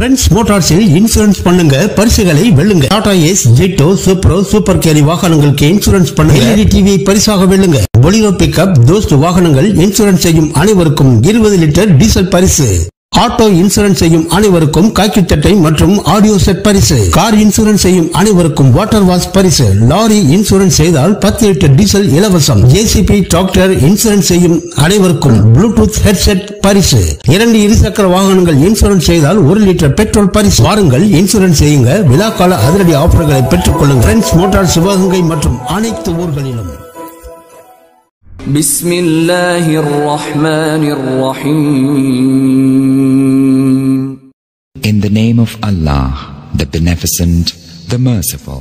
Friends மோட்டார்ஸில் insurance பண்ணுங்க பரிசுகளை வெல்லுங்க Tata Ace Jeeto Supro Super Carry வாகனங்களுக்கு இன்சூரன்ஸ் பண்ணுங்க எல்இடி டிவி பரிசாக வெல்லுங்க பொலிரோ பிக்கப் தோஸ்ட் வாகனங்கள் இன்சூரன்ஸ் செய்யும் அனைவருக்கும் இருபது லிட்டர் டீசல் பரிசு ஆட்டோ இன்சூரன்ஸ் செய்யும் அனைவருக்கும் காக்கி சட்டை மற்றும் ஆடியோ செட் பரிசு கார் இன்சூரன்ஸ் செய்யும் அனைவருக்கும் வாட்டர் வாஷ் பரிசு லாரி இன்சூரன்ஸ் செய்தால் பத்து லிட்டர் டீசல் இலவசம் ஜேசிபி டிராக்டர் இன்சூரன்ஸ் செய்யும் அனைவருக்கும் ப்ளூடூத் ஹெட்செட் பரிசு இரண்டு இருசக்கர வாகனங்கள் இன்சூரன்ஸ் செய்தால் ஒரு லிட்டர் பெட்ரோல் பரிசு வாருங்கள் இன்சூரன்ஸ் செய்யுங்க விழாக்கால அதிரடி ஆஃபர்களை பெற்றுக் கொள்ளுங்கள் ஃப்ரெண்ட்ஸ் மோட்டார் சிவகங்கை மற்றும் அனைத்து ஊர்களிலும் بسم الله الرحمن الرحيم In the name of Allah, the Beneficent, the Merciful.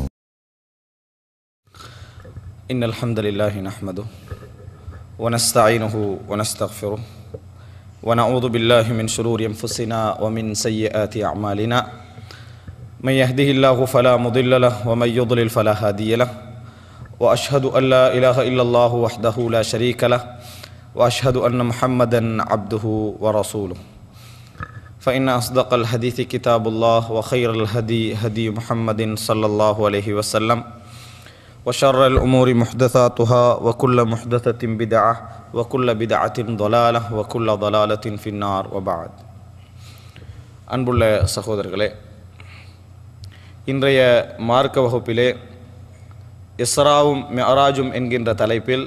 إن الحمد لله نحمده ونستعينه ونستغفره ونعوذ بالله من شرور أنفسنا ومن سيئات أعمالنا من يهده الله فلا مضل له ومن يضلل فلا هادي له وأشهد أن لا إله إلا الله وحده لا شريك له وأشهد أن محمدا عبده ورسوله فإن أصدق الحديث كتاب الله وخير الهدي هدي محمد صلى الله عليه وسلم وشر الأمور محدثاتها وكل محدثة بدعة وكل بدعة ضلالة وكل ضلالة في النار وبعد அன்புள்ள சகோதரர்களே இன்றைய மார்க்க வகுப்பிலே இஸ்ராவும் மெஹராஜும் என்கின்ற தலைப்பில்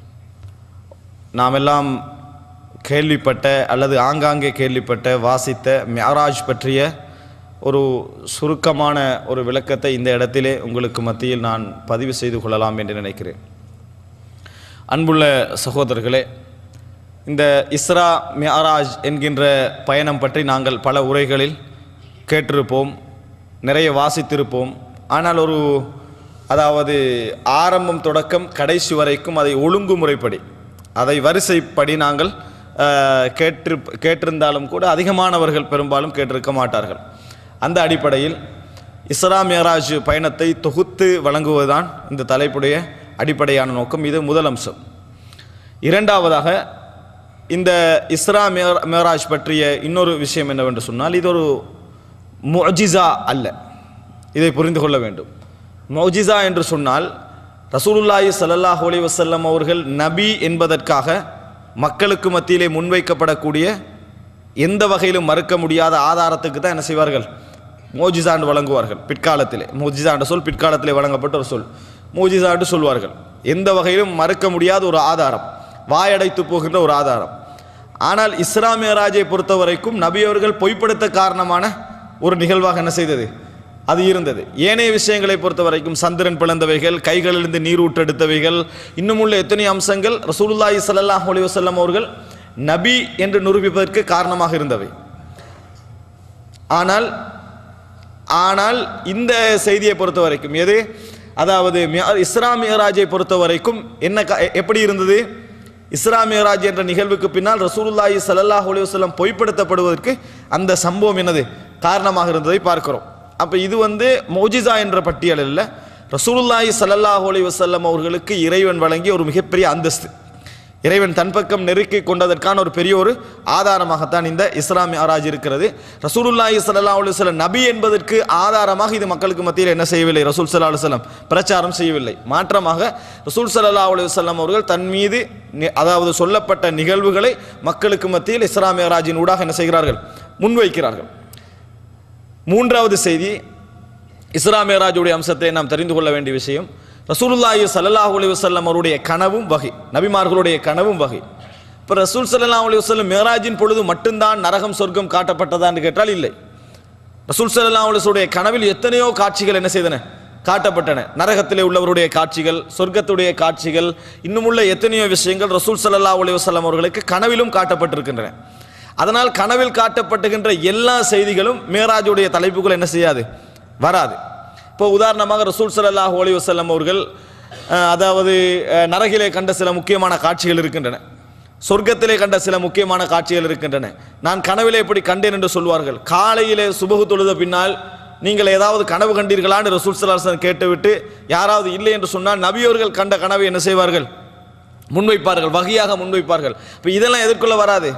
நாமெல்லாம் கேள்விப்பட்ட அல்லது ஆங்காங்கே கேள்விப்பட்ட வாசித்த மெஹராஜ் பற்றிய ஒரு சுருக்கமான ஒரு விளக்கத்தை இந்த இடத்திலே உங்களுக்கு மத்தியில் நான் பதிவு செய்து கொள்ளலாம் என்று நினைக்கிறேன் அன்புள்ள சகோதரர்களே இந்த இஸ்ரா மியாராஜ் என்கின்ற பயணம் பற்றி நாங்கள் பல உரைகளில் கேட்டிருப்போம் நிறைய வாசித்திருப்போம் ஆனால் ஒரு அதாவது ஆரம்பம் தொடக்கம் கடைசி வரைக்கும் அதை ஒழுங்குமுறைப்படி அதை வரிசைப்படி நாங்கள் அஹ், கேட்டு கேட்டிருந்தாலும் கூட அதிகமானவர்கள் பெரும்பாலும் கேட்டிருக்க மாட்டார்கள் அந்த அடிப்படையில் இஸ்ரா மியராஜ் பயணத்தை தொகுத்து வழங்குவதுதான் இந்த தலைப்புடைய அடிப்படையான நோக்கம் இது முதல் அம்சம் இரண்டாவதாக இந்த இஸ்ரா மேர் மேராஜ் பற்றிய இன்னொரு விஷயம் என்னவென்று சொன்னால் இது ஒரு முஜிசா அல்ல இதை புரிந்து கொள்ள வேண்டும் முஜிசா என்று சொன்னால் ரசூலுல்லாஹி ஸல்லல்லாஹு அலைஹி வஸல்லம் அவர்கள் நபி என்பதற்காக மக்களுக்கு மத்தியிலே முன்வைக்கப்படக்கூடிய எந்த வகையிலும் மறுக்க முடியாத ஆதாரத்துக்கு தான் என்ன செய்வார்கள் மோஜிசாண்டு வழங்குவார்கள் பிற்காலத்திலே மோஜிசாண்டு சொல் பிற்காலத்திலே வழங்கப்பட்ட ஒரு சொல் மோஜிசாண்டு சொல்வார்கள் எந்த வகையிலும் மறுக்க முடியாத ஒரு ஆதாரம் வாயடைத்து போகின்ற ஒரு ஆதாரம் ஆனால் இஸ்லாமிய ராஜை பொறுத்த வரைக்கும் நபி அவர்கள் பொய்ப்படுத்த காரணமான ஒரு நிகழ்வாக என்ன செய்தது அது இருந்தது ஏனைய விஷயங்களை பொறுத்த வரைக்கும் சந்திரன் பிளந்தவைகள் கைகளிலிருந்து நீர் ஊற்றெடுத்தவைகள் இன்னும் உள்ள எத்தனை அம்சங்கள் ரசூலுல்லாஹி ஸல்லல்லாஹு அலைஹி வஸல்லம் அவர்கள் நபி என்று நிரூபிப்பதற்கு காரணமாக இருந்தவை ஆனால் ஆனால் இந்த செய்தியை பொறுத்த வரைக்கும் எது அதாவது மியா- இஸ்ரா மியராஜை பொறுத்த வரைக்கும் என்ன க- எப்படி இருந்தது இஸ்ரா மியராஜ் என்ற நிகழ்வுக்கு பின்னால் ரசூலுல்லாஹி ஸல்லல்லாஹு அலைஹி வஸல்லம் பொய்ப்படுத்தப்படுவதற்கு அந்த சம்பவம் என்னது காரணமாக இருந்ததை பார்க்கிறோம் அப்போ இது வந்து மோஜிசா என்ற பட்டியல் இல்லை ரசூலுல்லாஹி ஸல்லல்லாஹு அலைஹி வஸல்லம் அவர்களுக்கு இறைவன் வழங்கிய ஒரு மிகப்பெரிய அந்தஸ்து இறைவன் தன் பக்கம் நெருக்கி கொண்டதற்கான ஒரு பெரிய ஒரு ஆதாரமாகத்தான் இந்த இஸ்லாமிய ஆராய்ச்சி இருக்கிறது ரசூலுல்லாஹி ஸல்லல்லாஹு அலைஹி வஸல்லம் நபி என்பதற்கு ஆதாரமாக இது மக்களுக்கு மத்தியில் என்ன செய்யவில்லை ரசூல் ஸல்லல்லாஹு அலைஹி வஸல்லம் பிரச்சாரம் செய்யவில்லை மாற்றமாக ரசூல் ஸல்லல்லாஹு அலைஹி வஸல்லம் அவர்கள் தன் மீது நி- அதாவது சொல்லப்பட்ட நிகழ்வுகளை மக்களுக்கு மத்தியில் இஸ்லாமிய ஆராய்ச்சியின் ஊடாக என்ன செய்கிறார்கள் முன்வைக்கிறார்கள் மூன்றாவது செய்தி இஸ்லாமியராஜுடைய அம்சத்தை நாம் தெரிந்து கொள்ள வேண்டிய விஷயம் ரசூலுல்லாஹி ஸல்லல்லாஹு அலைஹி வஸல்லம் அவருடைய கனவும் வகை நபிமார்களுடைய கனவும் வகை இப்போ ரசூல் ஸல்லல்லாஹு அலைஹி வஸல்லம் மேராஜின் பொழுது மட்டும்தான் நரகம் சொர்க்கம் காட்டப்பட்டதா என்று கேட்டால் இல்லை ரசூல் ஸல்லல்லாஹு அலைஹி வஸல்லுடைய கனவில் எத்தனையோ காட்சிகள் என்ன செய்தன காட்டப்பட்டன நரகத்திலே உள்ளவருடைய காட்சிகள் சொர்க்கத்துடைய காட்சிகள் இன்னும் உள்ள எத்தனையோ விஷயங்கள் ரசூல் ஸல்லல்லாஹு அலைஹி வஸல்லம் அவர்களுக்கு கனவிலும் காட்டப்பட்டிருக்கின்றன அதனால் கனவில் காட்டப்பட்டுகின்ற எல்லா செய்திகளும் மேராஜுடைய தலைப்புகள் என்ன செய்யாது வராது இப்போ உதாரணமாக ரசூல் ஸல்லல்லாஹு அலைஹி வஸல்லம் அவர்கள் அஹ், அதாவது அஹ், நரகிலே கண்ட சில முக்கியமான காட்சிகள் இருக்கின்றன சொர்க்கத்திலே கண்ட சில முக்கியமான காட்சிகள் இருக்கின்றன நான் கனவிலே எப்படி கண்டேன் என்று சொல்வார்கள் காலையிலே சுபகு தொழுத பின்னால் நீங்கள் ஏதாவது கனவு கண்டீர்களான்னு ரசூல் சலாசன் கேட்டுவிட்டு யாராவது இல்லை என்று சொன்னால் நபியவர்கள் கண்ட கனவை என்ன செய்வார்கள் முன்வைப்பார்கள் வகையாக முன்வைப்பார்கள் இப்போ இதெல்லாம் எதிர்கொள்ள வராது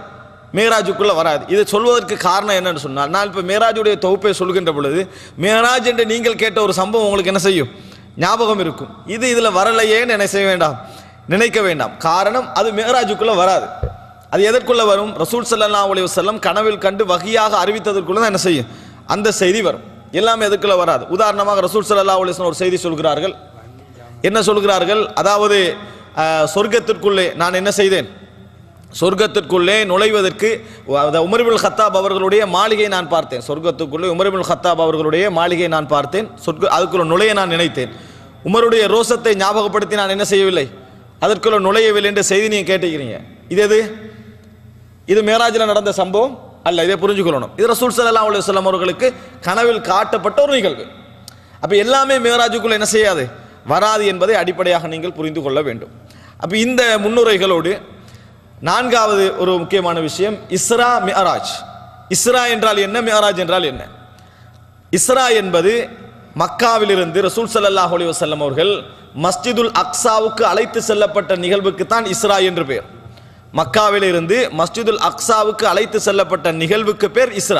மேராஜுக்குள்ள வராது இதை சொல்வதற்கு காரணம் என்னன்னு சொன்னால் நான் இப்போ மேராஜுடைய தொகுப்பை சொல்கின்ற பொழுது மேராஜ் என்று நீங்கள் கேட்ட ஒரு சம்பவம் உங்களுக்கு என்ன செய்யும் ஞாபகம் இருக்கும் இது இதில் வரலையேன்னு என்ன செய்ய வேண்டாம் நினைக்க வேண்டாம் காரணம் அது மேராஜுக்குள்ள வராது அது எதற்குள்ள வரும் ரசூல் ஸல்லல்லாஹு அலைஹி வஸல்லம் கனவில் கண்டு வகையாக அறிவித்ததற்குள்ள தான் என்ன செய்யும் அந்த செய்தி வரும் எல்லாமே எதுக்குள்ள வராது உதாரணமாக ரசூல் ஸல்லல்லாஹு அலைஹி வஸல்லம் ஒரு செய்தி சொல்கிறார்கள் என்ன சொல்கிறார்கள் அதாவது அஹ், சொர்க்கத்திற்குள்ளே நான் என்ன செய்தேன் சொர்க்கத்திற்குள்ளே நுழைவதற்கு அதாவது உமர்பில் ஹத்தாப் அவர்களுடைய மாளிகை நான் பார்த்தேன் சொர்க்கத்துக்குள்ளே உமர்பில் ஹத்தாப் அவர்களுடைய மாளிகை நான் பார்த்தேன் சொர்க்க அதுக்குள்ள நுழைய நான் நினைத்தேன் உமருடைய ரோசத்தை ஞாபகப்படுத்தி நான் என்ன செய்யவில்லை அதற்குள்ள நுழையவில்லை என்ற செய்தி நீங்கள் கேட்டுக்கிறீங்க இது எது இது மேராஜில் நடந்த சம்பவம் அல்ல இதை புரிஞ்சுக்கொள்ளணும் இது ரசூல் ஸல்லல்லாஹு அலைஹி வஸல்லம் அவர்களுக்கு கனவில் காட்டப்பட்ட ஒரு நிகழ்வு அப்போ எல்லாமே மேராஜுக்குள்ள என்ன செய்யாது வராது என்பதை அடிப்படையாக நீங்கள் புரிந்து கொள்ள வேண்டும் அப்போ இந்த முன்னுரைகளோடு நான்காவது ஒரு முக்கியமான விஷயம் இஸ்ரா மியராஜ் இஸ்ரா என்றால் என்ன மியராஜ் என்றால் என்ன இஸ்ரா என்பது மக்காவிலிருந்து ரசூல் ஸல்லல்லாஹு அலைஹி வஸல்லம் அவர்கள் மஸ்ஜிதுல் அக்ஸாவுக்கு அழைத்து செல்லப்பட்ட நிகழ்வுக்கு தான் இஸ்ரா என்று பெயர் மக்காவிலிருந்து மஸ்ஜிதுல் அக்ஸாவுக்கு அழைத்து செல்லப்பட்ட நிகழ்வுக்கு பேர் இஸ்ரா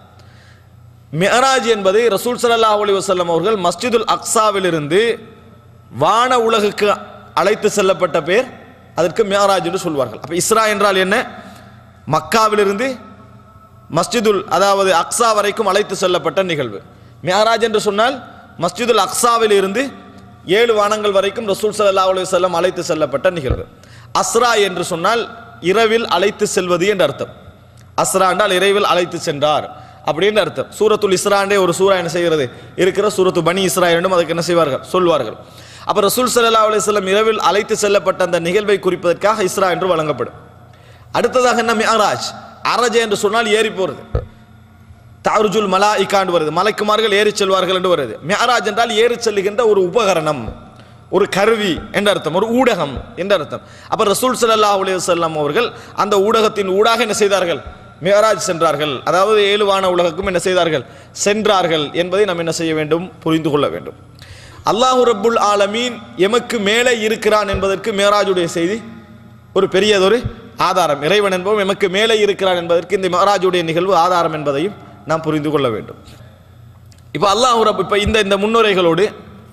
மியராஜ் என்பது ரசூல் ஸல்லல்லாஹு அலைஹி வஸல்லம் அவர்கள் மஸ்ஜிதுல் அக்ஸாவிலிருந்து வான உலகுக்கு அழைத்து செல்லப்பட்ட பேர் அதற்கு மியராஜ் என்று சொல்வார்கள் அப்ப இஸ்ரா என்றால் என்ன மக்காவிலிருந்து மஸ்ஜிதுல் அதாவது அக்ஸா வரைக்கும் அழைத்து செல்லப்பட்ட நிகழ்வு மியராஜ் என்று சொன்னால் மஸ்ஜிதுல் அக்ஸாவில் இருந்து ஏழு வானங்கள் வரைக்கும் ரசூல் ஸல்லல்லாஹு அலைஹி வஸல்லம் அழைத்து செல்லப்பட்ட நிகழ்வு அஸ்ரா என்று சொன்னால் இரவில் அழைத்து செல்வது என்று அர்த்தம் அஸ்ரா என்றால் இரவில் அழைத்து சென்றார் அப்படின்னு அர்த்தம் சூரத்துல் இஸ்ராண்டே ஒரு சூரா என்ன செய்கிறது இருக்கிற சூரத்து பனி இஸ்ரா என்றும் அதுக்கு என்ன செய்வார்கள் சொல்வார்கள் அப்ப ரசூல் ஸல்லல்லாஹு அலைஹி வஸல்லம் இரவில் அழைத்து செல்லப்பட்ட அந்த நிகழ்வை குறிப்பதற்காக இஸ்ரா என்று வழங்கப்படும் அடுத்ததாக என்ன மியராஜ் அரஜ என்று சொன்னால் ஏறி போறது தாருஜுல் மலாயிகாண்டு வருது மலைக்குமார்கள் ஏறி செல்வார்கள் என்று வருது மியராஜ் என்றால் ஏறி செல்லுகின்ற ஒரு உபகரணம் ஒரு கருவி என்ற அர்த்தம் ஒரு ஊடகம் என்ற அர்த்தம் அப்ப ரசூல் ஸல்லல்லாஹு அலைஹி வஸல்லம் அவர்கள் அந்த ஊடகத்தின் ஊடாக என்ன செய்தார்கள் மியராஜ் சென்றார்கள் அதாவது ஏழு வான உலகக்கும் என்ன செய்தார்கள் சென்றார்கள் என்பதை நாம் என்ன செய்ய வேண்டும் புரிந்து கொள்ள வேண்டும் அல்லாஹு ரப்புல் ஆலமீன் எமக்கு மேலே இருக்கிறான் என்பதற்கு மேராஜுடைய செய்தி ஒரு பெரியதொரு ஆதாரம் இறைவன் என்பவன் எமக்கு மேலே இருக்கிறான் என்பதற்கு இந்த மேராஜுடைய நிகழ்வு ஆதாரம் என்பதையும் நாம் புரிந்து கொள்ள வேண்டும் இப்போ அல்லாஹ் ரப் இப்போ இந்த இந்த முன்னுரைகளோடு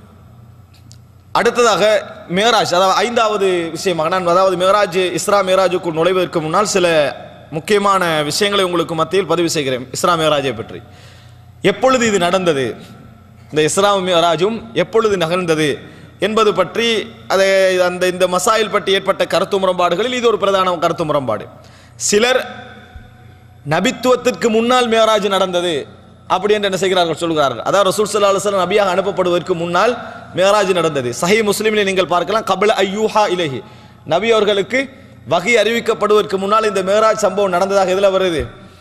அடுத்ததாக மேராஜ் அதாவது ஐந்தாவது விஷயமாக நான் அதாவது மேராஜ் இஸ்ரா மேராஜுக்குள் நுழைவதற்கு முன்னால் சில முக்கியமான விஷயங்களை உங்களுக்கு மத்தியில் பதிவு செய்கிறேன் இஸ்ரா மேராஜை பற்றி எப்பொழுது இது நடந்தது இந்த இஸ்ரா மேராஜும் எப்பொழுது நகர்ந்தது என்பது பற்றி அதை அந்த இந்த மசாயில் பற்றி ஏற்பட்ட கருத்து முரண்பாடுகளில் இது ஒரு பிரதான கருத்து முரண்பாடு சிலர் நபித்துவத்திற்கு முன்னால் மேராஜ் நடந்தது அப்படி என்று என்ன செய்கிறார்கள் சொல்கிறார்கள் அதாவது ரசூல் ஸல்லல்லாஹு அலைஹி வஸல்லம் நபியாக அனுப்பப்படுவதற்கு முன்னால் மேராஜ் நடந்தது சஹி முஸ்லிமில் நீங்கள் பார்க்கலாம் கபில ஐயூஹா இலஹி நபி அவர்களுக்கு வகை அறிவிக்கப்படுவதற்கு முன்னால் இந்த மேராஜ் சம்பவம் நடந்ததாக இதில் வருது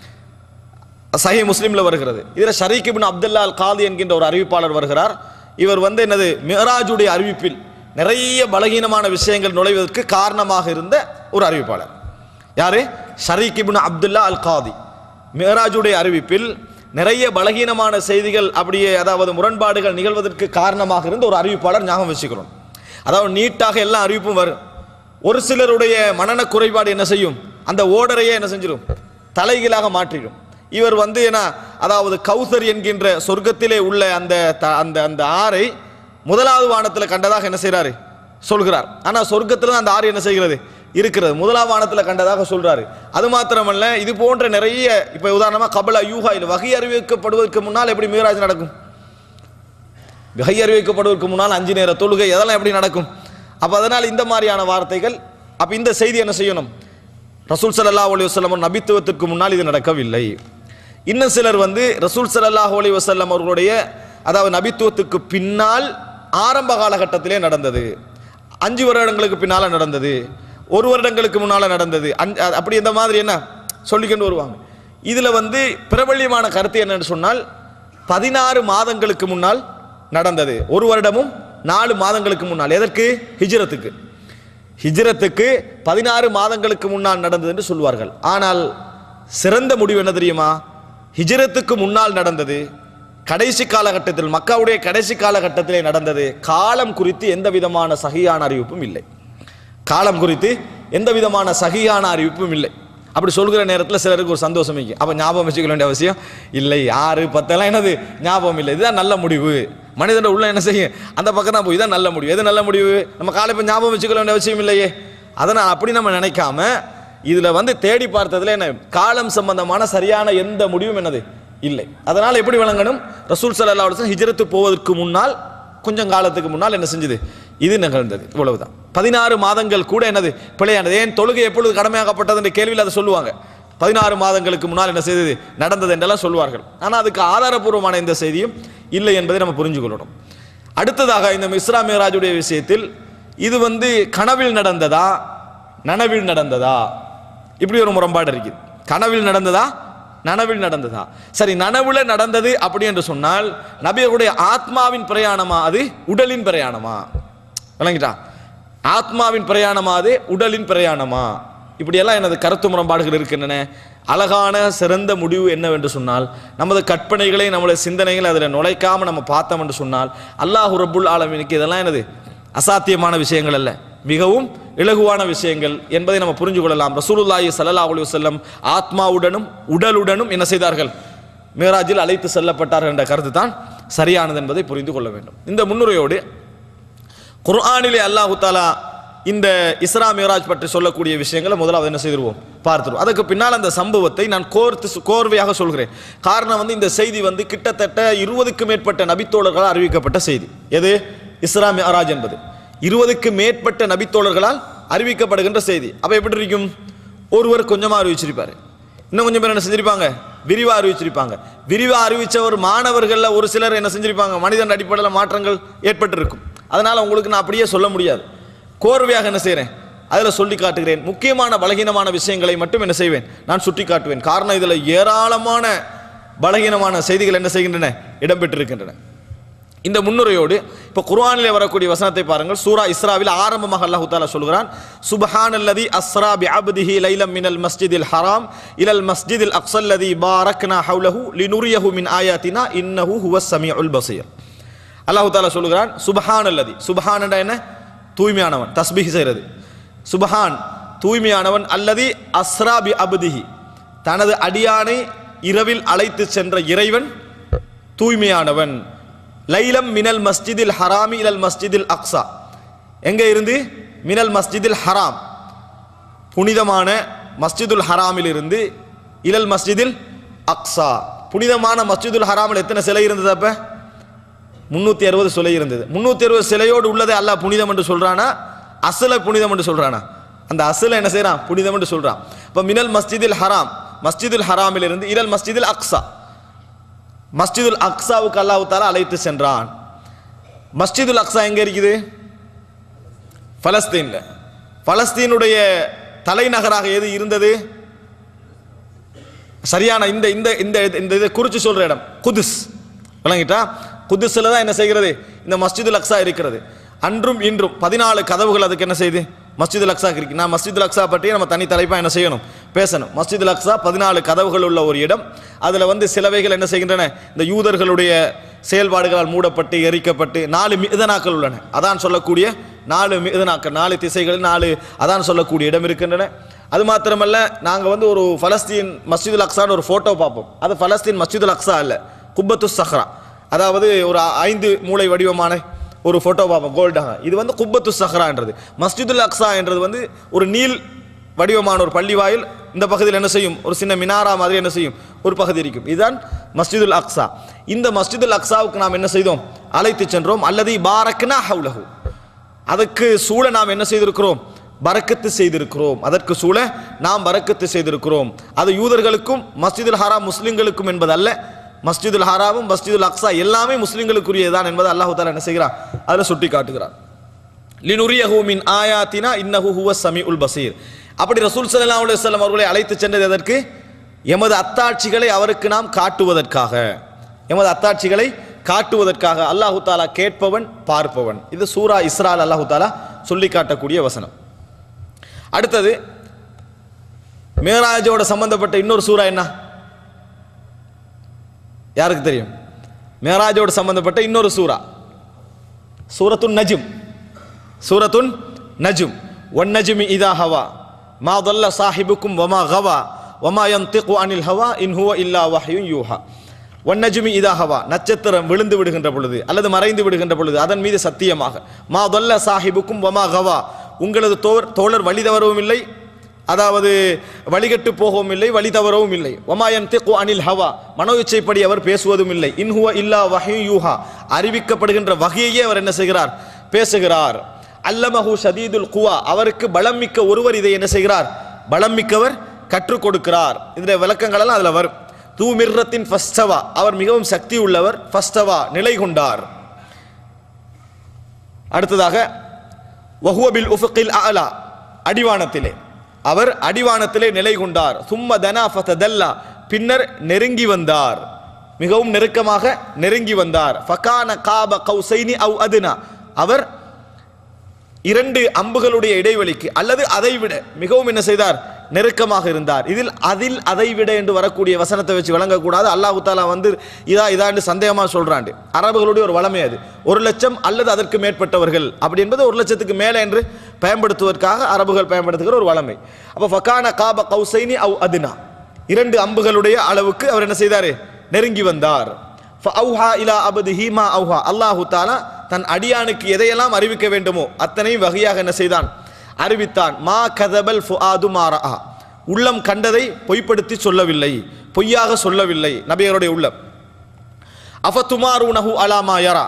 சஹி முஸ்லிம்ல வருகிறது இதில் ஷரீக் இப்னு அப்துல்லா அல் காதி என்கின்ற ஒரு அறிவிப்பாளர் வருகிறார் இவர் வந்து என்னது மியராஜுடைய அறிவிப்பில் நிறைய பலகீனமான விஷயங்கள் நுழைவதற்கு காரணமாக இருந்த ஒரு அறிவிப்பாளர் யாரு ஷரீக் இப்னு அப்துல்லா அல் காதி மியராஜுடைய அறிவிப்பில் நிறைய பலகீனமான செய்திகள் அப்படியே அதாவது முரண்பாடுகள் நிகழ்வதற்கு காரணமாக இருந்த ஒரு அறிவிப்பாளர் ஞாபகம் வச்சுக்கிறோம் அதாவது நீட்டாக எல்லா அறிவிப்பும் வரும் ஒரு சிலருடைய மனன குறைபாடு என்ன செய்யும் அந்த ஓடரையே என்ன செஞ்சிடும் தலைகீழாக மாற்றிடும் இவர் வந்து என்ன அதாவது கௌசர் என்கின்ற சொர்க்கத்திலே உள்ள அந்த த- அந்த அந்த ஆறை முதலாவது வானத்தில் கண்டதாக என்ன செய்றாரு சொல்கிறார் ஆனா சொர்க்கத்தில் தான் அந்த ஆறு என்ன செய்கிறது இருக்கிறது முதலாவது வானத்தில் கண்டதாக சொல்றாரு அது மாத்திரமல்ல இது போன்ற நிறைய இப்ப உதாரணமா கபல யூஹா இல்லை வகை அறிவிக்கப்படுவதற்கு முன்னால் எப்படி மீராஜ் நடக்கும் வகை அறிவிக்கப்படுவதற்கு முன்னால் அஞ்சு நேர தொழுகை அதெல்லாம் எப்படி நடக்கும் அப்ப அதனால் இந்த மாதிரியான வார்த்தைகள் அப்ப இந்த செய்தி என்ன செய்யணும் ரசூல் ஸல்லல்லாஹு அலைஹி வஸல்லம் நபித்துவத்திற்கு முன்னால் இது நடக்கவில்லை இன்னும் சிலர் வந்து ரசூல் ஸல்லல்லாஹு அலைஹி வஸல்லம் அவர்களுடைய அதாவது நபித்துவத்துக்கு பின்னால் ஆரம்ப காலகட்டத்திலே நடந்தது அஞ்சு வருடங்களுக்கு பின்னால நடந்தது ஒரு வருடங்களுக்கு முன்னால நடந்தது அஞ்சு- அ- அப்படி இந்த மாதிரி என்ன சொல்லிக்கொண்டு வருவாங்க இதுல வந்து பிரபல்யமான கருத்து என்னன்னு சொன்னால் பதினாறு மாதங்களுக்கு முன்னால் நடந்தது ஒரு வருடமும் நாலு மாதங்களுக்கு முன்னால் எதற்கு ஹிஜ்ரத்துக்கு ஹிஜ்ரத்துக்கு பதினாறு மாதங்களுக்கு முன்னால் நடந்தது என்று சொல்வார்கள் ஆனால் சிறந்த முடிவு என்ன தெரியுமா ஹிஜ்ரத்துக்கு முன்னால் நடந்தது கடைசி காலகட்டத்தில் மக்காவுடைய கடைசி காலகட்டத்திலே நடந்தது காலம் குறித்து எந்த விதமான சகியான அறிவிப்பும் இல்லை காலம் குறித்து எந்த விதமான சகியான அறிவிப்பும் இல்லை அப்படி சொல்கிற நேரத்தில் சிலருக்கு ஒரு சந்தோஷம் வைக்கும் அப்போ ஞாபகம் வச்சுக்க வேண்டிய அவசியம் இல்லை ஆறு பத்தெல்லாம் என்னது ஞாபகம் இல்லை இதுதான் நல்ல முடிவு மனிதன் உள்ள என்ன செய்யும் அந்த பக்கம் தான் போய் தான் நல்ல முடிவு எது நல்ல முடிவு நம்ம காலை இப்போ ஞாபகம் வச்சுக்க வேண்டிய அவசியம் இல்லையே அதனால் அப்படி நம்ம நினைக்காம இதில் வந்து தேடி பார்த்ததுல என்ன காலம் சம்பந்தமான சரியான எந்த முடிவும் என்னது இல்லை அதனால் எப்படி விளங்கணும் ரசூல் சல்லா அலுவலம் ஹிஜ்ரத்து போவதற்கு முன்னால் கொஞ்சம் காலத்துக்கு முன்னால் என்ன செஞ்சது இது நிகழ்ந்தது இவ்வளவுதான் பதினாறு மாதங்கள் கூட என்னது பிழையானது ஏன் தொழுகை எப்பொழுது கடமையாக்கப்பட்டது என்ற கேள்வியில் அதை சொல்லுவாங்க பதினாறு மாதங்களுக்கு முன்னால் என்ன செய்தது நடந்தது என்றெல்லாம் சொல்வார்கள் ஆனால் அதுக்கு ஆதாரபூர்வமான இந்த செய்தியும் இல்லை என்பதை நம்ம புரிஞ்சு கொள்ளணும் அடுத்ததாக இந்த மிஸ்ரா மேராஜுடைய விஷயத்தில் இது வந்து கனவில் நடந்ததா நனவில் நடந்ததா இப்படி ஒரு முரண்பாடு இருக்குது கனவில் நடந்ததா நனவில் நடந்ததா சரி நனவுல நடந்தது அப்படி என்று சொன்னால் நபியருடைய ஆத்மாவின் பிரயாணமா அது உடலின் பிரயாணமா விளங்கிட்டா ஆத்மாவின் பிரயாணமா அது உடலின் பிரயாணமா இப்படியெல்லாம் எனது கருத்து முரண்பாடுகள் இருக்கின்றன அழகான சிறந்த முடிவு என்னவென்று சொன்னால் நமது கற்பனைகளை நம்முடைய சிந்தனைகளை அதில் நுழைக்காம நம்ம பார்த்தோம் என்று சொன்னால் அல்லாஹ் ரப்புல் ஆலமீனுக்கு இதெல்லாம் எனது அசாத்தியமான விஷயங்கள் அல்ல மிகவும் இலகுவான விஷயங்கள் என்பதை நம்ம புரிஞ்சு கொள்ளலாம் ரசூலுல்லாஹி ஸல்லல்லாஹு அலைஹி வஸல்லம் ஆத்மாவுடனும் உடலுடனும் என்ன செய்தார்கள் மேராஜில் அழைத்து செல்லப்பட்டார்கள் என்ற கருத்து தான் சரியானது என்பதை புரிந்து கொள்ள வேண்டும் இந்த முன்னுரையோடு குர்ஆனிலே அல்லாஹு தாலா இந்த இஸ்ரா மிராஜ் பற்றி சொல்லக்கூடிய விஷயங்களை முதலாவது என்ன செய்திருவோம் பார்த்துருவோம் அதுக்கு பின்னால் அந்த சம்பவத்தை நான் கோர்த்து சு- கோர்வையாக சொல்கிறேன் காரணம் வந்து இந்த செய்தி வந்து கிட்டத்தட்ட இருபதுக்கு மேற்பட்ட நபித்தோழர்களால் அறிவிக்கப்பட்ட செய்தி எது இஸ்ரா மிராஜ் என்பது இருபதுக்கு மேற்பட்ட நபித்தோழர்களால் அறிவிக்கப்படுகின்ற செய்தி அப்ப எப்படி இருக்கும் ஒருவர் கொஞ்சமா அறிவிச்சிருப்பாரு இன்னும் கொஞ்சம் பேர் என்ன செஞ்சிருப்பாங்க விரிவா அறிவிச்சிருப்பாங்க விரிவா அறிவிச்ச ஒரு மாணவர்கள்ல ஒரு சிலர் என்ன செஞ்சிருப்பாங்க மனிதன் அடிப்படையில் மாற்றங்கள் ஏற்பட்டிருக்கும் அதனால உங்களுக்கு நான் அப்படியே சொல்ல முடியாது கோர்வையாக என்ன செய்றேன் அதில் சொல்லி காட்டுகிறேன் முக்கியமான பலகீனமான விஷயங்களை மட்டும் என்ன செய்வேன் நான் சுட்டி காட்டுவேன் காரணம் இதில் ஏராளமான பலகீனமான செய்திகள் என்ன செய்கின்றன இடம்பெற்றிருக்கின்றன இந்த முன்னுரையோடு இப்போ குர்ஆனிலே வரக்கூடிய வசனத்தை பாருங்கள் சூரா இஸ்ராவில் ஆரம்பமாக அல்லாஹ் தாலா சொல்கிறான் சுப்ஹானல்லதி அஸ்ரா பி அப்திஹி லைலம் மினல் மஸ்ஜிதில் ஹராம் இலல் மஸ்ஜிதில் அக்ஸல்லதி பாரக்னா ஹவுலஹு லினுரியஹு மின் ஆயாத்தினா இன்னஹு ஹுவஸ் சமீஉல் பஸீர் அல்லாஹ் தாலா சொல்கிறான் சுப்ஹானல்லதி சுப்ஹான் என்ன தூய்மையானவன் தஸ்பீஹ் செய்கிறது சுப்ஹான் தூய்மையானவன் அல்லதி அஸ்ரா பி அப்திஹி தனது அடியானை இரவில் அழைத்து சென்ற இறைவன் தூய்மையானவன் லைலம் மினல் மஸ்ஜிதில் ஹராமி இலல் மஸ்ஜிதில் அக்ஸா எங்க இருந்து மினல் மஸ்ஜிதில் ஹராம் புனிதமான மஸ்ஜிதுல் ஹராமில் இருந்து இலல் மஸ்ஜிதில் அக்ஸா புனிதமான மஸ்ஜிதுல் ஹராமில் எத்தனை சிலை இருந்தது அப்ப முன்னூத்தி அறுபது சிலை இருந்தது முன்னூத்தி அறுபது சிலையோடு உள்ளதை அல்லாஹ் புனிதம் என்று சொல்றானா அசல புனிதம் என்று சொல்றானா அந்த அசல என்ன செய்றான் புனிதம் என்று சொல்றான் இப்ப மினல் மஸ்ஜிதில் ஹராம் மஸ்ஜிதுல் ஹராமில் இருந்து இலல் மஸ்ஜிதில் அக்ஸா மஸ்ஜிதுல் அக்ஸாவுக்கு அல்லாஹ் தாலா அழைத்து சென்றான் மஸ்ஜிதுல் அக்ஸா எங்க இருக்குது பலஸ்தீன்ல பலஸ்தீனுடைய தலைநகராக எது இருந்தது சரியான இந்த இந்த இந்த இந்த இதை குறித்து சொல்ற இடம் குதுஸ் விளங்கிட்டா குதுஸ்ல தான் என்ன செய்கிறது இந்த மஸ்ஜிதுல் அக்ஸா இருக்கிறது அன்றும் இன்றும் பதினாலு கதவுகள் அதுக்கு என்ன செய்யுது மஸ்ஜிதுல் அக்ஸாக்கு இருக்கு நான் மஸ்ஜிதுல் அக்ஸா பற்றி நம்ம தனி தலைப்பா என்ன செய்யணும் பேசணும் மஸ்ஜிதுல் அக்ஸா பதினாலு கதவுகள் உள்ள ஒரு இடம் அதில் வந்து சிலவைகள் என்ன செய்கின்றன இந்த யூதர்களுடைய செயல்பாடுகளால் மூடப்பட்டு எரிக்கப்பட்டு நாலு மிதனாக்கள் உள்ளன அதான் சொல்லக்கூடிய நாலு மிதனாக்கள் நாலு திசைகள் நாலு அதான் சொல்லக்கூடிய இடம் இருக்கின்றன அது மாத்திரமல்ல நாங்கள் வந்து ஒரு ஃபலஸ்தீன் மஸ்ஜிதுல் அக்ஸான்னு ஒரு ஃபோட்டோ பார்ப்போம் அது ஃபலஸ்தீன் மஸ்ஜிதுல் அக்ஸா இல்லை குப்பத்து சஹ்ரா அதாவது ஒரு ஐந்து மூளை வடிவமான ஒரு ஃபோட்டோ பார்ப்போம் கோல்டாக இது வந்து குப்பத்து சஹ்ரான்றது மஸ்ஜிதுல் அக்ஸா என்றது வந்து ஒரு நீல் வடிவமான ஒரு பள்ளி வாயில் இந்த பகுதியில் என்ன செய்யும் ஒரு சின்ன மினாரா மாதிரி என்ன செய்யும் ஒரு பகுதி இருக்கும் இதுதான் மஸ்ஜிதுல் அக்ஸா இந்த மஸ்ஜிதுல் அக்ஸாவுக்கு நாம் என்ன செய்தோம் அழைத்து சென்றோம் அல்லது பாரக்னா ஹவுலஹு அதற்கு சூழ நாம் என்ன செய்திருக்கிறோம் பரக்கத்து செய்திருக்கிறோம் அதற்கு சூழ நாம் பரக்கத்து செய்திருக்கிறோம் அது யூதர்களுக்கும் மஸ்ஜிதுல் ஹராம் முஸ்லிம்களுக்கும் என்பதல்ல மஸ்ஜிதுல் ஹராமும் மஸ்ஜிதுல் அக்ஸா எல்லாமே முஸ்லிம்களுக்குரியதான் என்பதை அல்லாஹு தாலா என்ன செய்கிறான் அதில் சுட்டி காட்டுகிறான் லினுரியஹு மின் ஆயாத்தினா இன்னஹு ஹுவ சமீஉல் பசீர் அப்படி ரசூல் ஸல்லல்லாஹு அலைஹி வஸல்லம் அவர்களை அழைத்து சென்றது எதற்கு எமது அத்தாட்சிகளை அவருக்கு நாம் காட்டுவதற்காக எமது அத்தாட்சிகளை காட்டுவதற்காக அல்லாஹு தாலா கேட்பவன் பார்ப்பவன் இது சூரா இஸ்ரால் அல்லாஹு தாலா சொல்லி காட்டக்கூடிய வசனம் அடுத்தது மேராஜோட சம்பந்தப்பட்ட இன்னொரு சூரா என்ன யாருக்கு தெரியும் மேராஜோட சம்பந்தப்பட்ட இன்னொரு சூரா சூரத்துன் நஜும் சூரத்துன் நஜும் ஒன் நஜுமி இதா ஹவா மா தல்ல சாஹிபுக்கும் வமா கவா வமா யந்திகு அனில் ஹவா இன் ஹுவ இல்லா வஹ்யுன் யூஹா ஒன்னஜுமி இதா ஹவா நட்சத்திரம் விழுந்து விடுகின்ற பொழுது அல்லது மறைந்து விடுகின்ற பொழுது அதன் மீது சத்தியமாக மா தொல்ல சாஹிபுக்கும் வமா கவா உங்களது தோர் தோழர் வழி தவறவும் இல்லை அதாவது வழிகட்டு போகவும் இல்லை வழி தவறவும் இல்லை ஒமாயன் திக்கு அனில் ஹவா மனோ இச்சைப்படி அவர் பேசுவதும் இல்லை இன்ஹுவ இல்லா வஹி யூஹா அறிவிக்கப்படுகின்ற வகையையே அவர் என்ன செய்கிறார் பேசுகிறார் அல்லமஹு ஷதீதுல் குவா அவருக்கு பலம் மிக்க ஒருவர் இதை என்ன செய்கிறார் பலம் மிக்கவர் கற்றுக் கொடுக்கிறார் இந்த விளக்கங்கள் எல்லாம் அதுல வரும் தூ மிர்ரத்தின் ஃபஸ்டவா அவர் மிகவும் சக்தி உள்ளவர் ஃபஸ்டவா நிலை கொண்டார் அடுத்ததாக வஹுவபில் உஃபுகில் அலா அடிவானத்திலே அவர் அடிவானத்திலே நிலை கொண்டார் சும்ம தனா ஃபதல்லா பின்னர் நெருங்கி வந்தார் மிகவும் நெருக்கமாக நெருங்கி வந்தார் ஃபகான காப கௌசைனி அவ் அதுனா அவர் இரண்டு அம்புகளுடைய இடைவெளிக்கு அல்லது அதை விட மிகவும் என்ன செய்தார் நெருக்கமாக இருந்தார் இதில் அதில் அதை விட என்று வரக்கூடிய வசனத்தை வச்சு விளங்கக்கூடாது அல்லாஹு தாலா வந்து இதா இதாண்டு சந்தேகமாக சொல்றாண்டு அரபுகளுடைய ஒரு வளமை அது ஒரு லட்சம் அல்லது அதற்கு மேற்பட்டவர்கள் அப்படி என்பது ஒரு லட்சத்துக்கு மேலே என்று பயன்படுத்துவதற்காக அரபுகள் பயன்படுத்துகிற ஒரு வளமை அப்போ ஃபகான காப கௌசைனி அவ் அதுனா இரண்டு அம்புகளுடைய அளவுக்கு அவர் என்ன செய்தார் நெருங்கி வந்தார் ஃபஅவ்ஹா இலா அபதிஹி மா அவ்ஹா அல்லாஹு தாலா தன் அடியானுக்கு எதையெல்லாம் அறிவிக்க வேண்டுமோ அத்தனையும் வகையாக என்ன செய்தான் அறிவித்தான் மா கதபல் ஃபுஆது மாரா உள்ளம் கண்டதை பொய்ப்படுத்தி சொல்லவில்லை பொய்யாக சொல்லவில்லை நபியருடைய உள்ளம் அஃபத்துமாரூனஹு அலாமா யரா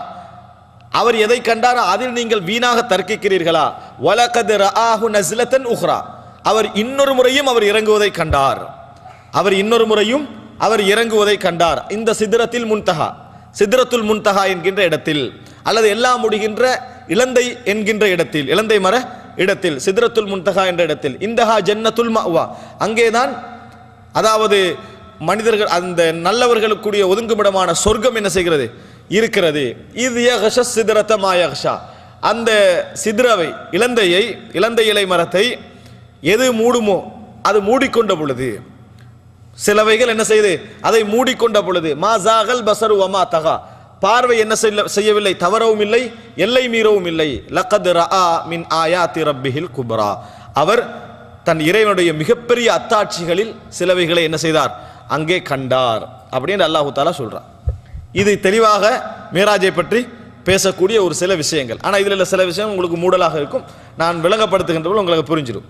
அவர் எதை கண்டாரோ அதில் நீங்கள் வீணாக தர்க்கிக்கிறீர்களா வலகத் ரஆஹு நஸ்லத்தன் உஹ்ரா அவர் இன்னொரு முறையும் அவர் இறங்குவதை கண்டார் அவர் இன்னொரு முறையும் அவர் இறங்குவதை கண்டார் இந்த சித்திரத்தில் முன்தகா சித்திரத்துல் முன்தகா என்கின்ற இடத்தில் அல்லது எல்லாம் முடிகின்ற இலந்தை என்கின்ற இடத்தில் இலந்தை மர இடத்தில் சித்திரத்துல் முன்தகா என்ற இடத்தில் இந்தஹா ஜன்னத்துல் மஅவா அங்கேதான் அதாவது மனிதர்கள் அந்த நல்லவர்களுக்குரிய ஒதுங்குமிடமான சொர்க்கம் என்ன செய்கிறது இருக்கிறது இது யகஷ சிதரத்த மாயகஷா அந்த சித்ரவை இலந்தையை இலந்தை இலை மரத்தை எது மூடுமோ அது மூடிக்கொண்ட பொழுது சிலவைகள் என்ன செய்யுது அதை மூடிக்கொண்ட பொழுது மா ஜாகல் பசரு வமா தகா பார்வை என்ன செய்ய- செய்யவில்லை தவறவும் இல்லை எல்லை மீறவும் இல்லை லக்கத் ரஆ மின் ஆயாத்தி ரப்பிஹில் குப்ரா அவர் தன் இறைவனுடைய மிகப்பெரிய அத்தாட்சிகளில் சிலவைகளை என்ன செய்தார் அங்கே கண்டார் அப்படின்னு அல்லாஹு தாலா சொல்றார் இது தெளிவாக மேராஜை பற்றி பேசக்கூடிய ஒரு சில விஷயங்கள் ஆனால் இதில் உள்ள சில விஷயம் உங்களுக்கு மூடலாக இருக்கும் நான் விளங்கப்படுத்துகின்ற போது உங்களுக்கு புரிஞ்சிடும்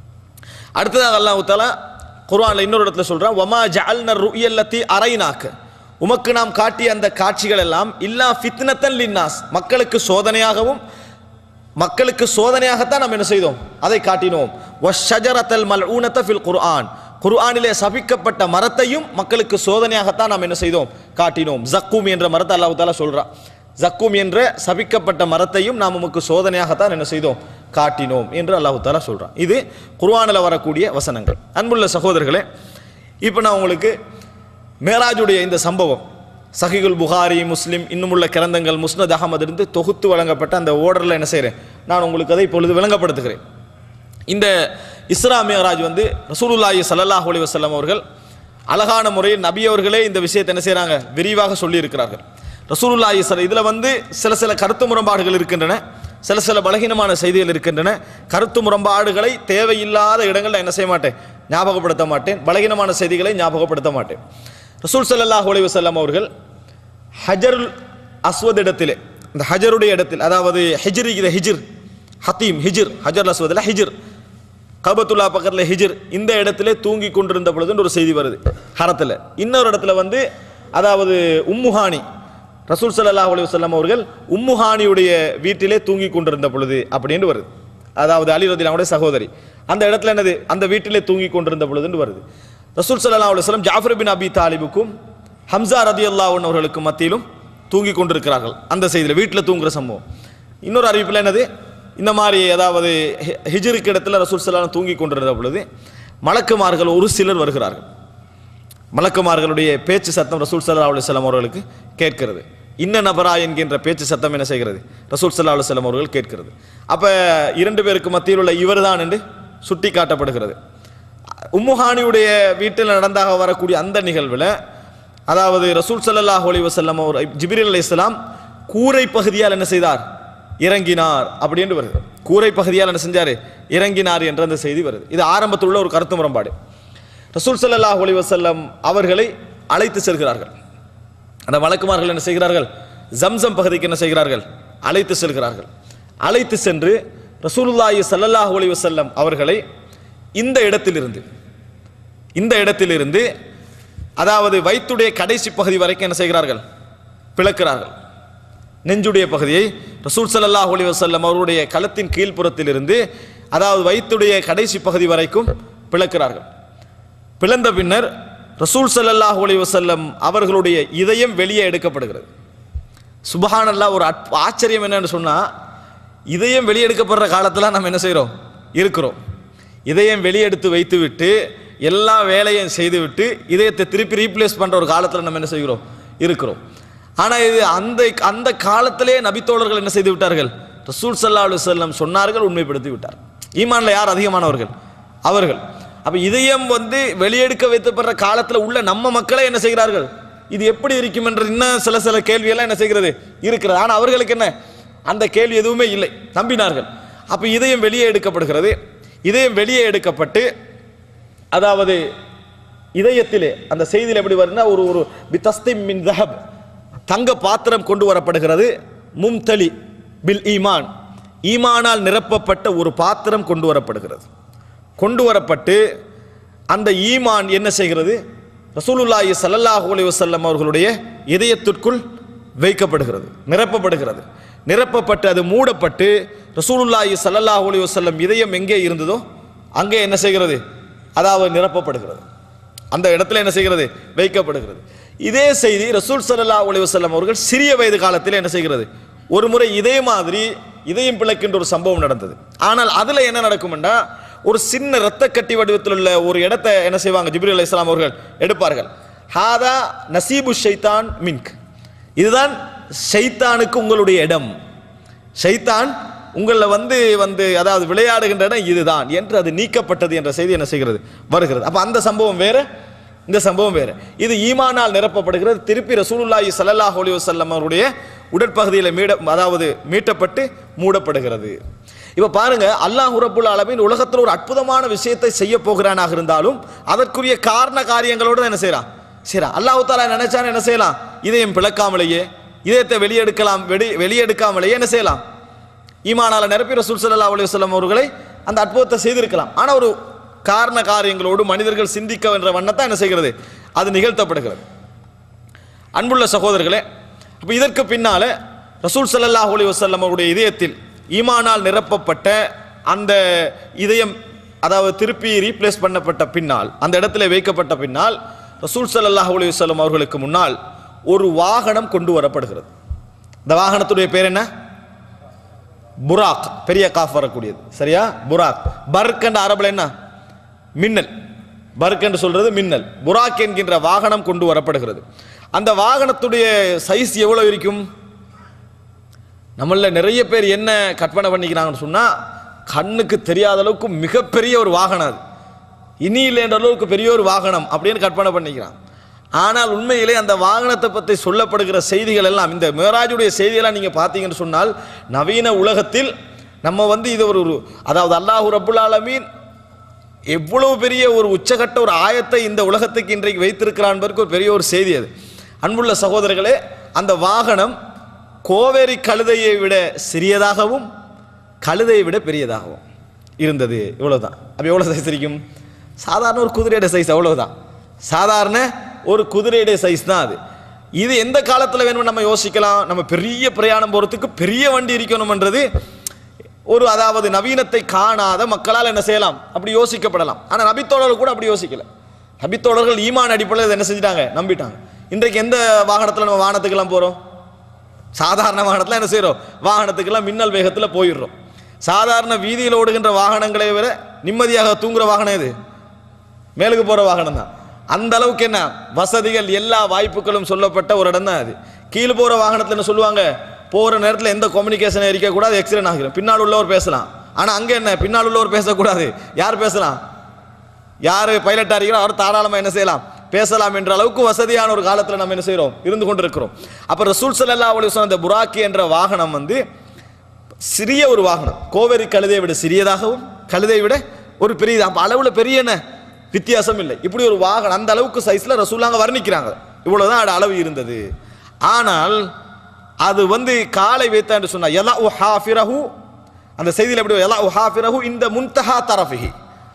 அடுத்ததாக அல்லாஹ் தாலா குர்ஆன்ல இன்னொரு இடத்துல சொல்றான் வமா ஜஅல்ன ருயல்லத்தி அரைனாக்க உமக்கு நாம் காட்டிய அந்த காட்சிகள் எல்லாம் இல்லா ஃபித்னத்தன் லின்னாஸ் மக்களுக்கு சோதனையாகவும் மக்களுக்கு சோதனையாகத்தான் நாம் என்ன செய்தோம் அதை காட்டினோம் வஷஜரத்தல் மல்ஊனத்த ஃபில் குர்ஆன் குர்ஆனிலே சபிக்கப்பட்ட மரத்தையும் மக்களுக்கு சோதனையாகத்தான் நாம் என்ன செய்தோம் காட்டினோம் ஜக்கூம் என்ற மரத்தை அல்லாஹ் தாலா சொல்றான் ஜக்கூம் என்ற சபிக்கப்பட்ட மரத்தையும் நாம் உமக்கு சோதனையாகத்தான் என்ன செய்தோம் காட்டினோம் என்று அல்லாஹ் தாலா சொல்றான் இது குர்ஆனில் வரக்கூடிய வசனங்கள் அன்புள்ள சகோதரர்களே இப்போ நான் உங்களுக்கு மேராஜுடைய இந்த சம்பவம் சஹிகுல் புகாரி முஸ்லிம் இன்னும் உள்ள கிரந்தங்கள் முஸ்னத் அகமது இருந்து தொகுத்து வழங்கப்பட்ட அந்த ஓர்டரில் என்ன செய்கிறேன் நான் உங்களுக்கு அதை இப்பொழுது விளங்கப்படுத்துகிறேன் இந்த இஸ்ரா மேராஜ் வந்து ரசூலுல்லாஹி ஸல்லல்லாஹு அலைஹி வஸல்லம் அவர்கள் அழகான முறையில் நபி அவர்களே இந்த விஷயத்தை என்ன செய்கிறாங்க விரிவாக சொல்லியிருக்கிறார்கள் ரசூலுல்லாஹி சல இதில் வந்து சில சில கருத்து முரண்பாடுகள் இருக்கின்றன சில சில பலகீனமான செய்திகள் இருக்கின்றன கருத்து முரண்பாடுகளை தேவையில்லாத இடங்களில் என்ன செய்ய மாட்டேன் ஞாபகப்படுத்த மாட்டேன் பலகீனமான செய்திகளை ஞாபகப்படுத்த மாட்டேன் ரசூல் ஸல்லல்லாஹு அலைஹி வஸல்லம் அவர்கள் ஹஜருல் அஸ்வத் இடத்திலே இந்த ஹஜருடைய இடத்தில் அதாவது ஹிஜ்ரி இது ஹிஜ்ர் ஹத்தீம் ஹிஜ்ர் ஹஜர் அஸ்வதில் ஹிஜ்ர் கபத்துல்லா பக்கத்தில் ஹிஜ்ர் இந்த இடத்திலே தூங்கி கொண்டிருந்த பொழுதுன்னு ஒரு செய்தி வருது ஹரத்தில் இன்னொரு இடத்துல வந்து அதாவது உம்முஹானி ரசூல் ஸல்லல்லாஹு அலைஹி வஸல்லம் அவர்கள் உம்முஹானியுடைய வீட்டிலே தூங்கி கொண்டிருந்த பொழுது அப்படின்னு வருது அதாவது அலி ரதிலாவுடைய சகோதரி அந்த இடத்துல என்னது அந்த வீட்டிலே தூங்கி கொண்டிருந்த பொழுதுன்னு வருது ரசூல் ஸல்லல்லாஹு அலைஹி வஸல்லம் ஜாஃபர் பின் அபி தாலிபுக்கும் ஹம்சா ரதியல்லாஹு அவர்களுக்கும் மத்தியிலும் தூங்கி கொண்டிருக்கிறார்கள் அந்த செய்தியில் வீட்டில் தூங்குற சம்பவம் இன்னொரு அறிவிப்பில் என்னது இந்த மாதிரி அதாவது ஹி- ஹிஜ்ருக்கு இடத்துல ரசூல் ஸல்லல்லாஹு தூங்கி கொண்டிருந்த பொழுது மலக்குமார்கள் ஒரு சிலர் வருகிறார்கள் மலக்குமார்களுடைய பேச்சு சத்தம் ரசூல் ஸல்லல்லாஹு அலைஹி வஸல்லம் அவர்களுக்கு கேட்கிறது இன்ன நபரா என்கின்ற பேச்சு சத்தம் என்ன செய்கிறது ரசூல் ஸல்லல்லாஹு அலைஹி வஸல்லம் அவர்கள் கேட்கிறது அப்ப இரண்டு பேருக்கு மத்தியில் உள்ள இவர்தான் என்று சுட்டி காட்டப்படுகிறது உம்முஹானியுடைய வீட்டில் நடந்தாக வரக்கூடிய அந்த நிகழ்வில் அதாவது ரசூல் ஸல்லல்லாஹு அலைஹி வஸல்லம் அவர் ஜிப்ரீல் அலைஹிஸ்ஸலாம் கூரை பகுதியால் என்ன செய்தார் இறங்கினார் அப்படின்னு வருது கூரை பகுதியால் என்ன செஞ்சாரு இறங்கினார் என்ற அந்த செய்தி வருது இது ஆரம்பத்தில் உள்ள ஒரு கருத்து முரண்பாடு ரசூல் ஸல்லல்லாஹு அலைஹி வஸல்லம் அவர்களை அழைத்து செல்கிறார்கள் அந்த வழக்குமார்கள் என்ன செய்கிறார்கள் ஜம்சம் பகுதிக்கு என்ன செய்கிறார்கள் அழைத்து செல்கிறார்கள் அழைத்து சென்று ரசூலுல்லாஹி ஸல்லல்லாஹு அலைஹி வஸல்லம் அவர்களை இந்த இடத்திலிருந்து இந்த இடத்திலிருந்து அதாவது வயிற்றுடைய கடைசி பகுதி வரைக்கும் என்ன செய்கிறார்கள் பிளக்கிறார்கள் நெஞ்சுடைய பகுதியை ரசூல் ஸல்லல்லாஹு அலைஹி வஸல்லம் அவருடைய களத்தின் கீழ்ப்புறத்திலிருந்து அதாவது வயிற்றுடைய கடைசி பகுதி வரைக்கும் பிளக்கிறார்கள் பிளந்த பின்னர் ரசூல் ஸல்லல்லாஹு அலைஹி வஸல்லம் அவர்களுடைய இதயம் வெளியே எடுக்கப்படுகிறது சுபஹானல்லாஹ் ஒரு அற்ப- ஆச்சரியம் என்னன்னு சொன்னா இதயம் வெளியே எடுக்கப்படுற காலத்துல நம்ம என்ன செய்றோம் இருக்கிறோம் இதயம் வெளியெடுத்து வைத்துவிட்டு எல்லா வேலையும் செய்துவிட்டு இதயத்தை திருப்பி ரீப்ளேஸ் பண்ற ஒரு காலத்துல நம்ம என்ன செய்கிறோம் இருக்கிறோம் ஆனா இது அந்த அந்த காலத்திலே நபித்தோழர்கள் என்ன செய்து விட்டார்கள் ரசூல் ஸல்லல்லாஹு அலைஹி வஸல்லம் சொன்னார்கள் உண்மைப்படுத்தி விட்டார் ஈமான்ல யார் அதிகமானவர்கள் அவர்கள் அப்ப இதயம் வந்து வெளியெடுக்க வைத்தப்படுற காலத்துல உள்ள நம்ம மக்களே என்ன செய்கிறார்கள் இது எப்படி இருக்கும் என்ற இன்னும் சில சில கேள்வியெல்லாம் என்ன செய்கிறது இருக்கிறது ஆனா அவர்களுக்கு என்ன அந்த கேள்வி எதுவுமே இல்லை நம்பினார்கள் அப்ப இதயம் வெளியே எடுக்கப்படுகிறது இதயம் வெளியே எடுக்கப்பட்டு அதாவது இதயத்திலே அந்த செய்தியில் எப்படி வருதுன்னா ஒரு ஒரு பித்தஸ்தி மின் தஹப் தங்க பாத்திரம் கொண்டு வரப்படுகிறது மும்தலி பில் ஈமான் ஈமானால் நிரப்பப்பட்ட ஒரு பாத்திரம் கொண்டு வரப்படுகிறது கொண்டு வரப்பட்டு அந்த ஈமான் என்ன செய்கிறது ரசூலுல்லாஹி ஸல்லல்லாஹு அலைஹி வஸல்லம் அவர்களுடைய இதயத்திற்குள் வைக்கப்படுகிறது நிரப்பப்படுகிறது நிரப்பப்பட்டு அது மூடப்பட்டு ரசூலுல்லாஹி ஸல்லல்லாஹு அலைஹி வஸல்லம் இதயம் எங்கே இருந்ததோ அங்கே என்ன செய்கிறது அதாவது நிரப்பப்படுகிறது அந்த இடத்துல என்ன செய்கிறது வைக்கப்படுகிறது இதே செய்தி ரசூல் ஸல்லல்லாஹு அலைஹி வஸல்லம் அவர்கள் சிறிய வயது காலத்தில் என்ன செய்கிறது ஒரு முறை இதே மாதிரி இதயம் பிளக்கின்ற ஒரு சம்பவம் நடந்தது ஆனால் அதுல என்ன நடக்கும்னா ஒரு சின்ன இரத்த கட்டி வடிவத்தில் உள்ள ஒரு இடத்தை என்ன செய்வாங்க ஜிப்ரி அலைஹிஸ்ஸலாம் அவர்கள் எடுப்பார்கள் ஹாதா நசீபு ஷைத்தான் மின்க் இதுதான் ஷைத்தானுக்கு உங்களுடைய இடம் ஷைத்தான் உங்களில் வந்து வந்து அதாவது விளையாடுகின்ற இடம் இதுதான் என்று அது நீக்கப்பட்டது என்ற செய்தி என்ன செய்கிறது வருகிறது அப்போ அந்த சம்பவம் வேற இந்த சம்பவம் வேற இது ஈமானால் நிரப்பப்படுகிறது திருப்பி ரசூலுல்லாஹி ஸல்லல்லாஹு அலைஹி வஸல்லம் அவருடைய உடற்பகுதியில் மீட அதாவது மீட்டப்பட்டு மூடப்படுகிறது இப்போ பாருங்க அல்லாஹ் ரப்புல் ஆலமீன் உலகத்தில் ஒரு அற்புதமான விஷயத்தை செய்ய போகிறானாக இருந்தாலும் அதற்குரிய காரண காரியங்களோடு தான் என்ன செய்றான் சரி அல்லாஹ் தாலா நினைச்சான என்ன செய்யலாம் இதயம் பிளக்காமலேயே இதயத்தை வெளியெடுக்கலாம் வெளி வெளியெடுக்காமலேயே என்ன செய்யலாம் ஈமானால நிரப்பி ரசூல் ஸல்லல்லாஹு அலைஹி வஸல்லம் அவர்களை அந்த அற்புதத்தை செய்திருக்கலாம் ஆனா ஒரு காரண காரியங்களோடு மனிதர்கள் சிந்திக்க என்ற வண்ணத்தான் என்ன செய்கிறது அது நிகழ்த்தப்படுகிறது அன்புள்ள சகோதரர்களே அப்ப இதற்கு பின்னால ரசூல் ஸல்லல்லாஹு அலைஹி வஸல்லம் அவருடைய இதயத்தில் ஈமானால் நிரப்பப்பட்ட அந்த இதயம் அதாவது திருப்பி ரீப்ளேஸ் பண்ணப்பட்ட பின்னால் அந்த இடத்துல வைக்கப்பட்ட பின்னால் ரசூல் ஸல்லல்லாஹு அலைஹி வஸல்லம் அவர்களுக்கு முன்னால் ஒரு வாகனம் கொண்டு வரப்படுகிறது இந்த வாகனத்துடைய பேர் என்ன புராக் பெரிய காஃப் வரக்கூடியது சரியா புராக் பர்க் என்ற அரபில் என்ன மின்னல் பர்க் என்று சொல்றது மின்னல் புராக் என்கின்ற வாகனம் கொண்டு வரப்படுகிறது அந்த வாகனத்துடைய சைஸ் எவ்வளவு இருக்கும் நம்மள நிறைய பேர் என்ன கற்பனை பண்ணிக்கிறாங்கன்னு சொன்னா கண்ணுக்கு தெரியாத அளவுக்கு மிகப்பெரிய ஒரு வாகனம் அது இனி இல்லைன்ற அளவுக்கு பெரிய ஒரு வாகனம் அப்படின்னு கற்பனை பண்ணிக்கிறான் ஆனால் உண்மையிலே அந்த வாகனத்தை பற்றி சொல்லப்படுகிற செய்திகள் எல்லாம் இந்த மேராஜுடைய செய்தியெல்லாம் நீங்கள் பார்த்தீங்கன்னு சொன்னால் நவீன உலகத்தில் நம்ம வந்து இது ஒரு ஒரு- அதாவது அல்லாஹு ரப்புல் ஆலமீன் எவ்வளவு பெரிய ஒரு உச்சகட்ட ஒரு ஆயத்தை இந்த உலகத்துக்கு இன்றைக்கு வைத்திருக்கிறான் என்பதற்கு ஒரு பெரிய ஒரு செய்தி அது அன்புள்ள சகோதரர்களே அந்த வாகனம் கோவேரி கழுதையை விட சிறியதாகவும் கழுதையை விட பெரியதாகவும் இருந்தது இவ்வளவுதான் அப்போ எவ்வளோ சைஸ் இருக்கும் சாதாரண ஒரு குதிரையோட சைஸ் அவ்வளவுதான் சாதாரண ஒரு குதிரையுடைய சைஸ் தான் அது இது எந்த காலத்தில் வேணும் நம்ம யோசிக்கலாம் நம்ம பெரிய பிரயாணம் போகிறதுக்கு பெரிய வண்டி இருக்கணும்ன்றது ஒரு அதாவது நவீனத்தை காணாத மக்களால் என்ன செய்யலாம் அப்படி யோசிக்கப்படலாம் ஆனால் நபித்தோழர்கள் கூட அப்படி யோசிக்கல நபித்தோழர்கள் ஈமான் அடிப்படையில் இதை என்ன செஞ்சிட்டாங்க நம்பிட்டாங்க இன்றைக்கு எந்த வாகனத்தில் நம்ம வாகனத்துக்கெல்லாம் போகிறோம் சாதாரண வாகனத்தில் என்ன செய்கிறோம் வாகனத்துக்கெல்லாம் மின்னல் வேகத்தில் போயிடுறோம் சாதாரண வீதியில் ஓடுகின்ற வாகனங்களை விட நிம்மதியாக தூங்குற வாகனம் எது மேலுக்கு போகிற வாகனம் தான் அந்த அளவுக்கு என்ன வசதிகள் எல்லா வாய்ப்புகளும் சொல்லப்பட்ட ஒரு இடம் தான் அது கீழே போகிற வாகனத்தில் என்ன சொல்லுவாங்க போகிற நேரத்தில் எந்த கம்யூனிகேஷன் இருக்கக்கூடாது எக்ஸிடென்ட் ஆகிரும் பின்னால் உள்ளவர் பேசலாம் ஆனால் அங்கே என்ன பின்னால் உள்ளவர் பேசக்கூடாது யார் பேசலாம் யார் பைலட்டாக இருக்கிறோம் அவர் தாராளமாக என்ன செய்யலாம் பேசலாம் என்ற அளவுக்கு வசதியான ஒரு காலத்தில் நம்ம என்ன செய்கிறோம் இருந்து கொண்டிருக்கிறோம் அப்போ ரசூல் ஸல்லல்லாஹு அலைஹி வஸல்லம் அந்த புராக்கி என்ற வாகனம் வந்து சிறிய ஒரு வாகனம் கோவேரி கழுதையை விட சிறியதாகவும் கழுதையை விட ஒரு பெரிய அப்ப அளவுல பெரிய என்ன வித்தியாசம் இல்லை இப்படி ஒரு வாகனம் அந்த அளவுக்கு சைஸ்ல ரசூலாங்க வர்ணிக்கிறாங்க இவ்வளவுதான் அது அளவு இருந்தது ஆனால் அது வந்து காலை வைத்த என்று சொன்னா யலா உ ஹாஃபிரஹு அந்த செய்தியில் எப்படி யலா உ ஹாஃபிரஹு இந்த முன்தஹா தரஃபிஹி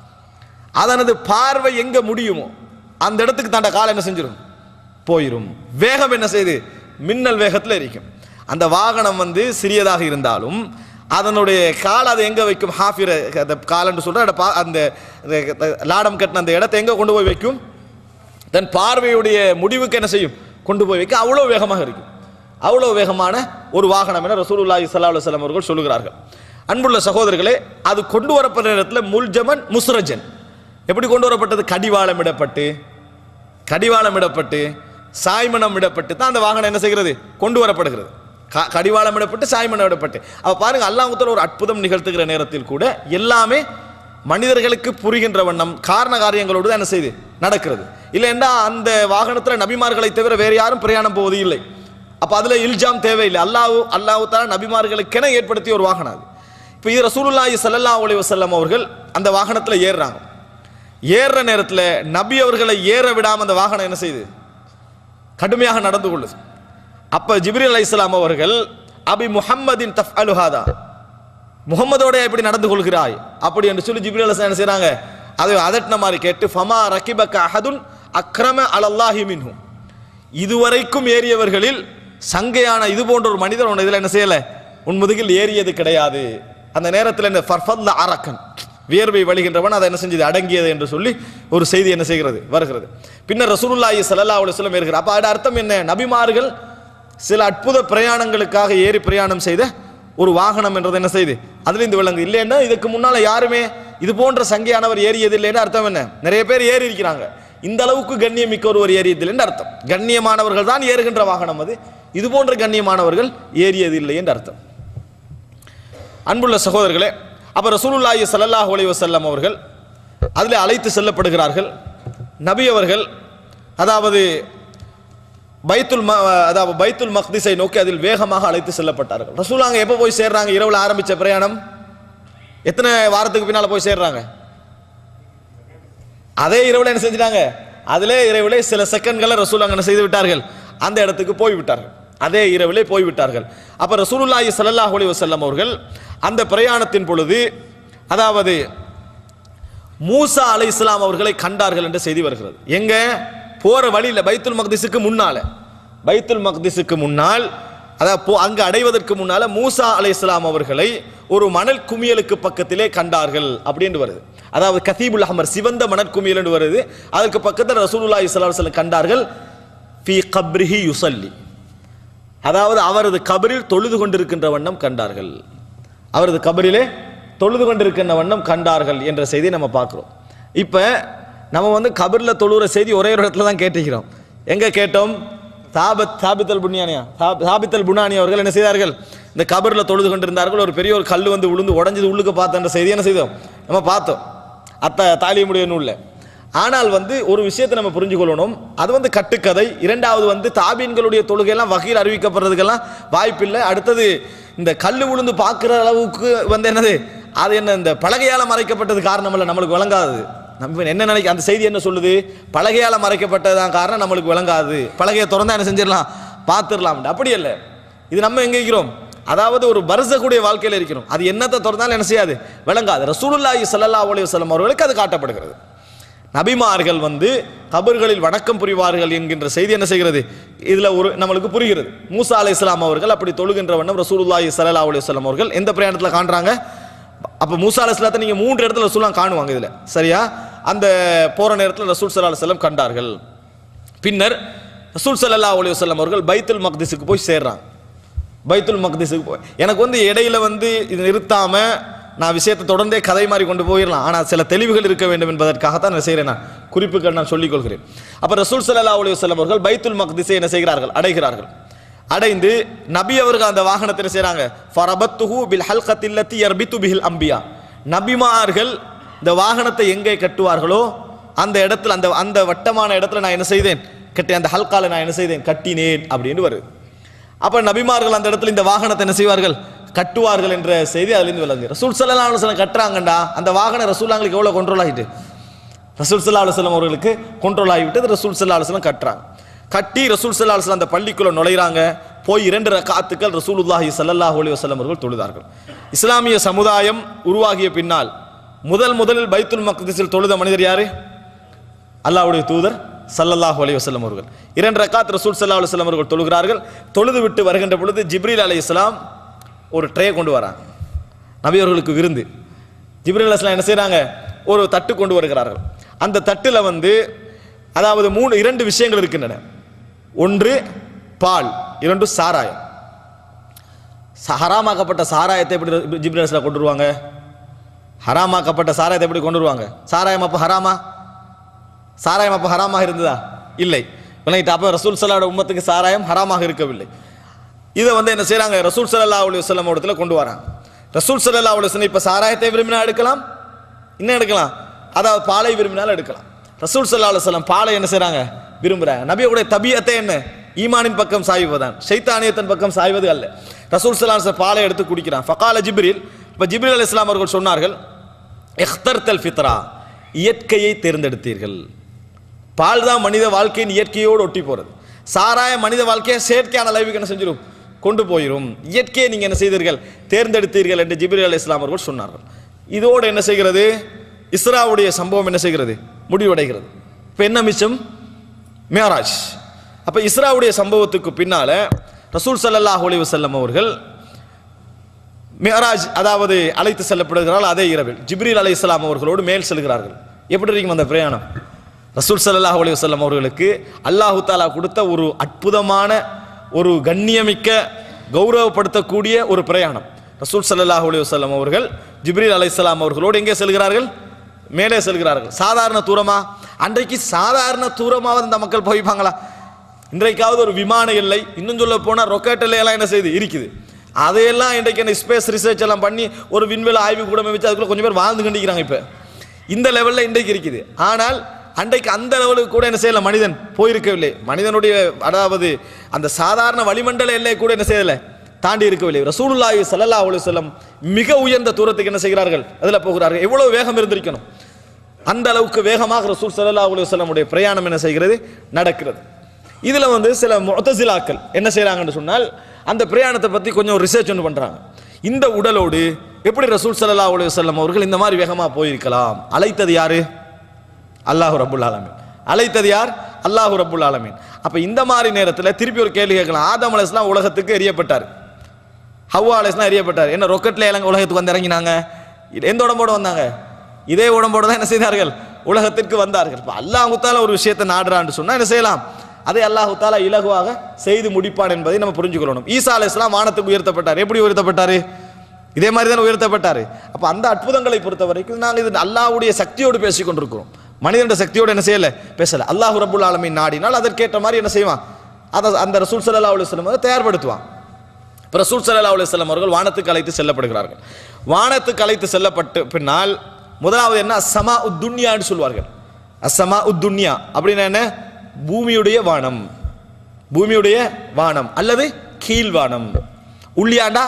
அதனது பார்வை எங்க முடியுமோ அந்த இடத்துக்கு தாண்ட காலை என்ன செஞ்சிடும் போயிடும் வேகம் என்ன செய்யுது மின்னல் வேகத்தில் இருக்கும் அந்த வாகனம் வந்து சிறியதாக இருந்தாலும் அதனுடைய கால் அதை எங்க வைக்கும் ஹாஃபிர அந்த காலன்னு சொல்ற அந்த பா- அந்த அந்த லாடம் கட்டின அந்த இடத்தை எங்க கொண்டு போய் வைக்கும் தன் பார்வையுடைய முடிவுக்கு என்ன செய்யும் கொண்டு போய் வைக்க அவ்வளோ வேகமாக இருக்கும் அவ்வளோ வேகமான ஒரு வாகனம் என ரசூலுல்லாஹி ஸல்லல்லாஹு அலைஹி வஸல்லம் அவர்கள் சொல்லுகிறார்கள் அன்புள்ள சகோதரர்களே அது கொண்டு வரப்பட்ட நேரத்தில் முல்ஜமன் முஸ்ரஜன் எப்படி கொண்டு வரப்பட்டது கடிவாளம் இடப்பட்டு கடிவாளம் இடப்பட்டு சாய்மனம் இடப்பட்டு தான் அந்த வாகனம் என்ன செய்கிறது கொண்டு வரப்படுகிறது க- கடிவாளம் இடப்பட்டு சாய்மனம் இடப்பட்டு அப்ப பாருங்க அல்லாஹ்வுத்தால ஒரு அற்புதம் நிகழ்த்துகிற நேரத்தில் கூட எல்லாமே மனிதர்களுக்கு புரிகின்ற வண்ணம் காரண காரியங்களோடு தான் என்ன செய்து நடக்கிறது இல்லைன்னா அந்த வாகனத்தில் நபிமார்களை தவிர வேறு யாரும் பிரயாணம் போவது இல்லை அப்ப அதுல இல்ஜாம் தேவையில்லை அல்லாஹ் அல்லாஹ் தாலா நபிமார்களுக்கென ஏற்படுத்திய ஒரு வாகனம் அது இப்போ இது ரசூலுல்லாஹி ஸல்லல்லாஹு அலைஹி வஸல்லம் அவர்கள் அந்த வாகனத்தில் ஏறுறாங்க ஏறுற நேரத்தில் நபி அவர்களை ஏற விடாம அந்த வாகனம் என்ன செய்யுது கடுமையாக நடந்து கொள்ளுது அப்ப ஜிப்ரீல் அலைஹிஸ்ஸலாம் அவர்கள் அபி முஹம்மதின் தஃப் அலுஹாதா முகம்மதோட எப்படி நடந்து கொள்கிறாய் அப்படி என்று சொல்லி ஜிப்ரீல் அலைஹிஸ்ஸலாம் என்ன செய்றாங்க அதை அதட்டின மாதிரி கேட்டு ஃபமா ரகிபக்க அஹதுன் அக்ரம அலல்லாஹி மின்ஹும் இதுவரைக்கும் ஏறியவர்களில் சங்கையான இது போன்ற ஒரு மனிதர் உன் இதில் என்ன செய்யல உன் முதுகில் ஏறியது கிடையாது அந்த நேரத்தில் என்ன ஃபர்ஃபத்ல அரக்கன் வியர்வை வழிகின்றவன் அதை என்ன செஞ்சது அடங்கியது என்று சொல்லி ஒரு செய்தி என்ன செய்கிறது வருகிறது பின்னர் ரசூலுல்லாஹி ஸல்லல்லாஹு அலைஹி வஸல்லம் ஏறுகிறார் அப்ப அதோட அர்த்தம் என்ன நபிமார்கள் சில அற்புத பிரயாணங்களுக்காக ஏறி பிரயாணம் செய்த ஒரு வாகனம் என்றது என்ன செய்து அதுல இந்த விலங்கு இல்லைன்னா இதுக்கு முன்னால யாருமே இது போன்ற சங்கையானவர் ஏறியது இல்லைன்னு அர்த்தம் என்ன நிறைய பேர் ஏறி இருக்கிறாங்க இந்த அளவுக்கு கண்ணியம் மிக்க ஒருவர் ஏறியது என்று அர்த்தம் கண்ணியமானவர்கள் தான் ஏறுகின்ற வாகனம் அது இது போன்ற கண்ணியமானவர்கள் ஏறியது இல்லை என்று அர்த்தம் அன்புள்ள சகோதரர்களே அப்ப ரசூலுல்லாஹி ஸல்லல்லாஹு அலைஹி வஸல்லம் அவர்கள் அதில் அழைத்து செல்லப்படுகிறார்கள் நபி அவர்கள் அதாவது பைத்துல் ம அதாவது பைத்துல் மக்திஸை நோக்கி அதில் வேகமாக அழைத்து செல்லப்பட்டார்கள் ரசூலாங்க எப்போ போய் சேர்றாங்க இரவுல ஆரம்பிச்ச பிரயாணம் எத்தனை வாரத்துக்கு பின்னால போய் சேர்றாங்க அதே இரவுல என்ன செஞ்சிட்டாங்க அதிலே இரவிலே சில செகண்ட்களை ரசூலாங்க என்ன செய்து விட்டார்கள் அந்த இடத்துக்கு போய் விட்டார்கள் அதே இரவிலே போய் விட்டார்கள் அப்ப ரசூலுல்லாஹி ஸல்லல்லாஹு அலைஹி வஸல்லம் அவர்கள் அந்த பிரயாணத்தின் பொழுது அதாவது மூசா அலைஹிஸ்ஸலாம் அவர்களை கண்டார்கள் என்ற செய்தி வருகிறது எங்க போற வழியில பைத்துல் மக்திஸுக்கு முன்னால பைத்துல் மக்திஸுக்கு முன்னால் அதாவது போ அங்கு அடைவதற்கு முன்னால மூசா அலைஹிஸ்ஸலாம் அவர்களை ஒரு மணல் குமியலுக்கு பக்கத்திலே கண்டார்கள் அப்படின்னு வருது அதாவது கதீபுல் அஹமர் சிவந்த மணல் குமியல் என்று வருது அதுக்கு பக்கத்தில் ரசூலுல்லாஹி ஸல்லல்லாஹு அலைஹி வஸல்லம் கண்டார்கள் ஃபி கப்ரிஹி யுஸல்லி அதாவது அவரது கபரில் தொழுது கொண்டிருக்கின்ற வண்ணம் கண்டார்கள் அவரது கபரிலே தொழுது கொண்டிருக்கின்ற வண்ணம் கண்டார்கள் என்ற செய்தியை நம்ம பார்க்குறோம் இப்போ நம்ம வந்து கபரில் தொழுகிற செய்தி ஒரே ஒரு இடத்துல தான் கேட்டிருக்கிறோம் எங்கே கேட்டோம் தாபத் தாபித்தல் புண்ணியானியா தாப்- தாபித்தல் புனானி அவர்கள் என்ன செய்தார்கள் இந்த கபரில் தொழுது கொண்டிருந்தார்கள் ஒரு பெரிய ஒரு கல் வந்து விழுந்து உடஞ்சது உள்ளுக்கு பார்த்த செய்தி என்ன செய்தோம் நம்ம பார்த்தோம் அத்த தாலியமுடைய நூலில் ஆனால் வந்து ஒரு விஷயத்தை நம்ம புரிஞ்சு கொள்ளணும் அது வந்து கட்டுக்கதை இரண்டாவது வந்து தாபீன்களுடைய தொழுகையெல்லாம் வகையில் அறிவிக்கப்படுறதுக்கெல்லாம் வாய்ப்பில்லை அடுத்தது இந்த கல் விழுந்து பார்க்குற அளவுக்கு வந்து என்னது அது என்ன இந்த பலகையால் மறைக்கப்பட்டது காரணம் இல்லை நம்மளுக்கு விளங்காது நம்ம என்ன நினைக்க அந்த செய்தி என்ன சொல்லுது பலகையால் மறைக்கப்பட்டதுதான் காரணம் நம்மளுக்கு விளங்காது பலகையை திறந்தா என்ன செஞ்சிடலாம் பார்த்துடலாம் அப்படி இல்லை இது நம்ம எங்க இருக்கிறோம் அதாவது ஒரு வருஷக்கூடிய வாழ்க்கையில் இருக்கிறோம் அது என்னத்தை திறந்தாலும் என்ன செய்யாது விளங்காது ரசூலுல்லாஹி ஸல்லல்லாஹு அலைஹி வஸல்லம் அவர்களுக்கு அது காட்டப்படுகிறது நபிமார்கள் வந்து கபர்களில் வணக்கம் புரிவார்கள் என்கின்ற செய்தி என்ன செய்கிறது இதுல ஒரு நம்மளுக்கு புரிகிறது மூசா அலை இஸ்லாம் அவர்கள் அப்படி தொழுகின்ற வண்ணம் ரசூலுல்லாஹி ஸல்லல்லாஹு அலைஹி வஸல்லம் அவர்கள் எந்த பிரயாணத்தில் காண்றாங்க அப்ப மூசா அலை இஸ்லாத்தை நீங்க மூன்று இடத்துல ரசூலாம் காணுவாங்க இதுல சரியா அந்த போற நேரத்தில் ரசூல் ஸல்லல்லாஹு அலைஹி வஸல்லம் கண்டார்கள் பின்னர் ரசூல் ஸல்லல்லாஹு அலைஹி வஸல்லம் அவர்கள் பைத்துல் மக்திஸுக்கு போய் சேர்றாங்க பைத்துல் மக்திஸுக்கு போய் எனக்கு வந்து இடையில வந்து இது நிறுத்தாம நான் விஷயத்தை தொடர்ந்தே கதை மாதிரி கொண்டு போயிடலாம் ஆனால் சில தெளிவுகள் இருக்க வேண்டும் என்பதற்காகத்தான் நான் செய்கிறேன் நான் குறிப்புகள் நான் சொல்லிக் கொள்கிறேன் அப்போ ரசூல் ஸல்லல்லாஹு அலைஹி வஸல்லம் அவர்கள் பைத்துல் மக்திஸை என்ன செய்கிறார்கள் அடைகிறார்கள் அடைந்து நபி அவர்கள் அந்த வாகனத்தை என்ன செய்கிறாங்க ஃபரபத்துஹு பில் ஹல்கத்தில்லத்தி யர்பித்து பிஹில் அம்பியா நபிமார்கள் இந்த வாகனத்தை எங்கே கட்டுவார்களோ அந்த இடத்துல அந்த அந்த வட்டமான இடத்துல நான் என்ன செய்தேன் கட்டி அந்த ஹல்கால நான் என்ன செய்தேன் கட்டினேன் அப்படின்னு வருது அப்ப நபிமார்கள் அந்த இடத்துல இந்த வாகனத்தை என்ன செய்வார்கள் கட்டுவார்கள் என்ற செய்தி அதிலிருந்து விளங்கு ரசூல் சல்லா அலுவலம் கட்டுறாங்கண்டா அந்த வாகன ரசூலாங்களுக்கு எவ்வளோ கண்ட்ரோல் ஆகிட்டு ரசூல் சல்லா அலுவலம் அவர்களுக்கு கண்ட்ரோல் ஆகிவிட்டது ரசூல் சல்லா அலுவலம் கட்டுறாங்க கட்டி ரசூல் சல்லா அலுவலம் அந்த பள்ளிக்குள்ள நுழைறாங்க போய் இரண்டு ரக்காத்துக்கள் ரசூலுல்லாஹி ஸல்லல்லாஹு அலைஹி வஸல்லம் அவர்கள் தொழுதார்கள் இஸ்லாமிய சமுதாயம் உருவாகிய பின்னால் முதல் முதலில் பைத்துல் மக்திஸில் தொழுத மனிதர் யாரு அல்லாஹ்வுடைய தூதர் ஸல்லல்லாஹு அலைஹி வஸல்லம் அவர்கள் இரண்டு ரக்காத் ரசூல் ஸல்லல்லாஹு அலைஹி வஸல்லம் அவர்கள் தொழுகிறார்கள் தொழுது விட்டு வருகின்ற பொழுது ஜிப்ரீல் அலைஹிஸ்ஸலாம் ஒரு ட்ரே கொண்டு வராங்க நபி அவர்களுக்கு விருந்து ஜிப்ரீல் அலைஹிஸ்ஸலாம் என்ன செய்றாங்க ஒரு தட்டு கொண்டு வருகிறார்கள் அந்த தட்டுல வந்து அதாவது மூணு இரண்டு விஷயங்கள் இருக்கின்றன ஒன்று பால் இரண்டு சாராயம் ச- ஹராமாக்கப்பட்ட சாராயத்தை எப்படி ஜிப்ரீல் அலைஹிஸ்ஸலாம் கொண்டு வருவாங்க ஹராமாக்கப்பட்ட சாராயத்தை எப்படி கொண்டு வருவாங்க சாராயம் அப்போ ஹராமா சாராயம் அப்போ ஹராமாக இருந்ததா இல்லை விளங்கிட்டு அப்போ ரசூல் சல்லாவோட உம்மத்துக்கு சாராயம் ஹராமாக இருக்கவில்லை இதை வந்து என்ன செய்றாங்க ரசூல் சல்லா அலி வல்லம் இடத்துல கொண்டு வராங்க ரசூல் சல்லா அலி வல்லம் இப்போ சாராயத்தை விரும்பினா எடுக்கலாம் இன்னும் எடுக்கலாம் அதாவது பாலை விரும்பினாலும் எடுக்கலாம் ரசூல் சல்லா அலுவலம் பாலை என்ன செய்றாங்க விரும்புறாங்க நபியோடைய தபியத்தை என்ன ஈமானின் பக்கம் சாய்வதுதான் ஷைத்தானியத்தின் பக்கம் சாய்வது அல்ல ரசூல் சல்லா அலுவலம் பாலை எடுத்து குடிக்கிறான் ஃபகால ஜிப்ரில் இப்போ ஜிப்ரில் அலி இஸ்லாம் அவர்கள் சொன்னார்கள் எஹ்தர்தல் ஃபித்ரா இயற்கையை தேர்ந்தெடுத்தீர்கள் பால் தான் மனித வாழ்க்கையின் இயற்கையோடு ஒட்டி போகிறது சாராயம் மனித வாழ்க்கையை செயற்கையான லைவுக்கு என்ன செஞ்சிடும் கொண்டு போயிடும் இயற்கையை நீங்கள் என்ன செய்தீர்கள் தேர்ந்தெடுத்தீர்கள் என்று ஜிப்ரி அலி இஸ்லாம் அவர்கள் சொன்னார்கள் இதோடு என்ன செய்கிறது இஸ்ராவுடைய சம்பவம் என்ன செய்கிறது முடிவடைகிறது இப்போ என்ன மிச்சம் மேராஜ் அப்போ இஸ்ராவுடைய சம்பவத்துக்கு பின்னால ரசூல் ஸல்லல்லாஹு அலைஹி வஸல்லம் அவர்கள் மியராஜ் அதாவது அழைத்து செல்லப்படுகிறார்கள் அதே இரவில் ஜிப்ரீல் அலை இஸ்லாம் அவர்களோடு மேல் செல்கிறார்கள் எப்படி இருக்கும் அந்த பிரயாணம் ரசூல் ஸல்லல்லாஹு அலைஹி வஸல்லம் அவர்களுக்கு அல்லாஹு தாலா கொடுத்த ஒரு அற்புதமான ஒரு கண்ணியமிக்க கௌரவப்படுத்தக்கூடிய ஒரு பிரயாணம் ரசூல் ஸல்லல்லாஹு அலைஹி வஸல்லம் அவர்கள் ஜிப்ரீல் அலைஹிஸ்ஸலாம் அவர்களோடு எங்கே செல்கிறார்கள் மேலே செல்கிறார்கள் சாதாரண தூரமா அன்றைக்கு சாதாரண தூரமாவது இந்த மக்கள் போய்ப்பாங்களா இன்றைக்காவது ஒரு விமான எல்லை இன்னும் சொல்ல போனால் ரொக்கெட் எல்லாம் என்ன செய்யுது இருக்குது அதையெல்லாம் இன்றைக்கு என்ன ஸ்பேஸ் ரிசர்ச் எல்லாம் பண்ணி ஒரு விண்வெளி ஆய்வு கூட வச்சு அதுக்குள்ள கொஞ்சம் பேர் வாழ்ந்து கண்டிக்கிறாங்க இப்போ இந்த லெவலில் இன்றைக்கு இருக்குது ஆனால் அன்றைக்கு அந்த லெவலுக்கு கூட என்ன செய்யல மனிதன் போயிருக்கவில்லை மனிதனுடைய அதாவது அந்த சாதாரண வளிமண்டல எல்லை கூட என்ன செய்யலை தாண்டி இருக்கவில்லை ரசூலுல்லாஹி ஸல்லல்லாஹு அலைஹி வஸல்லம் மிக உயர்ந்த தூரத்துக்கு என்ன செய்கிறார்கள் அதில் போகிறார்கள் எவ்வளவு வேகம் இருந்திருக்கணும் அந்த அளவுக்கு வேகமாக ரசூல் ஸல்லல்லாஹு அலைஹி வஸல்லமுடைய பிரயாணம் என்ன செய்கிறது நடக்கிறது இதுல வந்து சில முத்தசிலாக்கள் என்ன செய்றாங்கன்னு சொன்னால் அந்த பிரயாணத்தை பத்தி கொஞ்சம் ரிசர்ச் ஒன்று பண்றாங்க இந்த உடலோடு எப்படி ரசூல் ஸல்லல்லாஹு அலைஹி வஸல்லம் அவர்கள் இந்த மாதிரி வேகமா போயிருக்கலாம் அழைத்தது யாரு அல்லாஹ் ரப்புல் ஆலமீன் அழைத்தது யார் அல்லாஹ் ரப்புல் ஆலமீன் அப்ப இந்த மாதிரி நேரத்தில் திருப்பி ஒரு கேள்வி கேட்கலாம் ஆதம் அலைஹிஸ்ஸலாம் உலகத்துக்கு எரியப்பட்டார் ஹவ்வா அலைஹிஸ்ஸலாம் எரியப்பட்டார் என்ன ரொக்கெட்ல இறங்க உலகத்துக்கு வந்து இறங்கினாங்க இது எந்த உடம்போடு வந்தாங்க இதே உடம்போடு தான் என்ன செய்தார்கள் உலகத்திற்கு வந்தார்கள் இப்போ அல்லாஹு தாலா ஒரு விஷயத்தை நாடுறான்னு சொன்னா என்ன செய்யலாம் அதை அல்லாஹு தாலா இலகுவாக செய்து முடிப்பான் என்பதை நம்ம புரிஞ்சுக்கொள்ளணும் ஈசா அலைஹிஸ்ஸலாம் வானத்துக்கு உயர்த்தப்பட்டார் எப்படி உயர்த்தப்பட்டார் இதே மாதிரி தான் உயர்த்தப்பட்டார் அப்போ அந்த அற்புதங்களை பொறுத்த வரைக்கும் நாங்கள் இது அல்லாஹ்வுடைய சக்தியோடு பேசிக் கொண்டிருக்கிறோம் மனிதனுடைய சக்தியோடு என்ன செய்யல பேசல அல்லாஹ் ரபுல் ஆலமீன் நாடினால் அதற்கேற்ற மாதிரி என்ன செய்வான் அதை அந்த ரசூல் ஸல்லல்லாஹு அலைஹி வஸல்லம் அதை தயார்படுத்துவான் இப்போ ரசூல் ஸல்லல்லாஹு அலைஹி வஸல்லம் அவர்கள் வானத்துக்கு அழைத்து செல்லப்படுகிறார்கள் வானத்துக்கு அழைத்து செல்லப்பட்டு பின்னால் முதலாவது என்ன அஸ்ஸமா உத்துன்யான்னு சொல்வார்கள் அஸ்ஸமா உத்துன்யா அப்படின்னா என்ன பூமியுடைய வானம் பூமியுடைய வானம் அல்லது கீழ் வானம் உள்ளியாண்டா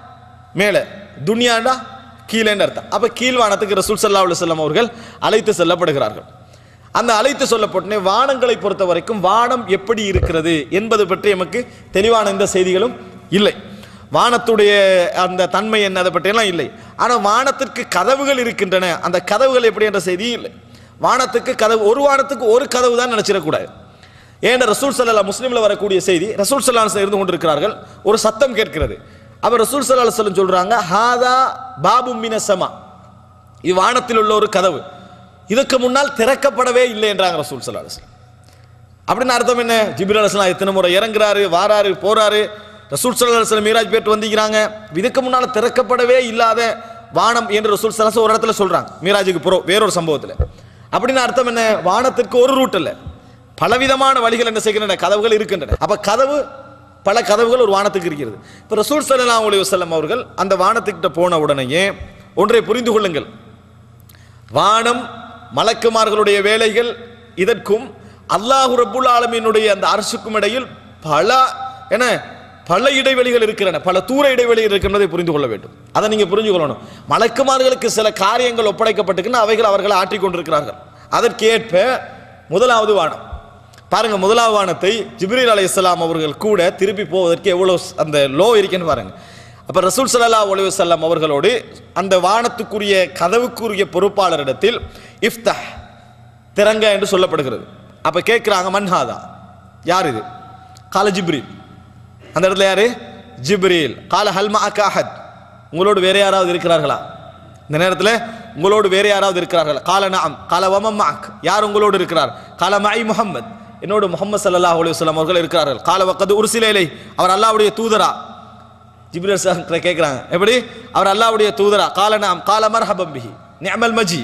மேலே துன்யாண்டா கீழேன்னு அர்த்தம் அப்போ கீழ் வானத்துக்கு ரசூல் ஸல்லல்லாஹு அலைஹி வஸல்லம் அவர்கள் அழைத்து செல்லப்படுகிறார்கள் அந்த அழைத்து சொல்லப்பட்டனே வானங்களை பொறுத்த வரைக்கும் வானம் எப்படி இருக்கிறது என்பது பற்றி நமக்கு தெளிவான எந்த செய்திகளும் இல்லை வானத்துடைய அந்த தன்மை என்ன அதை பற்றியெல்லாம் இல்லை ஆனால் வானத்திற்கு கதவுகள் இருக்கின்றன அந்த கதவுகள் எப்படி என்ற செய்தி இல்லை வானத்துக்கு கதவு ஒரு வானத்துக்கு ஒரு கதவு தான் நினச்சிடக்கூடாது ஏன்னா ரசூல் சல்லா முஸ்லீமில் வரக்கூடிய செய்தி ரசூல் சல்லா இருந்து கொண்டிருக்கிறார்கள் ஒரு சத்தம் கேட்கிறது அவர் ரசூல் சல்லா சொல்லம் சொல்றாங்க ஹாதா பாபு மினசமா இது வானத்தில் உள்ள ஒரு கதவு இதுக்கு முன்னால் திறக்கப்படவே இல்லை என்றாங்க ரசூல் சல்லா அலுவலம் அப்படின்னு அர்த்தம் என்ன ஜிபிர் அலுவலாம் எத்தனை முறை இறங்குறாரு வாராரு போறாரு ரசூல் சல்லா அலுவலம் மீராஜ் பேட்டு வந்திக்கிறாங்க இதுக்கு முன்னால் திறக்கப்படவே இல்லாத வானம் என்று ரசூல் சலாஸ் ஒரு இடத்துல சொல்றாங்க மீராஜுக்கு புறோ வேறொரு சம்பவத்தில் அப்படின்னு அர்த்தம் என்ன வானத்திற்கு ஒரு ரூட் இல்லை பலவிதமான வழிகள் என்ன செய்கின்றன கதவுகள் இருக்கின்றன அப்ப கதவு பல கதவுகள் ஒரு வானத்துக்கு இருக்கிறது இப்போ ரசூல் சல்லா அலி வசல்லம் அவர்கள் அந்த வானத்துக்கிட்ட போன உடனேயே ஒன்றை புரிந்து கொள்ளுங்கள் வானம் மலக்குமார்களுடைய வேலைகள் இதற்கும் அல்லாஹு ரப்புல் ஆலமீனுடைய அந்த அரசுக்கும் இடையில் பல என்ன பல இடைவெளிகள் இருக்கின்றன பல தூர இடைவெளிகள் இருக்கின்றதை புரிந்து கொள்ள வேண்டும் அதை நீங்க புரிஞ்சு கொள்ளணும் மலக்குமார்களுக்கு சில காரியங்கள் ஒப்படைக்கப்பட்டிருக்கின்றன அவைகள் அவர்கள் ஆற்றிக் கொண்டிருக்கிறார்கள் அதற்கேற்ப முதலாவது வானம் பாருங்க முதலாவது வானத்தை ஜிப்ரீல் அலைஹிஸ்ஸலாம் அவர்கள் கூட திருப்பி போவதற்கு எவ்வளவு ஸ்- அந்த லோ இருக்குன்னு பாருங்க அப்ப ரசூல் ஸல்லல்லாஹு அலைஹி வஸல்லம் அவர்களோடு அந்த வானத்துக்குரிய கதவுக்குரிய பொறுப்பாளரிடத்தில் இஃப்தஹ் திறங்க என்று சொல்லப்படுகிறது அப்ப கேட்கிறாங்க மன்ஹாதா யார் இது கால ஜிப்ரீல் அந்த இடத்துல யாரு ஜிப்ரீல் கால ஹல்மா அஹத் உங்களோடு வேற யாராவது இருக்கிறார்களா இந்த நேரத்தில் உங்களோடு வேற யாராவது இருக்கிறார்களா கால நாம் கால வமம் மாக் யார் உங்களோடு இருக்கிறார் கால மை முஹம்மத் என்னோடு முகமது ஸல்லல்லாஹு அலைஹி வஸல்லம் அவர்கள் இருக்கிறார்கள் கால வக்கது உருசிலேலை அவர் அல்லாஹ்வுடைய தூதரா ஜிப்ரீல் சார் கேட்குறாங்க எப்படி அவர் அல்லாஹ்வுடைய தூதரா கால நாம் கால மர்ஹபம் பிஹி நிஅமல் மஜி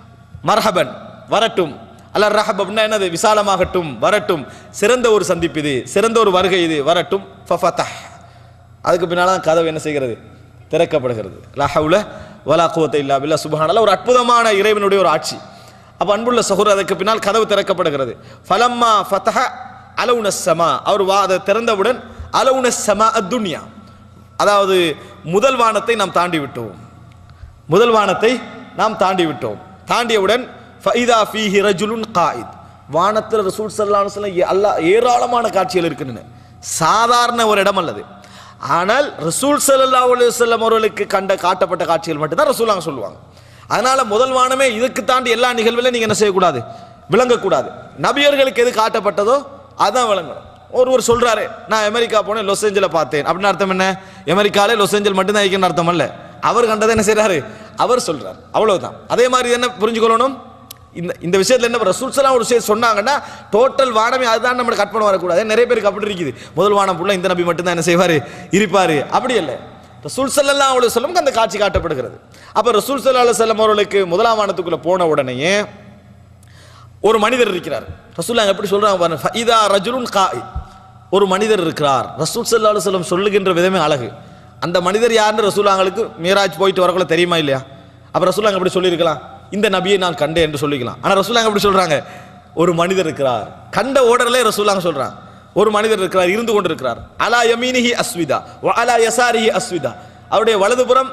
மர்ஹபன் வரட்டும் அல்ல ரஹபப்னா என்னது விசாலமாகட்டும் வரட்டும் சிறந்த ஒரு சந்திப்பு இது சிறந்த ஒரு வருகை இது வரட்டும் ஃபஃபதஹ் அதுக்கு பின்னால தான் கதவு என்ன செய்கிறது திறக்கப்படுகிறது லா ஹவுல வலா குவத்த இல்லா பில்லா சுபஹானல்லாஹ் ஒரு அற்புதமான இறைவனுடைய ஒரு ஆட்சி அப்ப அன்புள்ள சகோதரர் அதுக்கு பின்னால் கதவு திறக்கப்படுகிறது ஃபலம்மா ஃபதஹ அலவுன சமா அவர் வா அதை திறந்தவுடன் அலவுன சமா அத்துன்யா அதாவது முதல் வானத்தை நாம் தாண்டி விட்டோம் முதல் வானத்தை நாம் தாண்டி விட்டோம் தாண்டியவுடன் ஃபைதா ஃபீஹி ரஜுலுன் காயித் வானத்தில் ரசூல் ஸல்லல்லாஹு அலைஹி வஸல்லம் அல்லாஹ் ஏராளமான காட்சிகள் இருக்கின்றன சாதாரண ஒரு இடம் அல்லது ஆனால் ரசூல் ஸல்லல்லாஹு அலைஹி வஸல்லம் அவர்களுக்கு கண்ட காட்டப்பட்ட காட்சிகள் மட்டும்தான் ரசூலாங்க சொல்லுவாங்க அதனால முதல் வானமே இதுக்கு தாண்டி எல்லா நிகழ்வுலையும் நீங்க என்ன செய்யக்கூடாது விளங்கக்கூடாது நபியர்களுக்கு எது காட்டப்பட்டதோ அதான் விளங்கணும் ஒருவர் சொல்றாரு நான் அமெரிக்கா போனேன் லாஸ் ஏஞ்சல பார்த்தேன் அப்படின்னு அர்த்தம் என்ன அமெரிக்காலே லாஸ் ஏஞ்சல் மட்டும்தான் இருக்குன்னு அர்த்தம் அல்ல அவர் கண்டதை என்ன செய்றாரு அவர் சொல்றார் அவ்வளவுதான் அதே மாதிரி என்ன புரிஞ்சுக்கொள்ளணும் இந்த இந்த விஷயத்துல என்ன ரசூல் ஸல்லல்லாஹு ஒரு விஷயம் சொன்னாங்கன்னா டோட்டல் வானமே அதுதான் நம்ம கட் பண்ண வரக்கூடாது நிறைய பேருக்கு அப்படி இருக்குது முதல் வானம் புள்ள இந்த நபி மட்டும்தான் என்ன செய்வாரு இருப்பாரு அப்படி இல்லை ரசூல் ஸல்லல்லாஹு அலைஹி வஸல்லம் அந்த காட்சி காட்டப்படுகிறது அப்ப ரசூல் ஸல்லல்லாஹு அலைஹி வஸல்லம் அவர்களுக்கு முதலாம் வானத்துக்குள்ள போன உடனேயே ஒரு மனிதர் இருக்கிறார் ரசூல்லாங்க எப்படி சொல்றாங்க பாருங்க ஃபைதா ரஜுலுன் காயித் ஒரு மனிதர் இருக்கிறார் ரசூல் ஸல்லல்லாஹு அலைஹி வஸல்லம் சொல்லுகின்ற விதமே அழகு அந்த மனிதர் யாருன்னு ரசூலாங்களுக்கு மீராஜ் போயிட்டு வரக்குள்ள தெரியுமா இல்லையா அப்ப ரசூலாங்க எப்படி சொல்லியிருக்கலாம் இந்த நபியை நான் கண்டேன் என்று சொல்லிக்கலாம் ஆனா ரசூலாங்க எப்படி சொல்றாங்க ஒரு மனிதர் இருக்கிறார் கண்ட ஓடர்லே ரசூலாங்க சொல்றாங்க ஒரு மனிதர் இருக்கிறார் இருந்து கொண்டிருக்கிறார் அலா யமீனிஹி அஸ்விதா வ அலா யசாரிஹி அஸ்விதா அவருடைய வலதுபுறம்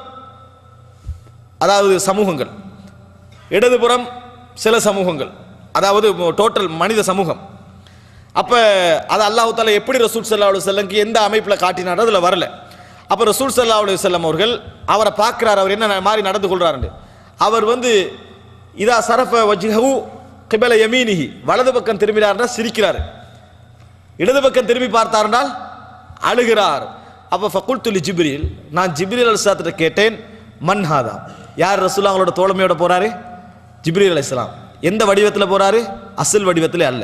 அதாவது சமூகங்கள் இடதுபுறம் சில சமூகங்கள் அதாவது டோட்டல் மனித சமூகம் அப்ப அது அல்லாஹ் தாலா எப்படி ரசூல் ஸல்லல்லாஹு அலைஹி வஸல்லம்க்கு எந்த அமைப்புல காட்டினாரோ அதுல வரல அப்ப ரசூல் ஸல்லல்லாஹு அலைஹி வஸல்லம் அவர்கள் அவரை பார்க்கிறார் அவர் என்ன மாதிரி நடந்து கொள்றாருன்னு அவர் வந்து இதா சரஃப வஜ்ஹு கிபல யமீனிஹி வலது பக்கம் திரும்பினார்னா சிரிக்கிறார் இடது பக்கம் திரும்பி பார்த்தார் என்றால் அழுகிறார் அப்ப ஃபகுல் துலி ஜிப்ரீல் நான் ஜிப்ரீல் அலிஸ்லாத்திட்ட கேட்டேன் மன்ஹாதா யார் ரசூலாங்களோட தோழமையோட போறாரு ஜிப்ரீல் அலைஹிஸ்ஸலாம் எந்த வடிவத்தில் போறாரு அசல் வடிவத்தில் அல்ல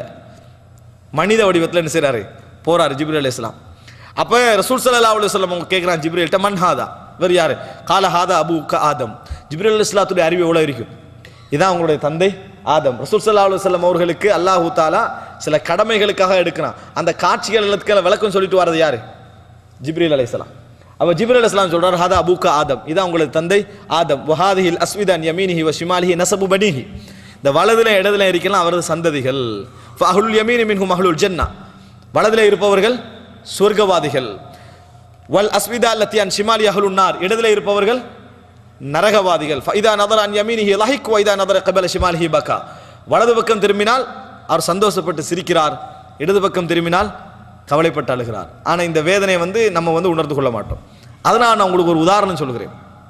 மனித வடிவத்தில் என்ன செய்றாரு போறாரு ஜிப்ரீல் அலைஹிஸ்ஸலாம் அப்ப ரசூல் ஸல்லல்லாஹு அலைஹி வஸல்லம் அவங்க கேட்குறான் ஜிப்ரீல்ட்ட மன்ஹாதா இவர் யாரு கால ஹாதா அபு க ஆதம் ஜிப்ரீல் அலைஹிஸ்ஸலாத்துடைய அறிவு எவ்வளவு இருக்கும் இதான் அவங்களுடைய தந்தை ஆதம் ரசூல் ஸல்லல்லாஹு அலைஹி வஸல்லம் அவர்களுக்கு அல்லாஹு தாலா சில கடமைகளுக்காக எடுக்கிறான் அந்த காட்சிகள் எல்லாத்துக்கு விளக்கம் சொல்லிட்டு வர்றது யாரு ஜிப்ரீல் அலைஹிஸ்ஸலாம் அப்ப ஜிப்ரீல் அலைஹிஸ்ஸலாம் சொல்றார் ஹதா அபூக்க ஆதம் இதான் உங்களது தந்தை ஆதம் வஹாதிஹில் அஸ்விதான் யமீனிஹி வ ஷிமாலிஹி நசபு பனிஹி இந்த வலதுல இடதுல இருக்கலாம் அவரது சந்ததிகள் ஃபஹுல் யமீனி மின்ஹும் அஹ்லுல் ஜன்னா வலதுல இருப்பவர்கள் சொர்க்கவாதிகள் வல் அஸ்விதா லத்தியான் ஷிமாலி அஹ்லுன் நார் இடதுல இருப்பவர்கள் நரகவாதிகள் ஃபைதா நதர் அன் யமீனிஹி லஹிக் வைதா நதர கபல ஷிமாலிஹி பக்கா வலது பக்கம் திரும்பினால் அவர் சந்தோஷப்பட்டு சிரிக்கிறார் இடது பக்கம் திரும்பினால் கவலைப்பட்டு அழுகிறார் ஆனா இந்த வேதனை வந்து நம்ம வந்து உணர்ந்து கொள்ள மாட்டோம் அதனால் நான் உங்களுக்கு ஒரு உதாரணம் சொல்கிறேன்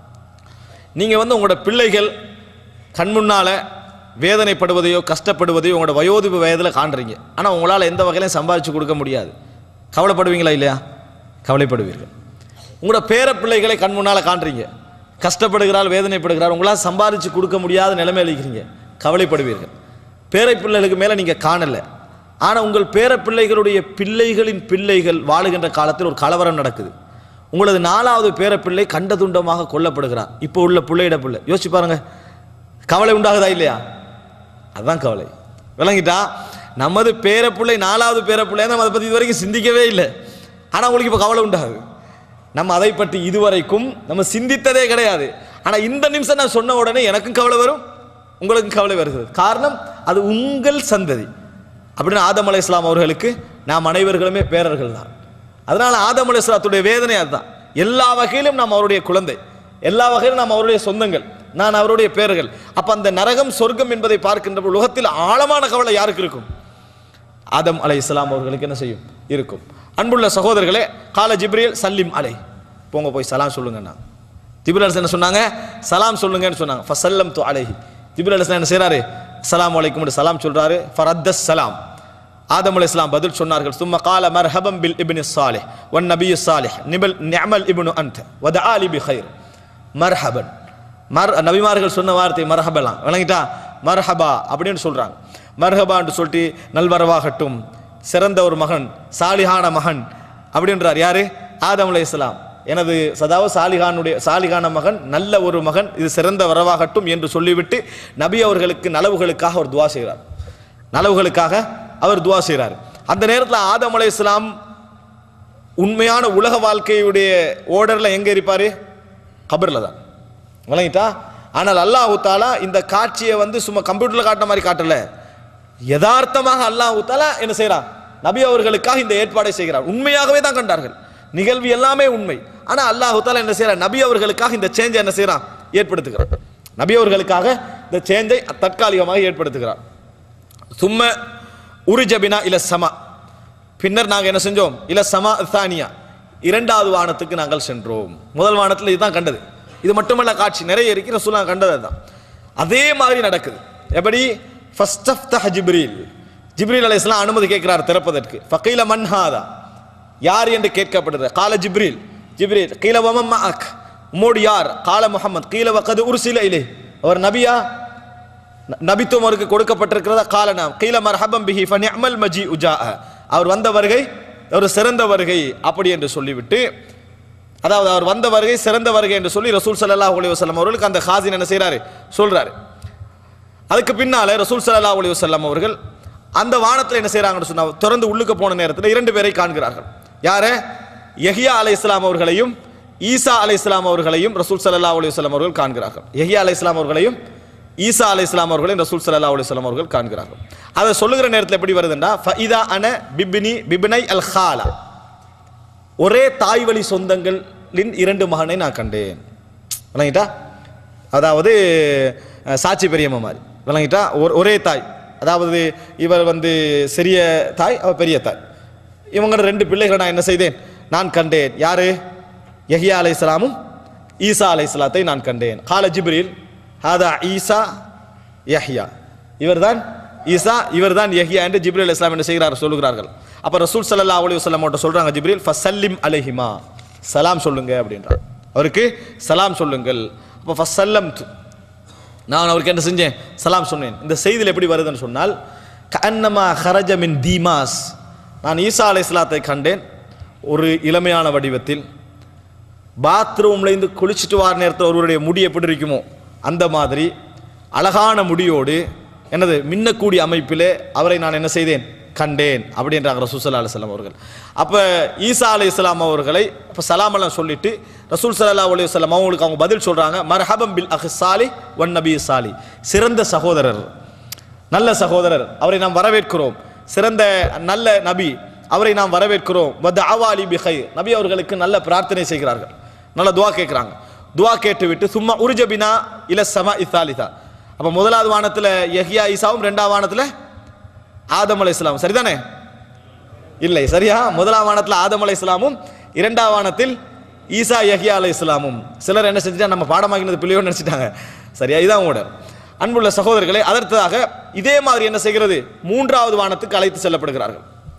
நீங்க வந்து உங்களோட பிள்ளைகள் கண் முன்னால வேதனைப்படுவதையோ கஷ்டப்படுவதையோ உங்களோட வயோதிப வயதில் காண்றீங்க ஆனா உங்களால் எந்த வகையிலையும் சம்பாதிச்சு கொடுக்க முடியாது கவலைப்படுவீங்களா இல்லையா கவலைப்படுவீர்கள் உங்களோட பேர பிள்ளைகளை கண் முன்னால காண்றீங்க கஷ்டப்படுகிறாள் வேதனைப்படுகிறார் உங்களால் சம்பாதிச்சு கொடுக்க முடியாத நிலைமையில் இருக்கிறீங்க கவலைப்படுவீர்கள் பேரை பிள்ளைகளுக்கு மேலே நீங்கள் காணலை ஆனால் உங்கள் பேர பிள்ளைகளுடைய பிள்ளைகளின் பிள்ளைகள் வாழுகின்ற காலத்தில் ஒரு கலவரம் நடக்குது உங்களது நாலாவது பேர பிள்ளை கண்ட துண்டமாக கொல்லப்படுகிறார் இப்போ உள்ள பிள்ளையிட பிள்ளை யோசிச்சு பாருங்க கவலை உண்டாகுதா இல்லையா அதுதான் கவலை விளங்கிட்டா நமது பேர பிள்ளை நாலாவது பேர பிள்ளை நம்ம அதை பற்றி இது வரைக்கும் சிந்திக்கவே இல்லை ஆனால் உங்களுக்கு இப்போ கவலை உண்டாகுது நம்ம அதை பற்றி இதுவரைக்கும் நம்ம சிந்தித்ததே கிடையாது ஆனால் இந்த நிமிஷம் நான் சொன்ன உடனே எனக்கும் கவலை வரும் உங்களுக்கும் கவலை வருகிறது காரணம் அது உங்கள் சந்ததி அப்படின்னு ஆதம் அலை இஸ்லாம் அவர்களுக்கு நாம் அனைவர்களுமே பேரர்கள் தான் அதனால ஆதம் அலைஹிஸ்ஸலாத்துடைய வேதனை அதுதான் எல்லா வகையிலும் நாம் அவருடைய குழந்தை எல்லா வகையிலும் நாம் அவருடைய சொந்தங்கள் நான் அவருடைய பேர்கள் அப்ப அந்த நரகம் சொர்க்கம் என்பதை பார்க்கின்ற பொழுது உலகத்தில் ஆழமான கவலை யாருக்கு இருக்கும் ஆதம் அலை இஸ்லாம் அவர்களுக்கு என்ன செய்யும் இருக்கும் அன்புள்ள சகோதரர்களே கால ஜிப்ரியல் சல்லிம் அலை போங்க போய் சலாம் சொல்லுங்கண்ணா ஜிப்ரல் அலிஸ் என்ன சொன்னாங்க சலாம் சொல்லுங்கன்னு சொன்னாங்க ஃபசல்லம் து அலைஹி ஜிப்ரல் அலிஸ் என்ன செய்றாரு அஸ்ஸலாமு அலைக்கும் சலாம் சொல்றாரு ஃபரத்தஸ் சலாம் ஆதம் அலை இஸ்லாம் பதில் சொன்னார்கள் சும்மா கால மர்ஹபம் பில் இப்னி சாலிஹ் வன் நபி சாலிஹ் நிபல் நிஅமல் இப்னு அன்த் வதஆலி பி கைர் மர்ஹபன் மர் நபிமார்கள் சொன்ன வார்த்தை மர்ஹபலாம் விளங்கிட்டா மர்ஹபா அப்படின்னு சொல்றாங்க மர்ஹபான்னு சொல்லிட்டு நல்வரவாகட்டும் சிறந்த ஒரு மகன் சாலிஹான மகன் அப்படின்றார் யாரு ஆதம் அலைஹிஸ்ஸலாம் எனது சதாவ சாலிஹானுடைய சாலிஹான மகன் நல்ல ஒரு மகன் இது சிறந்த வரவாகட்டும் என்று சொல்லிவிட்டு நபி அவர்களுக்கு நலவுகளுக்காக அவர் துவா செய்கிறார் நலவுகளுக்காக அவர் துவா செய்கிறார் அந்த நேரத்தில் ஆதம் அலைஹிஸ்ஸலாம் உண்மையான உலக வாழ்க்கையுடைய ஓர்டர்ல எங்க இருப்பாரு கபர்ல தான் விளங்கிட்டா ஆனால் அல்லாஹு தாலா இந்த காட்சியை வந்து சும்மா கம்ப்யூட்டர்ல காட்டுற மாதிரி காட்டல யதார்த்தமாக அல்லாஹு தாலா என்ன செய்றான் நபி அவர்களுக்காக இந்த ஏற்பாடை செய்கிறார் உண்மையாகவே தான் கண்டார்கள் நிகழ்வு எல்லாமே உண்மை ஆனா அல்லாஹு தாலா என்ன செய்றார் நபி அவர்களுக்காக இந்த சேஞ்சை என்ன செய்றான் ஏற்படுத்துகிறார் நபி அவர்களுக்காக இந்த சேஞ்சை தற்காலிகமாக ஏற்படுத்துகிறார் சும்ம உருஜபினா இல சமா பின்னர் நாங்கள் என்ன செஞ்சோம் இல சமா தானியா இரண்டாவது வானத்துக்கு நாங்கள் சென்றோம் முதல் வானத்தில் இதுதான் கண்டது இது மட்டுமல்ல காட்சி நிறைய இருக்கு ரசூலா கண்டது அதுதான் அதே மாதிரி நடக்குது எப்படி ஃபர்ஸ்ட் ஆஃப் த ஜிப்ரீல் ஜிப்ரீல் அலைஹிஸ்ஸலாம் அனுமதி கேட்கிறார் திறப்பதற்கு ஃபகீல மன்ஹாதா யார் என்று கேட்கப்படுது கால ஜிப்ரீல் ஜிப்ரீல் கீல வமம் மஅக் உம்மோடு யார் கால முஹம்மத் கீல வகது உர்சில இலே அவர் நபியா ந- நபித்துவம் அவருக்கு கொடுக்கப்பட்டிருக்கிறதா காலனா கீல மர்ஹபம் பிஹி ஃபனிஅமல் மஜி உஜா அவர் வந்த வருகை ஒரு சிறந்த வருகை அப்படி என்று சொல்லிவிட்டு அதாவது அவர் வந்த வருகை சிறந்த வருகை என்று சொல்லி ரசூல் ஸல்லல்லாஹு அலைஹி வஸல்லம் அவர்களுக்கு அந்த ஹாசின் என்ன செய்றாரு சொல்றாரு அதுக்கு பின்னால ரசூல் ஸல்லல்லாஹு அலைஹி வஸல்லம் அவர்கள் அந்த வானத்தில் என்ன செய்றாங்கன்னு சொன்னா திறந்து உள்ளுக்கு போன நேரத்தில் இரண்டு பேரை காண்கிறார்கள் யாரு யஹ்யா அலைஹிஸ்ஸலாம் அவர்களையும் ஈசா அலைஹிஸ்ஸலாம் அவர்களையும் ரசூல் ஸல்லல்லாஹு அலைஹி வஸல்லம் அவர்கள் காண்கிறார்கள் யஹ்யா அலைஹிஸ்ஸலாம் அவர்களையும் ஈசா அலைஹிஸ்ஸலாம் அவர்களையும் ரசூல் ஸல்லல்லாஹு அலைஹி வஸல்லம் அவர்கள் காண்கிறார்கள் அதை சொல்லுகிற நேரத்தில் எப்படி வருதுன்னா ஃபஇதா அன பிப்னி பிப்னை அல் ஹாலா ஒரே தாய் வழி சொந்தங்களின் இரண்டு மகனை நான் கண்டேன் விளங்கிட்டா அதாவது அஹ், சாட்சி பெரியம்மா மாதிரி விளங்கிட்டா ஒரு- ஒரே தாய் அதாவது இவர் வந்து சிறிய தாய் அவர் பெரிய தாய் இவங்க ரெண்டு பிள்ளைகளை நான் என்ன செய்தேன் நான் கண்டேன் யாரு யஹ்யா அலைஹிஸ்ஸலாமும் ஈசா அலைஹிஸ்ஸலாத்தை நான் கண்டேன் கால ஜிப்ரீல் ஹாதா ஈசா யஹ்யா இவர்தான் ஈசா இவர்தான் யஹ்யா என்று ஜிப்ரீல் இஸ்லாம் என்ன செய்கிறார் சொல்லுகிறார்கள் அப்ப ரசூல் ஸல்லல்லாஹு அலைஹி வஸல்லம் அவர்கிட்ட சொல்றாங்க ஜிப்ரீல் ஃபசல்லிம் அலைஹிமா சலாம் சொல்லுங்க அப்படின்றார் அவருக்கு சலாம் சொல்லுங்கள் அப்ப ஃபசல்லம் நான் அவருக்கு என்ன செஞ்சேன் சலாம் சொன்னேன் இந்த செய்தியில் எப்படி வருதுன்னு சொன்னால் கன்னமா ஹரஜ மின் தீமாஸ் நான் ஈசா அலைஹிஸ்ஸலாத்தை கண்டேன் ஒரு இளமையான வடிவத்தில் பாத்ரூம்ல இருந்து குளிச்சுட்டு வர நேரத்தில் ஒருவருடைய முடி எப்படி இருக்குமோ அந்த மாதிரி அழகான முடியோடு என்னது மின்னக்கூடிய அமைப்பிலே அவரை நான் என்ன செய்தேன் கண்டேன் அப்படின்றாங்க ரசூல் சல்லா அலுவலாம் அவர்கள் அப்போ ஈசா அலி இஸ்லாம் அவர்களை இப்போ சலாமெல்லாம் சொல்லிட்டு ரசூல் சல்லா அலி வல்லம் அவங்களுக்கு அவங்க பதில் சொல்றாங்க மர்ஹபம் பில் அஹ் சாலி ஒன் நபி சாலி சிறந்த சகோதரர் நல்ல சகோதரர் அவரை நாம் வரவேற்கிறோம் சிறந்த நல்ல நபி அவரை நாம் வரவேற்கிறோம் வத அவாலி பிஹை நபி அவர்களுக்கு நல்ல பிரார்த்தனை செய்கிறார்கள் நல்ல துவா கேட்குறாங்க துவா கேட்டு விட்டு சும்மா உருஜபினா இல சம இசாலிதா அப்போ முதலாவது வானத்தில் யஹ்யா ஈசாவும் ரெண்டாவது வானத்தில் ஆதம் அலை இஸ்லாம் சரிதானே இல்லை சரியா முதலாம் வானத்தில் ஆதம் அலை இஸ்லாமும் இரண்டாம் வானத்தில் ஈசா யஹ்யா அலை இஸ்லாமும் சிலர் என்ன செஞ்சுட்டா நம்ம பாடமாக்கினது பிள்ளையோடு நினச்சிட்டாங்க சரியா இதான் உங்களோட அன்புள்ள சகோதரர்களே அதற்காக இதே மாதிரி என்ன செய்கிறது மூன்றாவது வானத்துக்கு அழைத்து செல்லப்படுகிறார்கள்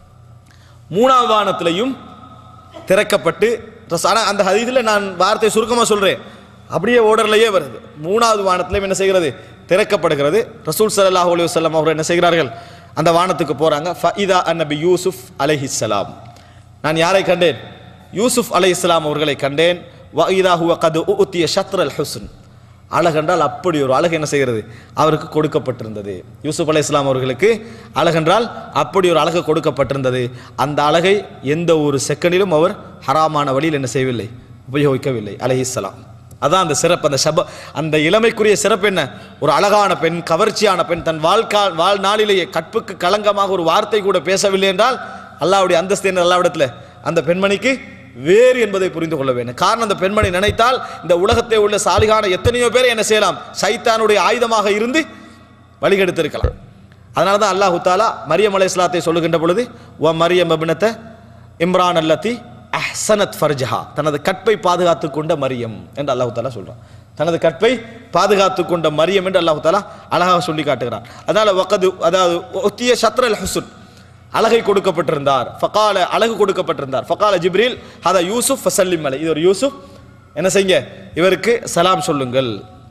மூணாவது வானத்திலையும் திறக்கப்பட்டு ரஸ்- ஆனா அந்த ஹதீஸில் நான் வார்த்தை சுருக்கமாக சொல்றேன் அப்படியே ஓர்டர்லயே வருது மூணாவது வானத்திலையும் என்ன செய்கிறது திறக்கப்படுகிறது ரசூல் ஸல்லல்லாஹு அலைஹி வஸல்லம் அவர்கள் என்ன செய்கிறார்கள் அந்த வானத்துக்கு போறாங்க ஃபஇதா அன்னபி யூசுஃப் அலைஹிஸ்ஸலாம் நான் யாரை கண்டேன் யூசுஃப் அலைஹிஸ்ஸலாம் அவர்களை கண்டேன் வஇதா ஹுவ கது உத்திய ஷத்ரல் ஹுஸ்ன் அழகென்றால் அப்படி ஒரு அழகு என்ன செய்கிறது அவருக்கு கொடுக்கப்பட்டிருந்தது யூசுப் அலை இஸ்லாம் அவர்களுக்கு அழகென்றால் அப்படி ஒரு அழகு கொடுக்கப்பட்டிருந்தது அந்த அழகை எந்த ஒரு செகண்டிலும் அவர் ஹராமான வழியில் என்ன செய்யவில்லை உபயோகிக்கவில்லை அலைஹிஸ்ஸலாம் அதான் அந்த சிறப்பு அந்த சப அந்த இளமைக்குரிய சிறப்பு என்ன ஒரு அழகான பெண் கவர்ச்சியான பெண் தன் வாழ்க்கா வாழ்நாளிலேயே கற்புக்கு களங்கமாக ஒரு வார்த்தை கூட பேசவில்லை என்றால் அல்லாவுடைய அந்தஸ்து என்ன அல்லாவிடத்தில் அந்த பெண்மணிக்கு வேறு என்பதை புரிந்து கொள்ள வேண்டும் காரணம் அந்த பெண்மணி நினைத்தால் இந்த உலகத்தை உள்ள சாலிகான எத்தனையோ பேரை என்ன செய்யலாம் சைத்தானுடைய ஆயுதமாக இருந்து வழிகெடுத்திருக்கலாம் அதனால தான் அல்லாஹு தாலா மரியம் அலை இஸ்லாத்தை சொல்லுகின்ற பொழுது வ மரியம் அபினத்த இம்ரான் அல்லத்தி அஹ்சனத் ஃபர்ஜஹா தனது கற்பை பாதுகாத்து கொண்ட மரியம் என்று அல்லாஹு தாலா சொல்றான் தனது கற்பை பாதுகாத்து கொண்ட மரியம் என்று அல்லாஹு தாலா அழகாக சொல்லி காட்டுகிறான் அதனால வக்கது அதாவது ஒத்திய சத்ரல் ஹுசுன் அழகை கொடுக்கப்பட்டிருந்தார் ஃபகால அழகு கொடுக்கப்பட்டிருந்தார் ஃபகால ஜிப்ரீல் ஹதா யூசுப் ஃபசல்லிம் அலை இது ஒரு யூசுப் என்ன செய்யுங்க இவருக்கு சலாம் சொல்லுங்கள்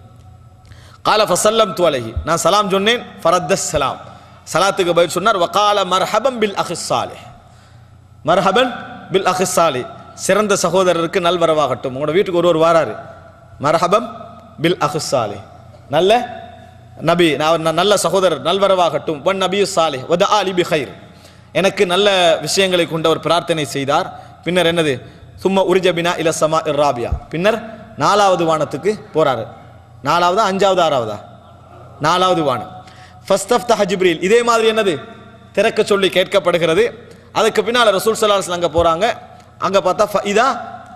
கால ஃபசல்லம் துவலகி நான் சலாம் சொன்னேன் ஃபரத்த சலாம் சலாத்துக்கு பதில் சொன்னார் வகால மர்ஹபம் பில் அஹிஸ்ஸாலே மர்ஹபன் பில் அஹிஸ்ஸாலி சிறந்த சகோதரருக்கு நல்வரவாகட்டும் உங்களோட வீட்டுக்கு ஒரு ஒரு வாராரு மர்ஹபம் பில் அஹிஸ்ஸாலி நல்ல நபி நான் நல்ல சகோதரர் நல்வரவாகட்டும் வன் நபி சாலே வத ஆலி பி ஹைர் எனக்கு நல்ல விஷயங்களை கொண்ட ஒரு பிரார்த்தனை செய்தார் பின்னர் என்னது சும்மா உரிஜபினா இல சமா இராபியா பின்னர் நாலாவது வானத்துக்கு போறாரு நாலாவதா அஞ்சாவது ஆறாவதா நாலாவது வானம் ஃபர்ஸ்ட் ஆஃப் த ஜிப்ரீல் இதே மாதிரி என்னது திறக்க சொல்லி கேட்கப்படுகிறது அதுக்கு பின்னால் ரசூல் சலாஸ் அங்கே போகிறாங்க அங்கே பார்த்தா ஃபஇதா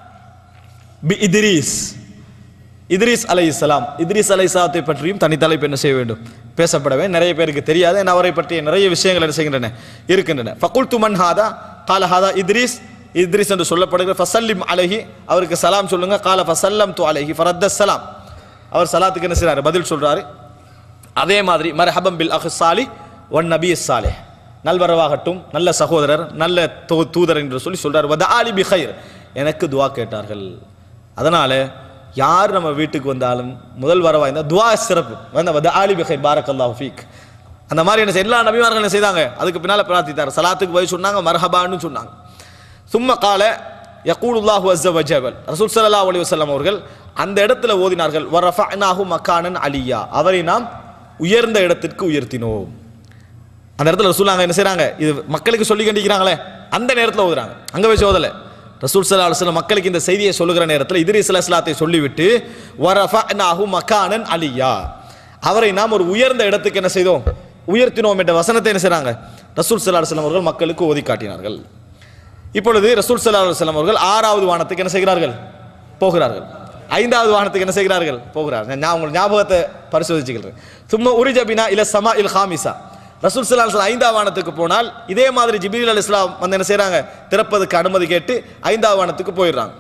பி இத்ரீஸ் இத்ரீஸ் அலை இஸ்லாம் இத்ரீஸ் அலை இஸ்லாத்தை பற்றியும் தனித்தலைப்பு என்ன செய்ய வேண்டும் பேசப்படவே நிறைய பேருக்கு தெரியாது ஏன்னா அவரை பற்றிய நிறைய விஷயங்கள் என்ன செய்கின்றன இருக்கின்றன ஃபகுல் துமன் ஹாதா கால ஹாதா இத்ரீஸ் இத்ரீஸ் என்று சொல்லப்படுகிற ஃபசல்லிம் அலஹி அவருக்கு சலாம் சொல்லுங்க கால ஃபசல்லம் து அலஹி ஃபரத்த சலாம் அவர் சலாத்துக்கு என்ன செய்றாரு பதில் சொல்றாரு அதே மாதிரி மர்ஹபம் பில் அஹ்சாலி ஒன் நபி சாலே நல்வரவாகட்டும் நல்ல சகோதரர் நல்ல தூ- தூதர் என்று சொல்லி சொல்றார் வத ஆலி பி ஹைர் எனக்கு துவா கேட்டார்கள் அதனால யார் நம்ம வீட்டுக்கு வந்தாலும் முதல் வரவா இருந்தால் துவா சிறப்பு வந்த வத ஆலி பி ஹைர் பாரக்கல்லாஹு ஃபீக் அந்த மாதிரி என்ன செய்ய- எல்லா நபிமார்கள் என்ன செய்தாங்க அதுக்கு பின்னால பிரார்த்தித்தார் சலாத்துக்கு போய் சொன்னாங்க மர்ஹபான்னு சொன்னாங்க சும்ம கால யகூலுல்லாஹு அஸ்ஸ வஜபல் ரசூல் ஸல்லல்லாஹு அலைஹி வஸல்லம் அவர்கள் அந்த இடத்துல ஓதினார்கள் வரஃபஅனாஹு மக்கானன் அலியா அவரை நாம் உயர்ந்த இடத்திற்கு உயர்த்தினோம் அந்த இடத்துல ரசூல் என்ன செய்றாங்க இது மக்களுக்கு சொல்லி கண்டிக்கிறாங்களே அந்த நேரத்தில் ஓதுறாங்க அங்க போய் ஓதல ரசூல் ஸல்லல்லாஹு அலைஹி வஸல்லம் மக்களுக்கு இந்த செய்தியை சொல்லுகிற நேரத்தில் இத்ரீஸ் அலைஹிஸ்ஸலாத்தை சொல்லிவிட்டு வரஃபஅனாஹு மக்கானன் அலியா அவரை நாம் ஒரு உயர்ந்த இடத்துக்கு என்ன செய்தோம் உயர்த்தினோம் என்ற வசனத்தை என்ன செய்றாங்க ரசூல் ஸல்லல்லாஹு அலைஹி வஸல்லம் அவர்கள் மக்களுக்கு ஓதி காட்டினார்கள் இப்பொழுது ரசூல் ஸல்லல்லாஹு அலைஹி வஸல்லம் அவர்கள் ஆறாவது வானத்துக்கு என்ன செய்கிறார்கள் போகிறார்கள் ஐந்தாவது வானத்துக்கு என்ன செய்கிறார்கள் போகிறார்கள் நான் உங்கள் ஞாபகத்தை பரிசோதிச்சுக்கிறேன் சும்மா உரிஜபினா இல்ல சமா இல் ஹாமிசா ரசூல் ஸல்லல்லாஹு அலைஹி வஸல்லம் ஐந்தாவது வானத்துக்கு போனால் இதே மாதிரி ஜிப்ரீல் அலைஹிஸ் ஸலாம் வந்து என்ன செய்றாங்க திறப்பதற்கு அனுமதி கேட்டு ஐந்தாவது வானத்துக்கு போயிடுறாங்க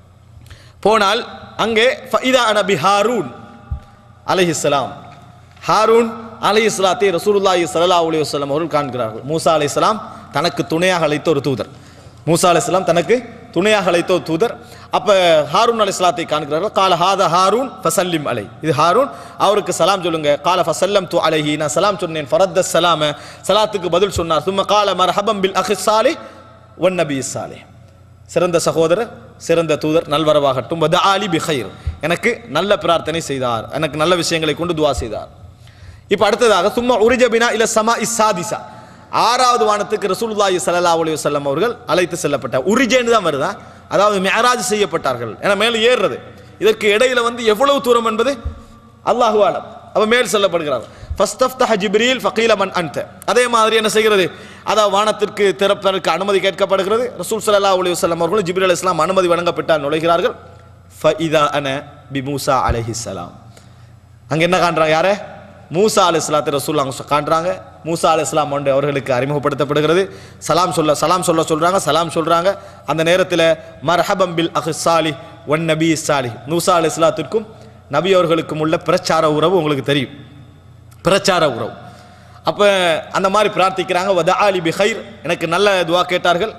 போனால் அங்கே ஃபஇதா அனபி ஹாரூன் அலைஹிஸ்ஸலாம் ஹாரூன் அலைஹிஸ்ஸலாத்தை ரசூலுல்லாஹி ஸல்லல்லாஹு அலைஹி வஸல்லம் அவர்கள் காண்கிறார்கள் மூசா அலைஹிஸ்ஸலாம் தனக்கு துணையாக அழைத்த ஒரு தூதர் மூசா அலைஹிஸ்ஸலாம் தனக்கு துணையாக அழைத்த ஒரு தூதர் அப்ப ஹாரூன் அலைஹிஸ்ஸலாத்தை காண்கிறார்கள் கால ஹாத ஹாரூன் ஃபசல்லிம் அலை இது ஹாரூன் அவருக்கு சலாம் சொல்லுங்க கால ஃபசல்லம் து அலைஹி நான் சலாம் சொன்னேன் ஃபரத்த சலாம சலாத்துக்கு பதில் சொன்னார் சும்மா கால மர்ஹபம் பில் அஹி சாலி ஒன் நபி சாலே சிறந்த சகோதரர் சிறந்த தூதர் நல்வரவாகட்டும் வத ஆலி பிஹைர் எனக்கு நல்ல பிரார்த்தனை செய்தார் எனக்கு நல்ல விஷயங்களை கொண்டு துவா செய்தார் இப்போ அடுத்ததாக சும்மா உரிஜபினா இல்ல சமா இசாதிசா ஆறாவது வானத்துக்கு ரசூலுல்லாஹி ஸல்லல்லாஹு அலைஹி வஸல்லம் அவர்கள் அழைத்து செல்லப்பட்டார் உரிஜேன்னு தான் வருதா அதாவது மிஅராஜ் செய்யப்பட்டார்கள் ஏன்னா மேலே ஏறுறது இதற்கு இடையில வந்து எவ்வளவு தூரம் என்பது அல்லாஹு ஆலம் அவ மேல் செல்லப்படுகிறார் ஃபர்ஸ்ட் ஆஃப் த ஜிப்ரீல் ஃபகீல மன் அன்த அதே மாதிரி என்ன செய்கிறது அதாவது வானத்திற்கு திறப்பதற்கு அனுமதி கேட்கப்படுகிறது ரசூல் ஸல்லல்லாஹு அலைஹி வஸல்லம் அவர்கள் ஜிப்ரீல் அலைஹிஸ்ஸலாம் அனுமதி வழங்கப்பட்டால் நுழைகிறார்கள் ஃபஇதா அன பி மூசா அலைஹிஸ்ஸலாம் அங்க என்ன காண்றாங்க யார மூசா அலி இஸ்லாத்தை ரசூல் அங்க காண்றாங்க மூசா அலி இஸ்லாம் ஒன்று அவர்களுக்கு அறிமுகப்படுத்தப்படுகிறது சலாம் சொல்ல சலாம் சொல்ல சொல்றாங்க சலாம் சொல்றாங்க அந்த நேரத்தில் மர்ஹபம் பில் அஹ்சாலி ஒன் நபி சாலி மூசா அலி இஸ்லாத்திற்கும் நபி அவர்களுக்கும் உள்ள பிரச்சார உறவு உங்களுக்கு தெரியும் பிரச்சார உறவு அப்போ அந்த மாதிரி பிரார்த்திக்கிறாங்க வத ஆலி பிஹைர் எனக்கு நல்ல துவா கேட்டார்கள்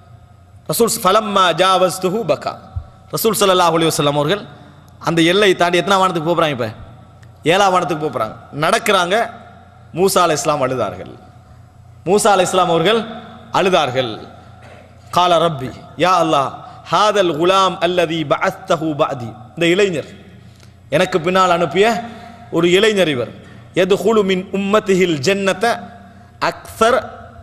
ரசூல் ஃபலம்மா ஜாவஸ்துஹு பக்கா ரசூல் ஸல்லல்லாஹு அலைஹி வஸல்லம் அவர்கள் அந்த எல்லை தாண்டி எத்தனை வானத்துக்கு போகிறாங்க இப்போ ஏழாம் வானத்துக்கு போகிறாங்க நடக்கிறாங்க மூசா அலை இஸ்லாம் அழுதார்கள் மூசா அலை இஸ்லாம் அவர்கள் அழுதார்கள் கால ரப்பி யா அல்லாஹ் ஹாதல் குலாம் அல்லதி பஅஸ்தஹு பஅதி இந்த இளைஞர் எனக்கு பின்னால் அனுப்பிய ஒரு இளைஞர் இவர் எதுஹுலு மின் உம்மத்திஹில் ஜன்னத அக்ஸர்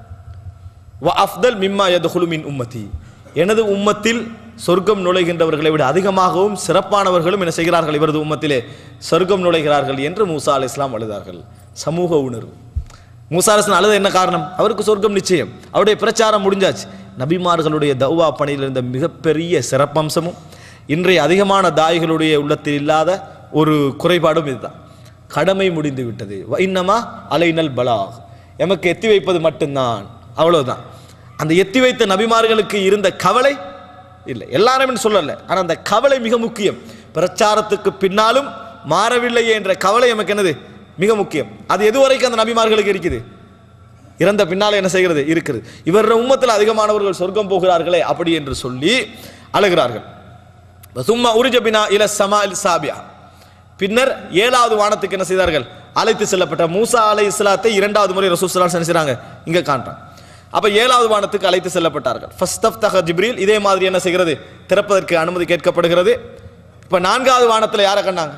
வ அஃதல் மிம்மா யதுஹுலு மின் உம்மதி எனது உம்மத்தில் சொர்க்கம் நுழைகின்றவர்களை விட அதிகமாகவும் சிறப்பானவர்களும் என்ன செய்கிறார்கள் இவரது உம்மத்திலே சொர்க்கம் நுழைகிறார்கள் என்று மூசா அலை இஸ்லாம் அழுதார்கள் சமூக உணர்வு மூசா அலை இஸ்லாம் அழுத என்ன காரணம் அவருக்கு சொர்க்கம் நிச்சயம் அவருடைய பிரச்சாரம் முடிஞ்சாச்சு நபிமார்களுடைய தௌவா பணியில் இருந்த மிகப்பெரிய சிறப்பம்சமும் இன்றைய அதிகமான தாய்களுடைய உள்ளத்தில் இல்லாத ஒரு குறைபாடும் இதுதான் கடமை முடிந்து விட்டது இன்னமா அலைனல் பலாக் எமக்கு எத்தி வைப்பது மட்டும்தான் அவ்வளவுதான் அந்த எத்தி வைத்த நபிமார்களுக்கு இருந்த கவலை இல்லை எல்லாரும் சொல்லல ஆனால் அந்த கவலை மிக முக்கியம் பிரச்சாரத்துக்கு பின்னாலும் மாறவில்லையே என்ற கவலை நமக்கு என்னது மிக முக்கியம் அது எதுவரைக்கும் அந்த நபிமார்களுக்கு இருக்குது இறந்த பின்னால் என்ன செய்கிறது இருக்குது இவர உம்மத்தில் அதிகமானவர்கள் சொர்க்கம் போகிறார்களே அப்படி என்று சொல்லி அழுகிறார்கள் சும்மா உருஜபினா இல சமா இல் சாபியா பின்னர் ஏழாவது வானத்துக்கு என்ன செய்தார்கள் அழைத்து செல்லப்பட்ட மூசா அலை இஸ்லாத்தை இரண்டாவது முறை ரசூசலால் என்ன செய்றாங்க இங்க காண்றான் அப்ப ஏழாவது வானத்துக்கு அழைத்து செல்லப்பட்டார்கள் ஃபர்ஸ்ட் ஆஃப் தஹ ஜிப்ரீல் இதே மாதிரி என்ன செய்கிறது திறப்பதற்கு அனுமதி கேட்கப்படுகிறது இப்ப நான்காவது வானத்துல யாரை கண்டாங்க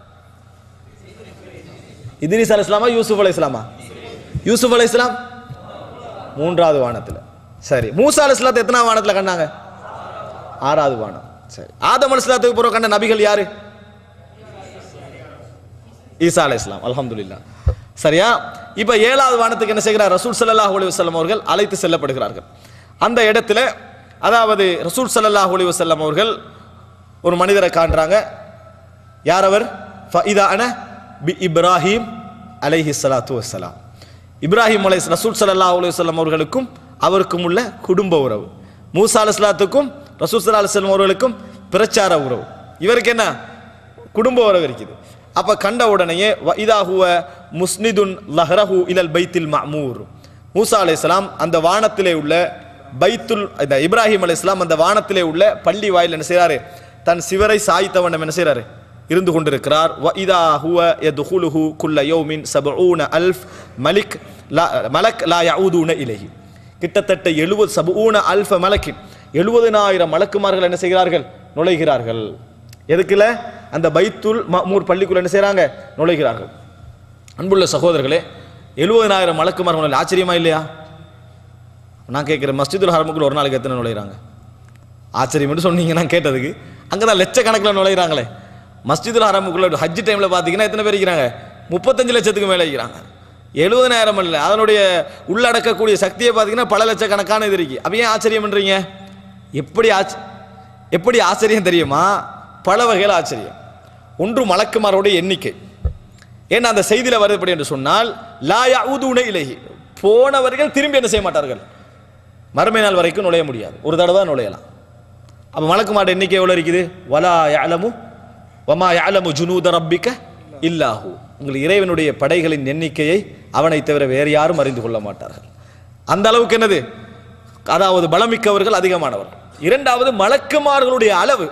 இத்ரிஸ் அலை இஸ்லாமா யூசுப் அலை இஸ்லாமா யூசுப் அலை இஸ்லாம் மூன்றாவது வானத்துல சரி மூசா அலை இஸ்லாத்தை எத்தனாவது வானத்துல கண்டாங்க ஆறாவது வானம் சரி ஆதம் அலை இஸ்லாத்துக்கு பிறகு கண்ட நபிகள் யாரு ஈசா அலை இஸ்லாம் அல்ஹம்துலில்லா சரியா இப்போ ஏழாவது வானத்துக்கு என்ன செய்கிறார் ரசூல் ஸல்லல்லாஹு அலைஹி வஸல்லம் அவர்கள் அழைத்து செல்லப்படுகிறார்கள் அந்த இடத்துல அதாவது ரசூல் ஸல்லல்லாஹு அலைஹி வஸல்லம் அவர்கள் ஒரு மனிதரை காண்றாங்க யார் அவர் ஃபஇதா அன பி இப்ராஹிம் அலைஹி ஸலாத்து வஸ்ஸலாம் இப்ராஹிம் அலை ரசூல் ஸல்லல்லாஹு அலைஹி வஸல்லம் அவர்களுக்கும் அவருக்கும் உள்ள குடும்ப உறவு மூசா அலைஹிஸ்ஸலாத்துக்கும் ரசூல் ஸல்லல்லாஹு அலைஹி வஸல்லம் அவர்களுக்கும் பிரச்சார உறவு இவருக்கு என்ன குடும்ப உறவு இருக்குது அப்ப கண்ட உடனேயே இதா ஹுவ முஸ்னிதுன் லஹ்ரஹு இலல் பைத்தில் மஅமூர் மூசா அலைஹிஸ்ஸலாம் அந்த வானத்திலே உள்ள பைத்துல் இந்த இப்ராஹிம் அலைஹிஸ்ஸலாம் அந்த வானத்திலே உள்ள பள்ளி வாயில் என்ன செய்றாரு தன் சிவரை சாய்த்தவண்ணம் என்ன செய்றாரு இருந்து கொண்டிருக்கிறார் வ இதா ஹுவ யதுஹுலுஹு குல்ல யௌமின் சபூன அல்ஃப் மலிக் லா மலக் லா யஊதுன இலைஹி கிட்டத்தட்ட எழுபது சபூன அல்ஃப மலக்கின் எழுபதினாயிரம் மலக்குமார்கள் என்ன செய்கிறார்கள் நுழைகிறார்கள் எதுக்குல அந்த பைத்துல் மமூர் பள்ளிக்குள்ள என்ன செய்றாங்க நுழைகிறார்கள் அன்புள்ள சகோதரர்களே எழுபதினாயிரம் மலக்குமார்கள் ஆச்சரியமா இல்லையா நான் கேட்குறேன் மஸ்ஜிதுல் ஹரமுக்குள்ள ஒரு நாளைக்கு எத்தனை நுழைகிறாங்க ஆச்சரியம்னு சொன்னீங்க நான் கேட்டதுக்கு அங்கே தான் லட்சக்கணக்கில் நுழைகிறாங்களே மஸ்ஜிதுல் ஹரமுக்குள்ள ஹஜ் டைமில் பார்த்தீங்கன்னா எத்தனை பேர் இருக்கிறாங்க முப்பத்தஞ்சு லட்சத்துக்கு மேலே இருக்கிறாங்க எழுபதாயிரம் இல்லை அதனுடைய உள்ளடக்கக்கூடிய சக்தியை பார்த்தீங்கன்னா பல லட்சக்கணக்கான இது இருக்கு அப்போ ஏன் ஆச்சரியம்ன்றீங்க எப்படி ஆச்ச எப்படி ஆச்சரியம் தெரியுமா பல வகையில் ஆச்சரியம் ஒன்று மலக்குமாரோடைய எண்ணிக்கை ஏன்னா அந்த செய்தியில் வருது எப்படி என்று சொன்னால் லா யஊதுன இலைஹி போனவர்கள் திரும்பி என்ன செய்ய மாட்டார்கள் மறுமை நாள் வரைக்கும் நுழைய முடியாது ஒரு தடவை தான் நுழையலாம் அப்போ மலக்குமாரோட எண்ணிக்கை எவ்வளோ இருக்குது வலா யாலமு வமா யாலமு ஜுனூத ரப்பிக்க இல்லாஹு உங்கள் இறைவனுடைய படைகளின் எண்ணிக்கையை அவனை தவிர வேறு யாரும் அறிந்து கொள்ள மாட்டார்கள் அந்த அளவுக்கு என்னது அதாவது பலமிக்கவர்கள் அதிகமானவர்கள் இரண்டாவது மலக்குமார்களுடைய அளவு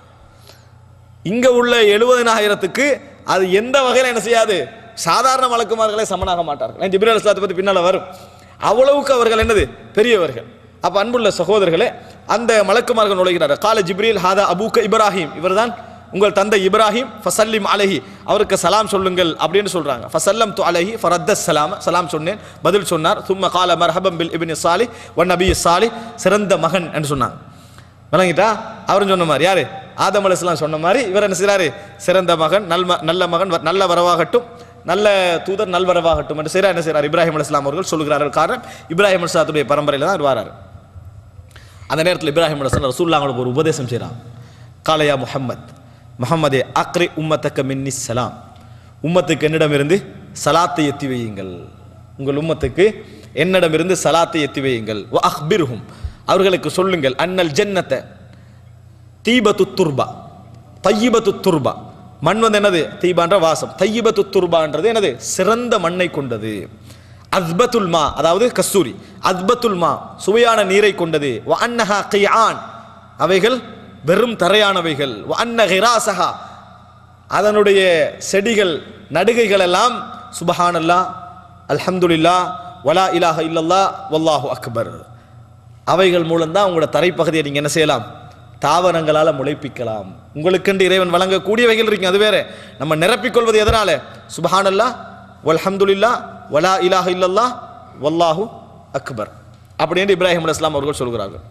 இங்க உள்ள எழுபதினாயிரத்துக்கு அது எந்த வகையில் என்ன செய்யாது சாதாரண மலக்குமார்களை சமனாக மாட்டார்கள் ஜிப்ரல் இஸ்லாத்தை பற்றி பின்னால் வரும் அவ்வளவுக்கு அவர்கள் என்னது பெரியவர்கள் அப்ப அன்புள்ள சகோதரர்களே அந்த மலக்குமார்கள் நுழைகிறார் கால ஜிப்ரீல் ஹாதா அபூக்க இப்ராஹிம் இவர்தான் உங்கள் தந்தை இப்ராஹிம் ஃபசல்லிம் அலஹி அவருக்கு சலாம் சொல்லுங்கள் அப்படின்னு சொல்றாங்க ஃபசல்லம் து அலஹி ஃபரத்த சலாம் சலாம் சொன்னேன் பதில் சொன்னார் சும்ம கால மர்ஹபம் பில் இபின் சாலி ஒன் நபி சாலி சிறந்த மகன் என்று சொன்னாங்க விளங்கிட்டா அவரும் சொன்ன மாதிரி யாரு ஆதம் அலைஹிஸ்ஸலாம் சொன்ன மாதிரி இவர் என்ன செய்றாரு சிறந்த மகன் நல்ம நல்ல மகன் வ- நல்ல வரவாகட்டும் நல்ல தூதர் நல்வரவாகட்டும் என்று செய்கிறார் என்ன செய்றார் இப்ராஹிம் அலைஹிஸ்ஸலாம் அவர்கள் சொல்லுகிறார்கள் காரணம் இப்ராஹிம் அலைஹிஸ்ஸலாத்துடைய பரம்பரையில் தான் அவர் வராரு அந்த நேரத்தில் இப்ராஹிம் அலைஹிஸ்ஸலாம் ரசூல்லாங்களுக்கு ஒரு உபதேசம் செய்கிறான் காலையா முஹம்மத் முஹம்மதே அக்ரி உம்மத்தக்க மின்னி சலாம் உம்மத்துக்கு என்னிடமிருந்து சலாத்தை எத்தி வையுங்கள் உங்கள் உம்மத்துக்கு என்னிடமிருந்து சலாத்தை எத்தி வையுங்கள் வ அஹ்பிர்ஹும் அவர்களுக்கு சொல்லுங்கள் அன்னல் ஜன்னத்தை தீபத்து துர்பா தையிபத்து துர்பா மண் வந்து என்னது தீபான்ற வாசம் தையிபத்து துர்பான்றது என்னது சிறந்த மண்ணை கொண்டது அத்பத்துல் மா அதாவது கஸ்தூரி அத்பத்துல் மா சுவையான நீரை கொண்டது வ அன்னஹா கையான் அவைகள் வெறும் தரையானவைகள் வ அன்ன ஹிராசஹா அதனுடைய செடிகள் நடுகைகள் எல்லாம் சுபஹானல்லா அல்ஹம்துலில்லா வலா இலாஹ இல்லல்லா வல்லாஹு அக்பர் அவைகள் மூலம்தான் உங்களோட தரைப்பகுதியை நீங்கள் என்ன செய்யலாம் தாவரங்களால் முளைப்பிக்கலாம் உங்களுக்கென்று இறைவன் வழங்கக்கூடியவைகள் இருக்கு அது வேற நம்ம நிரப்பிக்கொள்வது எதனால சுபஹானல்லா வல்ஹம்துலில்லா வலா இலாஹ இல்லல்லா வல்லாஹு அக்பர் அப்படின்னு இப்ராஹிம் அலைஹிஸ்ஸலாம் அவர்கள் சொல்கிறார்கள்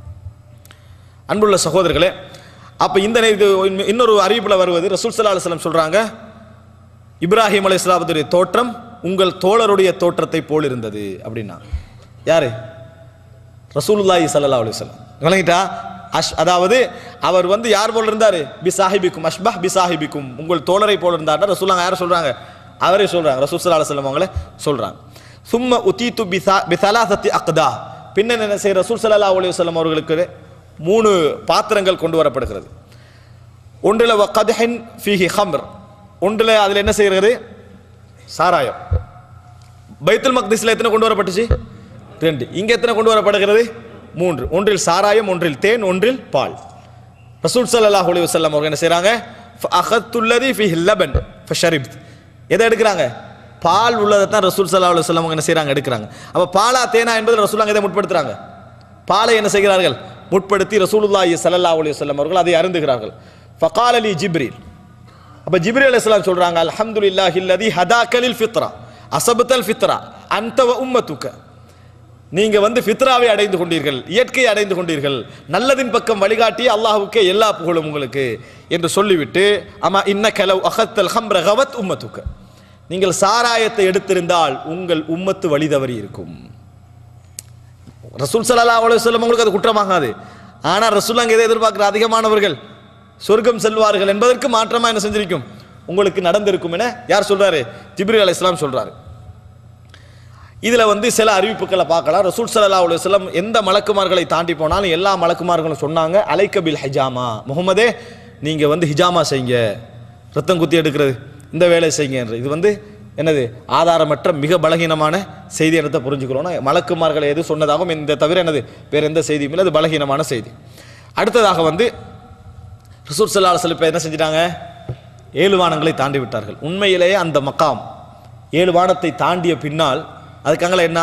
அன்புள்ள சகோதரர்களே அப்ப இந்த நே- இது இன்ன- இன்னொரு அறிவிப்புல வருவது ரசூல் ஸல்லல்லாஹு அலைஹி வஸல்லம் சொல்றாங்க இப்ராஹிம் அலைஹிஸ்ஸலாத்துடைய தோற்றம் உங்கள் தோழருடைய தோற்றத்தை போல் இருந்தது அப்படின்னா யாரு ரசூலுல்லாஹி ஸல்லல்லாஹு அலைஹி வஸல்லம் விளங்கிட்டா அஷ் அதாவது அவர் வந்து யார் போல இருந்தாரு பி சாஹிபிக்கும் அஷ்பஹ் பி சாஹிபிக்கும் உங்கள் தோழரை போல இருந்தார் ரசூலுல்லாஹ் யாரை சொல்றாங்க அவரே சொல்றாங்க ரசூல் ஸல்லல்லாஹு அலைஹி வஸல்லம் அவங்களே சொல்றாங்க சும்ம உதீத்து பி சா பி சலாசத்தி அக்தா பின்ன என்ன செய்ய ரசூல் ஸல்லல்லாஹு அலைஹி வஸல்லம் அவர்களுக்கு மூணு பாத்திரங்கள் கொண்டு வரப்படுகிறது ஒன்றில் கதஹின் ஃபீஹி ஹம்ர் ஒன்றில் அதில் என்ன செய்கிறது சாராயம் பைத்துல் மக்திஸ்ல எத்தனை கொண்டு வரப்பட்டுச்சு ரெண்டு இங்க எத்தனை கொண்டு வரப்படுகிறது மூன்று ஒன்றில் சாராயம் ஒன்றில் தேன் ஒன்றில் பால் ரசூல் ஸல்லல்லாஹு அலைஹி வஸல்லம் அவங்க என்ன செய்றாங்க அகத்துல்லதி ஃபீஹி லபன் ஃபஷரிப்த் எதை எடுக்கிறாங்க பால் உள்ளதை தான் ரசூல் ஸல்லல்லாஹு அலைஹி வஸல்லம் அவங்க என்ன செய்றாங்க எடுக்கிறாங்க அப்ப பாலா தேனா என்பது ரசூல் எதை முற்படுத்துறாங்க பாலை என்ன செய்கிறார்கள் முற்படுத்தி ரசூலுல்லாஹி ஸல்லல்லாஹு அலைஹி வஸல்லம் அவர்கள் அதை அருந்துகிறார்கள் ஃபகால லி ஜிப்ரீல் அப்ப ஜிப்ரீல் அலைஹிஸ்ஸலாம் சொல்றாங்க அல்ஹம்துலில்லாஹி அல்லதி ஹதாக்கலில் ஃபித்ரா அசபத்தல் ஃபித்ரா அன்த வ உம்மத்துக்க நீங்க வந்து ஃபித்ராவை அடைந்து கொண்டீர்கள் இயற்கையை அடைந்து கொண்டீர்கள் நல்லதின் பக்கம் வழிகாட்டி அல்லாஹ்வுக்கே எல்லா புகழும் உங்களுக்கு என்று சொல்லிவிட்டு அமா இன்ன கலவ் அகத்தல் ஹம்ர கவத் உம்மத்துக்க நீங்கள் சாராயத்தை எடுத்திருந்தால் உங்கள் உம்மத்து வழி தவறி இருக்கும் ரசூல் ஸல்லல்லாஹு அலைஹி வஸல்லம் உங்களுக்கு அது குற்றமாகாது ஆனால் ரசூல் அங்கே எதை எதிர்பார்க்கிற அதிகமானவர்கள் சொர்க்கம் செல்வார்கள் என்பதற்கு மாற்றமா என்ன செஞ்சிருக்கும் உங்களுக்கு நடந்திருக்கும் என யார் சொல்றாரு ஜிப்ரி அலைஹிஸ்ஸலாம் சொல்றாரு இதுல வந்து சில அறிவிப்புகளை பார்க்கலாம் ரசூல் ஸல்லல்லாஹு அலைஹி வஸல்லம் எந்த மலக்குமார்களை தாண்டி போனாலும் எல்லா மலக்குமார்களும் சொன்னாங்க அலைக்க பில் ஹிஜாமா முகமதே நீங்க வந்து ஹிஜாமா செய்யுங்க ரத்தம் குத்தி எடுக்கிறது இந்த வேலையை செய்யுங்க என்று இது வந்து என்னது ஆதாரமற்ற மிக பலகீனமான செய்தி என்னத்தை புரிஞ்சுக்கிறோம்னா மலக்குமார்களை எது சொன்னதாகவும் இந்த தவிர என்னது வேற எந்த செய்தியும் இல்லை அது பலகீனமான செய்தி அடுத்ததாக வந்து ரசூல் ஸல்லல்லாஹு அலைஹி வஸல்லம் இப்ப என்ன செஞ்சிட்டாங்க ஏழு வானங்களை தாண்டி விட்டார்கள் உண்மையிலேயே அந்த மக்காம் ஏழு வானத்தை தாண்டிய பின்னால் அதுக்கங்கள என்ன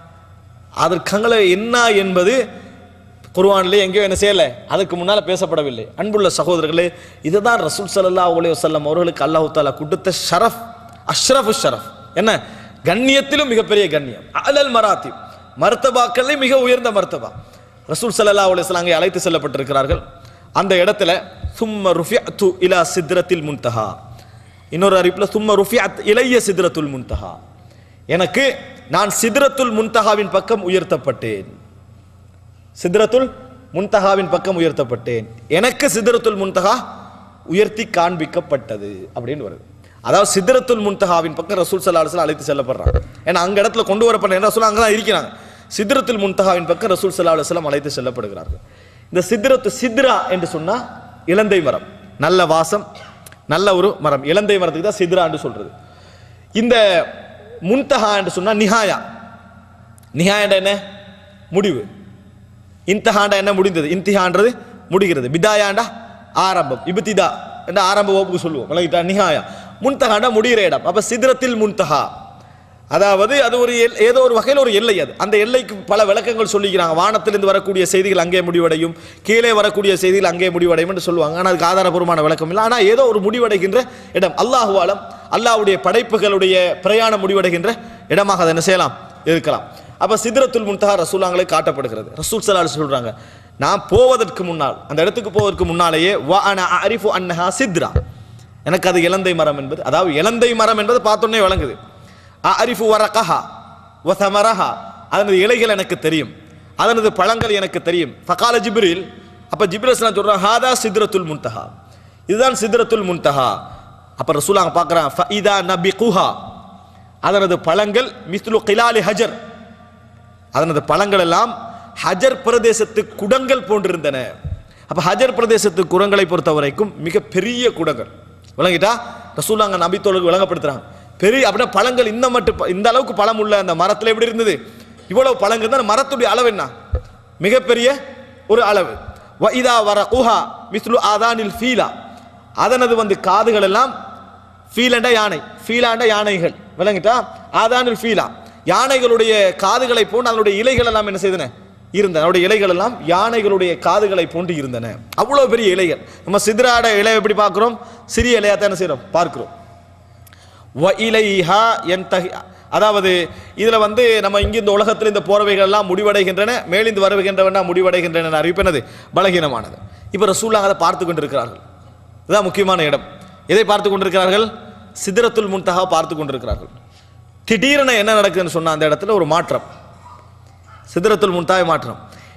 அதற்கங்கள என்ன என்பது குர்ஆனிலே எங்கேயோ என்ன செய்யலை அதுக்கு முன்னால் பேசப்படவில்லை அன்புள்ள சகோதரர்களே இதுதான் ரசூல் ஸல்லல்லாஹு அலைஹி வஸல்லம் அவர்களுக்கு அல்லாஹ் தாலா கொடுத்த ஷரஃப் அஷ்ரஃபு ஷரஃப் என்ன கண்ணியத்திலும் மிகப்பெரிய கண்ணியம் அலல் மராத்தி மர்த்தபாக்களே மிக உயர்ந்த மர்த்தபா ரசூல் ஸல்லல்லாஹு அலைஹி வஸல்லம் அங்கே அழைத்து செல்லப்பட்டிருக்கிறார்கள் அந்த இடத்துல சும்ம ருஃபியத்து இலா சித்ரத்தில் முன்தஹா இன்னொரு அறிவிப்புல சும்ம ருஃபியத் இளைய சித்ரத்துல் முன்தஹா எனக்கு நான் சித்ரத்துல் முன்தஹாவின் பக்கம் உயர்த்தப்பட்டேன் சித்ரத்துல் முன்தஹாவின் பக்கம் உயர்த்தப்பட்டேன் எனக்கு சித்ரத்துல் முன்தஹா உயர்த்தி காண்பிக்கப்பட்டது அப்படின்னு வருது அதாவது சித்ரத்துல் முன்தஹாவின் பக்கம் ரசூல் ஸல்லல்லாஹு அலைஹி வஸல்லம் அழைத்து செல்லப்படுறாங்க ஏன்னா அங்க இடத்துல கொண்டு வரப்பட்ட ரசூல் அங்கே தான் இருக்கிறாங்க சித்ரத்துல் முன்தஹாவின் பக்கம் ரசூல் ஸல்லல்லாஹு அலைஹி வஸல்லம் அழைத்து செல்லப்படுகிறார்கள் இந்த சித்ரத்து சித்ரா என்று சொன்னா இலந்தை மரம் நல்ல வாசம் நல்ல ஒரு மரம் இலந்தை மரத்துக்கு தான் சித்ரான்னு சொல்றது இந்த முன்தஹா என்று சொன்னா நிஹாயா நிஹாயண்டா என்ன முடிவு இன்தஹாண்டா என்ன முடிந்தது இன்திஹான்றது முடிகிறது பிதாயாண்டா ஆரம்பம் இபுத்திதா என்ற ஆரம்ப வகுப்புக்கு சொல்லுவோம் விளங்கிட்டா நிஹாயா முன்தஹாண்டா முடிகிற இடம் அப்ப சிதறத்தில் முன்தஹா அதாவது அது ஒரு எல்- ஏதோ ஒரு வகையில் ஒரு எல்லை அது அந்த எல்லைக்கு பல விளக்கங்கள் சொல்லிக்கிறாங்க வானத்திலிருந்து வரக்கூடிய செய்திகள் அங்கே முடிவடையும் கீழே வரக்கூடிய செய்திகள் அங்கே முடிவடையும் என்று சொல்லுவாங்க ஆனால் அதுக்கு ஆதாரபூர்வமான விளக்கம் இல்லை ஆனால் ஏதோ ஒரு முடிவடைகின்ற இடம் அல்லாஹுவாலம் அல்லாஹ்வுடைய படைப்புகளுடைய பிரயாணம் முடிவடைகின்ற இடமாக அதை என்ன செய்யலாம் இருக்கலாம் அப்ப சித்ரத்துல் முன்தஹா ரசூலாங்களே காட்டப்படுகிறது ரசூல் ஸல்லல்லாஹு அலைஹி சொல்றாங்க நான் போவதற்கு முன்னால் அந்த இடத்துக்கு போவதற்கு முன்னாலேயே வ அன அரிஃபு அன்னஹா சித்ரா எனக்கு அது இலந்தை மரம் என்பது அதாவது இலந்தை மரம் என்பது பார்த்தோன்னே விளங்குது அரிஃபு வரகஹா வ தமரஹா அதனது இலைகள் எனக்கு தெரியும் அதனது பழங்கள் எனக்கு தெரியும் ஃபகால ஜிப்ரில் அப்ப ஜிப்ரில் அலைஹிஸ்ஸலாம் சொல்றாங்க ஹாதா சித்ரத்துல் முன்தஹா இதுதான் சித்ரத்துல் முன்தஹா அப்ப ரசூலாங்க பார்க்கறான் ஃபஇதா நபிகுஹா அதனது பழங்கள் மிஸ்லு கிலாலி ஹஜர் அதனது பழங்கள் எல்லாம் ஹஜர் பிரதேசத்து குடங்கள் போன்றிருந்தன அப்ப ஹஜர் பிரதேசத்து குடங்களை பொறுத்த வரைக்கும் மிக பெரிய குடங்கள் விளங்கிட்டா ரசூலாங்க நபித்தோளுக்கு விளங்கப்படுத்துறாங்க பெரிய அப்படின்னா பழங்கள் இந்த மட்டும் ப- இந்த அளவுக்கு பழம் உள்ள அந்த மரத்துல எப்படி இருந்தது இவ்வளவு பழங்கள் தான் மரத்துடைய அளவு என்ன மிகப்பெரிய ஒரு அளவு வைதா வர குஹா மிஸ்லு ஆதானில் ஃபீலா அதனது வந்து காதுகள் எல்லாம் ஃபீலண்ட யானை ஃபீலாண்ட யானைகள் விளங்கிட்டா ஆதானில் ஃபீலா யானைகளுடைய காதுகளை போன்று அதனுடைய இலைகள் எல்லாம் என்ன செய்தன இருந்தன அதனுடைய இலைகள் எல்லாம் யானைகளுடைய காதுகளை போன்று இருந்தன அவ்வளவு பெரிய இலைகள் நம்ம சித்ராட இலை எப்படி பார்க்கிறோம் சிறிய இலையா தான் என்ன செய்றோம் பார்க்கிறோம் வ இலைஹா என்தஹி அதாவது இதுல வந்து நம்ம இங்க இந்த உலகத்தில் இந்த போறவைகள் எல்லாம் முடிவடைகின்றன மேலிந்து வருகின்றவனா முடிவடைகின்றன அறிவிப்பனது பலகீனமானது இப்ப ரசூல்லாங்க அதை பார்த்து கொண்டிருக்கிறார்கள் இதுதான் முக்கியமான இடம் எதை பார்த்து கொண்டிருக்கிறார்கள் சிதறத்துல் முன்தகா பார்த்து கொண்டிருக்கிறார்கள் திடீரென என்ன நடக்குதுன்னு சொன்ன அந்த இடத்துல ஒரு மாற்றம் சிதறத்துல் முன்தாய் மாற்றம்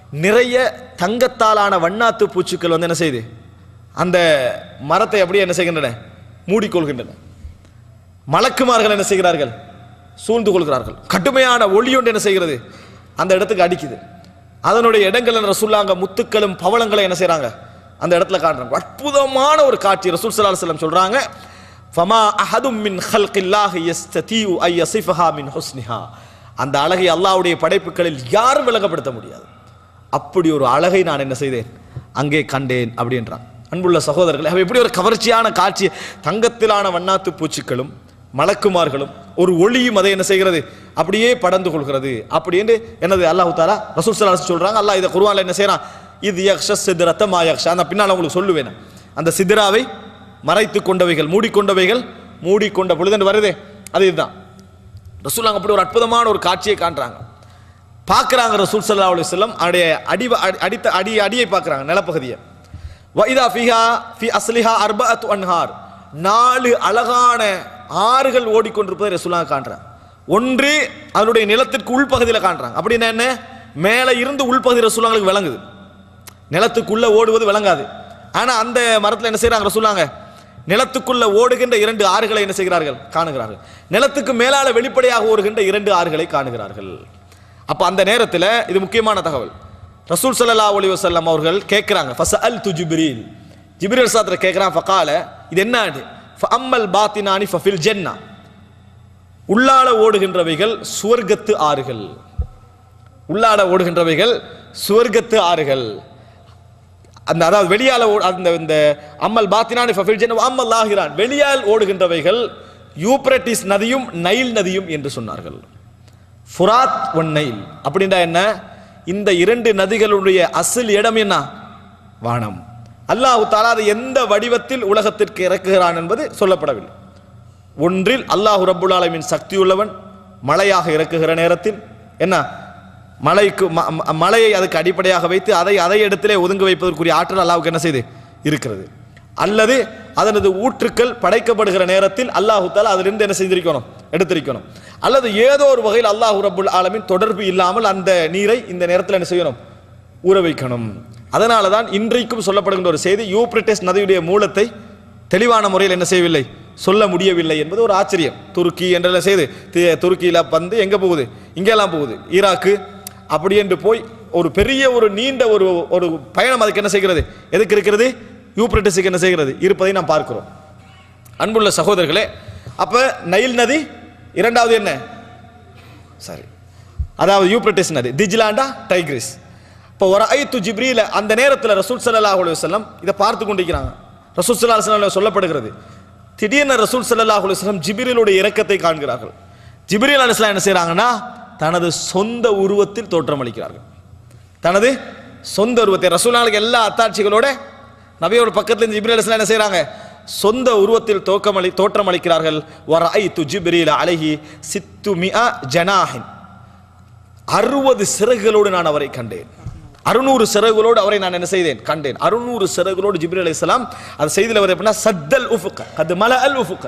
நிறைய தங்கத்தாலான வண்ணாத்து பூச்சிகள் வந்து என்ன செய்யுது அந்த மரத்தை அப்படியே என்ன செய்கின்றன மூடிக்கொள்கின்றன மலக்குமார்கள் என்ன செய்கிறார்கள் சூழ்ந்து கொள்கிறார்கள் கடுமையான ஒளி ஒன்று என்ன செய்கிறது அந்த இடத்துக்கு அடிக்குது அதனுடைய இடங்கள் ரசூல்லாங்க முத்துக்களும் பவளங்களும் என்ன செய்றாங்க அந்த இடத்துல காட்டுறாங்க அற்புதமான ஒரு காட்சி ரசூல் ஸல்லல்லாஹு அலைஹி வஸல்லம் சொல்றாங்க ஃபமா அஹதும் மின் ஹல்கில்லாஹி யஸ்ததீஉ ஐ யஸிஃபஹா மின் ஹுஸ்னிஹா அந்த அழகை அல்லாஹ்வுடைய படைப்புகளில் யாரும் விளங்கப்படுத்த முடியாது அப்படி ஒரு அழகை நான் என்ன செய்தேன் அங்கே கண்டேன் அப்படின்றான் அன்புள்ள சகோதரர்களே அவ எப்படி ஒரு கவர்ச்சியான காட்சி தங்கத்திலான வண்ணாத்து பூச்சிகளும் மலக்குமார்களும் ஒரு ஒளியும் அதை என்ன செய்கிறது அப்படியே படர்ந்து கொள்கிறது அப்படி என்று என்னது அல்லாஹ் தாலா ரசூல் ஸல்லல்லாஹு அலைஹி வஸல்லம் சொல்றாங்க அல்லாஹ் இதை குர்ஆன்ல என்ன செய்றான் இது யக்ஷ சித்ரத்த மா யக்ஷ அந்த பின்னால் உங்களுக்கு சொல்லுவேன் அந்த சித்ராவை மறைத்து கொண்டவைகள் மூடிக்கொண்டவைகள் மூடிக்கொண்ட பொழுது வருதே அது இதுதான் ரசூல் அப்படி ஒரு அற்புதமான ஒரு காட்சியை காண்றாங்க பார்க்குறாங்க ரசூல் ஸல்லல்லாஹு அலைஹி வஸல்லம் அவருடைய அடி அடி- அடித்த அடி அடியை பார்க்குறாங்க நிலப்பகுதியை வைதா ஃபிஹா ஃபி அஸ்லிஹா அர்பஅத்து அன்ஹார் நாலு அழகான ஆறுகள் ஓடிக்கொண்டிருப்பதை ரசூலாங்க காண்றாங்க ஒன்று அதனுடைய நிலத்திற்கு உள்பகுதியில் காண்றாங்க அப்படின்னா என்ன மேலே இருந்து உள்பகுதி ரசூலாங்களுக்கு விளங்குது நிலத்துக்குள்ள ஓடுவது விளங்காது ஆனா அந்த மரத்துல என்ன செய்றாங்க ரசூலாங்க நிலத்துக்குள்ள ஓடுகின்ற இரண்டு ஆறுகளை என்ன செய்கிறார்கள் காணுகிறார்கள் நிலத்துக்கு மேலால வெளிப்படையாக ஓடுகின்ற இரண்டு ஆறுகளை காணுகிறார்கள் அப்ப அந்த நேரத்தில் இது முக்கியமான தகவல் ரசூல் ஸல்லல்லாஹு அலைஹி வஸல்லம் அவர்கள் கேட்குறாங்க ஃபஸஅல் து ஜிப்ரீல் ஜிப்ரீல் சாத்திர கேட்குறான் ஃபகால இது என்ன ஃபஅம்மல் பாத்தினானி ஃபஃபில் ஜென்னா உள்ளால ஓடுகின்றவைகள் சுவர்க்கத்து ஆறுகள் உள்ளாட ஓடுகின்றவைகள் சுவர்க்கத்து ஆறுகள் அந்த அதாவது வெளியால ஓ- அந்த இந்த அம்மல் பாத்தினான் ஃபஃபில் ஜென்ன அம்மல் லாஹிரான் வெளியால் ஓடுகின்றவைகள் யூப்ரட்டிஸ் நதியும் நைல் நதியும் என்று சொன்னார்கள் ஃபுராத் ஒன் நைல் அப்படின்னா என்ன இந்த இரண்டு நதிகளுடைய அசல் இடம் என்ன வானம் அல்லாஹ் தாலா அதை எந்த வடிவத்தில் உலகத்திற்கு இறக்குகிறான் என்பது சொல்லப்படவில்லை ஒன்றில் அல்லாஹ் ரப்புல் ஆலமீன் சக்தி உள்ளவன் மழையாக இறக்குகிற நேரத்தில் என்ன மலைக்கு ம- ம- மலையை அதுக்கு அடிப்படையாக வைத்து அதை அதை இடத்திலே ஒதுங்க வைப்பதற்குரிய ஆற்றல் அல்லாஹ்வுக்கு என்ன செய்து இருக்கிறது அல்லது அதனது ஊற்றுக்கள் படைக்கப்படுகிற நேரத்தில் அல்லாஹு தாலா அதிலிருந்து என்ன செய்திருக்கணும் எடுத்திருக்கணும் அல்லது ஏதோ ஒரு வகையில் அல்லாஹ் ரப்புல் ஆலமீன் தொடர்பு இல்லாமல் அந்த நீரை இந்த நேரத்தில் என்ன செய்யணும் ஊற வைக்கணும் அதனால தான் இன்றைக்கும் சொல்லப்படுகின்ற ஒரு செய்தி யூப்ரிட்டஸ் நதியுடைய மூலத்தை தெளிவான முறையில் என்ன செய்யவில்லை சொல்ல முடியவில்லை என்பது ஒரு ஆச்சரியம் துருக்கி என்றெல்லாம் செய்து தி- துருக்கியில வந்து எங்க போகுது இங்கெல்லாம் போகுது ஈராக்கு அப்படி என்று போய் ஒரு பெரிய ஒரு நீண்ட ஒரு ஒரு பயணம் அதுக்கு என்ன செய்கிறது எதுக்கு இருக்கிறது யூப்ரிட்டஸுக்கு என்ன செய்கிறது இருப்பதை நாம் பார்க்கிறோம் அன்புள்ள சகோதரர்களே அப்ப நைல் நதி இரண்டாவது என்ன சரி அதாவது யூப்ரட்டிஸ் நதி திஜ்லாண்டா டைக்ரிஸ் இப்போ ஒரு ஐத்து ஜிப்ரீல அந்த நேரத்தில் ரசூல் ஸல்லல்லாஹு அலைஹி வஸல்லம் இதை பார்த்து கொண்டிருக்கிறாங்க ரசூல் ஸல்லல்லாஹு அலைஹி வஸல்லம் சொல்லப்படுகிறது திடீர்னு ரசூல் ஸல்லல்லாஹு அலைஹி வஸல்லம் ஜிப்ரீலுடைய இறக்கத்தை காண்கிறார்கள் ஜிப்ரீல் அலைஹிஸ்ஸலாம் என்ன செய்றாங்கன்னா தனது சொந்த உருவத்தில் தோற்றமளிக்கிறார்கள் தனது சொந்த உருவத்தை ரசூலாளுக்கு எல்லா அத்தாட்சிகளோட நபியோட பக்கத்துல இருந்து ஜிப்ரீல் அலைஹிஸ்ஸலாம் என்ன செய்றாங்க சொந்த உருவத்தில் தோக்கமளி தோற்றமளிக்கிறார்கள் வரைத்து ஜிப்ரீல் அலைஹி சித்து மிஅ ஜனாஹின் அறுபது சிறகுகளோடு நான் அவரை கண்டேன் அறுநூறு சிறகுகளோடு அவரை நான் என்ன செய்தேன் கண்டேன் அறுநூறு சிறகுகளோடு ஜிப்ரீல் அலைஹிஸ்ஸலாம் அது செய்தியில் அவர் எப்படின்னா சத்தல் உஃபுக்க அது மல அல் உஃபுக்க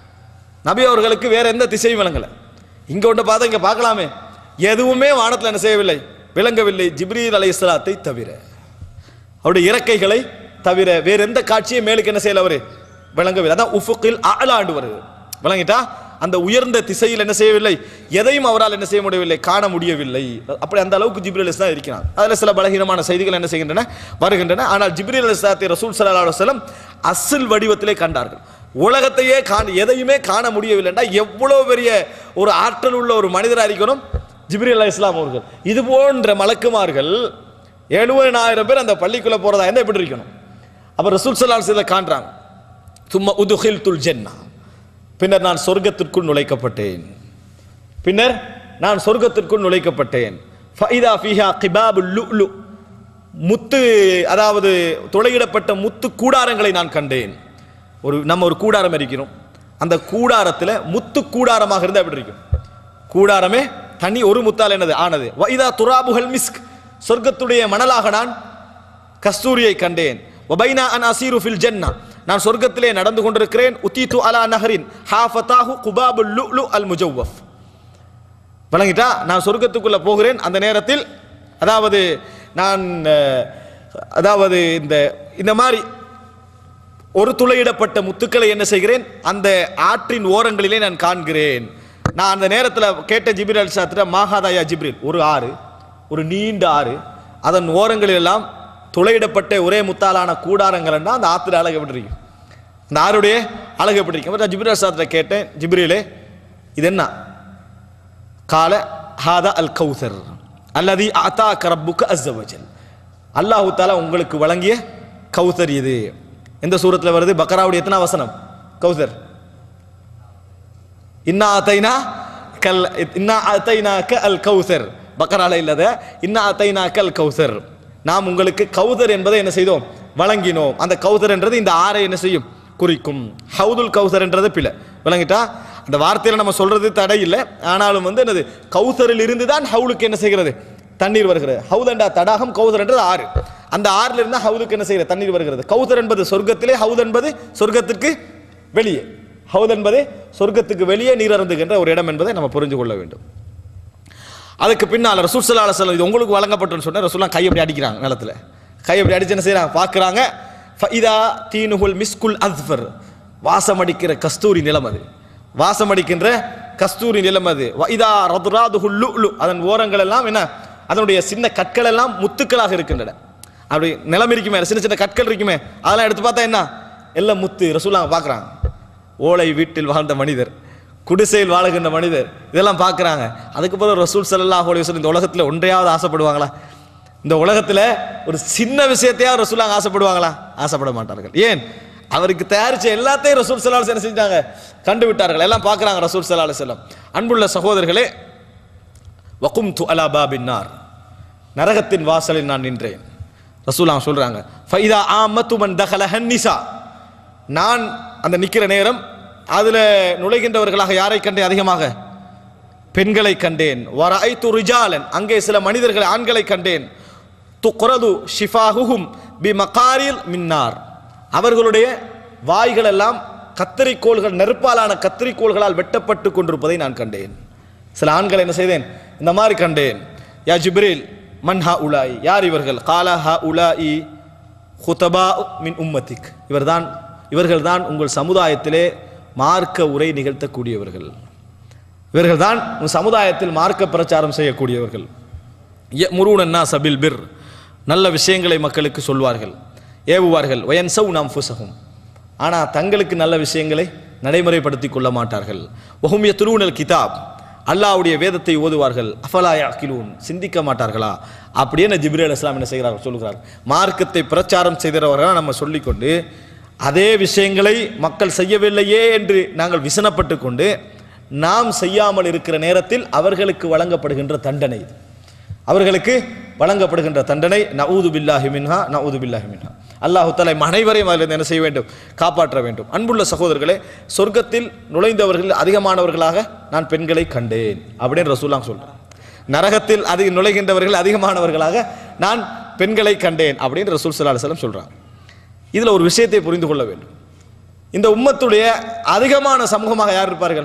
நபி அவர்களுக்கு வேற எந்த திசையும் விளங்கல இங்க ஒன்று பார்த்தா இங்க பார்க்கலாமே எதுவுமே வானத்தில் என்ன செய்யவில்லை விளங்கவில்லை ஜிப்ரீல் அலைஹிஸ்ஸலாத்தை தவிர அவருடைய இறக்கைகளை தவிர வேற எந்த காட்சியும் மேலுக்கு என்ன செய்யல அவரு விளங்கவில்லை அதான் உஃபுக்கில் ஆளாண்டு வருது விளங்கிட்டா அந்த உயர்ந்த திசையில் என்ன செய்யவில்லை எதையும் அவரால் என்ன செய்ய முடியவில்லை காண முடியவில்லை அப்படி அந்த அளவுக்கு ஜிப்ரீல் தான் இருக்கிறார் அதில் சில பலகீனமான செய்திகள் என்ன செய்கின்றன வருகின்றன ஆனால் ஜிப்ரீல் அலிஸ்லாத்தை ரசூல் சல்லா அலுவலம் அசில் வடிவத்திலே கண்டார்கள் உலகத்தையே காண எதையுமே காண முடியவில்லைன்னா எவ்வளவு பெரிய ஒரு ஆற்றல் உள்ள ஒரு மனிதராக இருக்கணும் ஜிப்ரீல் அலி இஸ்லாம் அவர்கள் இது போன்ற மலக்குமார்கள் எழுபதாயிரம் பேர் அந்த பள்ளிக்குள்ள போறதா இருந்தா எப்படி இருக்கணும் அப்ப ரசூல் சல்லாஹ் இதை காண்றாங்க சும்மா உதுகில் துல் ஜென்னா பின்னர் நான் சொர்க்கத்திற்குள் நுழைக்கப்பட்டேன் பின்னர் நான் சொர்க்கத்திற்குள் நுழைக்கப்பட்டேன் ஃபைதா ஃபீஹா கிபாபுல் லுஅ்லு முத்து அதாவது துளையிடப்பட்ட முத்து கூடாரங்களை நான் கண்டேன் ஒரு நம்ம ஒரு கூடாரம் இருக்கிறோம் அந்த கூடாரத்தில் முத்து கூடாரமாக இருந்தால் எப்படி இருக்கும் கூடாரமே தனி ஒரு முத்தால் என்னது ஆனது வைதா துராபுகள் மிஸ்க் சொர்க்கத்துடைய மணலாக நான் கஸ்தூரியை கண்டேன் ஒபைனா அன் அசீரு ஃபில் ஜன்னா நான் சொர்க்கத்திலே நடந்து கொண்டிருக்கிறேன் உத்தீத்து அலா நஹரின் ஹாஃபதாஹு குபாபுல் லுஅ்லு அல் முஜவ்வஃப் விளங்கிட்டா நான் சொர்க்கத்துக்குள்ள போகிறேன் அந்த நேரத்தில் அதாவது நான் அஹ், அதாவது இந்த இந்த மாதிரி ஒரு துளையிடப்பட்ட முத்துக்களை என்ன செய்கிறேன் அந்த ஆற்றின் ஓரங்களிலே நான் காண்கிறேன் நான் அந்த நேரத்தில் கேட்ட ஜிபிர் அல் சாத்திர மாகாதாயா ஜிப்ரில் ஒரு ஆறு ஒரு நீண்ட ஆறு அதன் ஓரங்களில் எல்லாம் துளையிடப்பட்ட ஒரே முத்தாலான கூடாரங்கள்னா அந்த ஆற்றுல அழகு எப்படி இருக்கும் அந்த ஆறுடைய அழகு எப்படி இருக்கும் அப்ப நான் ஜிப்ரில் அல் சாத்திர கேட்டேன் ஜிப்ரிலே இது என்ன கால ஹாதா அல் கௌசர் அல்லதி அத்தா கரப்புக்கு அஸ்ஸவஜல் அல்லாஹு தாலா உங்களுக்கு வழங்கிய கௌசர் இது எந்த சூரத்தில் வருது பக்கராவுடைய எத்தனை வசனம் கௌசர் இன்னா அத்தைனா கல் இன்னா அத்தைனா க அல் கௌசர் பக்கரால இல்லாத இன்னா அத்தைனா கல் கௌசர் நாம் உங்களுக்கு கௌசர் என்பதை என்ன செய்தோம் வழங்கினோம் அந்த கௌசர் என்றது இந்த ஆறை என்ன செய்யும் குறிக்கும் ஹவுதுல் கௌசர் என்றது பிழை விளங்கிட்டா அந்த வார்த்தையில நம்ம சொல்றது தடை இல்லை ஆனாலும் வந்து என்னது கௌசரில் இருந்து தான் ஹவுலுக்கு என்ன செய்கிறது தண்ணீர் வருகிறது ஹவுதண்டா தடாகம் கௌசர் என்றது ஆறு அந்த ஆறுல இருந்தா ஹவுதுக்கு என்ன செய்கிறது தண்ணீர் வருகிறது கௌசர் என்பது சொர்க்கத்திலே ஹவுத் என்பது சொர்க்கத்திற்கு வெளியே ஹவுத் என்பது சொர்க்கத்துக்கு வெளியே நீர் அருந்துகின்ற ஒரு இடம் என்பதை நம்ம புரிந்து கொள்ள வேண்டும் அதுக்கு பின்னால் ரசூல் சல்லா அலுவலம் இது உங்களுக்கு வழங்கப்பட்டுன்னு சொன்ன ரசூல்லாம் கை அப்படி அடிக்கிறாங்க நிலத்துல கை அப்படி அடிச்சு என்ன செய்யறாங்க பார்க்குறாங்க ஃபைதா தீனுகுல் மிஸ்குல் அஸ்ஃபர் வாசம் அடிக்கிற கஸ்தூரி நிலம் அது வாசம் அடிக்கின்ற கஸ்தூரி நிலம் அது இதா ரதுராதுகுல் லுலு அதன் ஓரங்கள் எல்லாம் என்ன அதனுடைய சின்ன கற்கள் எல்லாம் முத்துக்களாக இருக்கின்றன அப்படி நிலம் இருக்குமே சின்ன சின்ன கற்கள் இருக்குமே அதெல்லாம் எடுத்து பார்த்தா என்ன எல்லாம் முத்து ரசூலா பார்க்குறாங்க ஓலை வீட்டில் வாழ்ந்த மனிதர் குடிசையில் வாழுகின்ற மனிதர் இதெல்லாம் பார்க்குறாங்க அதுக்கு பிறகு ரசூல் ஸல்லல்லாஹு அலைஹி வஸல்லம் இந்த உலகத்தில் ஒன்றையாவது ஆசைப்படுவாங்களா இந்த உலகத்தில் ஒரு சின்ன விஷயத்தையாவது ரசூலாங்க ஆசைப்படுவாங்களா ஆசைப்பட மாட்டார்கள் ஏன் அவருக்கு தயாரிச்ச எல்லாத்தையும் ரசூல் ஸல்லல்லாஹு அலைஹி வஸல்லம் செஞ்சாங்க கண்டு விட்டார்கள் எல்லாம் பார்க்குறாங்க ரசூல் ஸல்லல்லாஹு அலைஹி வஸல்லம் அன்புள்ள சகோதரர்களே வகும் து அலா பாபின்னார் நரகத்தின் வாசலில் நான் நின்றேன் ரசூலா சொல்றாங்க ஃபைதா ஆமத்து மன் தகல ஹன்னிசா நான் அந்த நிக்கிற நேரம் அதுல நுழைகின்றவர்களாக யாரை கண்டேன் அதிகமாக பெண்களை கண்டேன் வரைத்து ரிஜாலன் அங்கே சில மனிதர்கள் ஆண்களை கண்டேன் துக்ரது ஷிஃபாஹுஹும் பி மகாரில் மின்னார் அவர்களுடைய வாய்கள் எல்லாம் கத்தரிக்கோள்கள் நெருப்பாலான கத்தரிக்கோள்களால் வெட்டப்பட்டு கொண்டிருப்பதை நான் கண்டேன் சில ஆண்களை என்ன செய்தேன் இந்த மாதிரி கண்டேன் யா ஜிப்ரீல் மன் ஹா உலாய் யார் இவர்கள் காலா ஹா உலாயி ஹுதபா மின் உம்மத்திக் இவர்தான் இவர்கள்தான் உங்கள் சமுதாயத்திலே மார்க்க உரை நிகழ்த்தக்கூடியவர்கள் இவர்கள்தான் உன் சமுதாயத்தில் மார்க்க பிரச்சாரம் செய்யக்கூடியவர்கள் முருகனா சபில் பிர் நல்ல விஷயங்களை மக்களுக்கு சொல்வார்கள் ஏவுவார்கள் வயன்சவ் நாம் ஃபுசகும் ஆனால் தங்களுக்கு நல்ல விஷயங்களை நடைமுறைப்படுத்தி கொள்ள மாட்டார்கள் ஒஹுமிய துருவுனல் கிதாப் அல்லாஹ்வுடைய வேதத்தை ஓதுவார்கள் அஃபலா யாக்கிலூன் சிந்திக்க மாட்டார்களா அப்படியே நான் ஜிப்ரேல் அலைஹிஸ்ஸலாம் என்ன செய்கிறார்கள் சொல்கிறார் மார்க்கத்தை பிரச்சாரம் செய்கிறவர்களாக நம்ம சொல்லிக்கொண்டு அதே விஷயங்களை மக்கள் செய்யவில்லையே என்று நாங்கள் விசனப்பட்டு கொண்டு நாம் செய்யாமல் இருக்கிற நேரத்தில் அவர்களுக்கு வழங்கப்படுகின்ற தண்டனை இது அவர்களுக்கு வழங்கப்படுகின்ற தண்டனை நவுது பில்லாஹி மின்ஹா நவுது பில்லாஹி மின்ஹா அல்லாஹு தலை அனைவரையும் அதில் என்ன செய்ய வேண்டும் காப்பாற்ற வேண்டும் அன்புள்ள சகோதரர்களே சொர்க்கத்தில் நுழைந்தவர்கள் அதிகமானவர்களாக நான் பெண்களை கண்டேன் அப்படின்னு ரசூலாம் சொல்றேன் நரகத்தில் அதிக நுழைகின்றவர்கள் அதிகமானவர்களாக நான் பெண்களை கண்டேன் அப்படின்னு ரசூல் சல்லா அலுவலம் சொல்றாங்க இதுல ஒரு விஷயத்தை புரிந்து கொள்ள வேண்டும் இந்த உம்மத்துடைய அதிகமான சமூகமாக யார் இருப்பார்கள்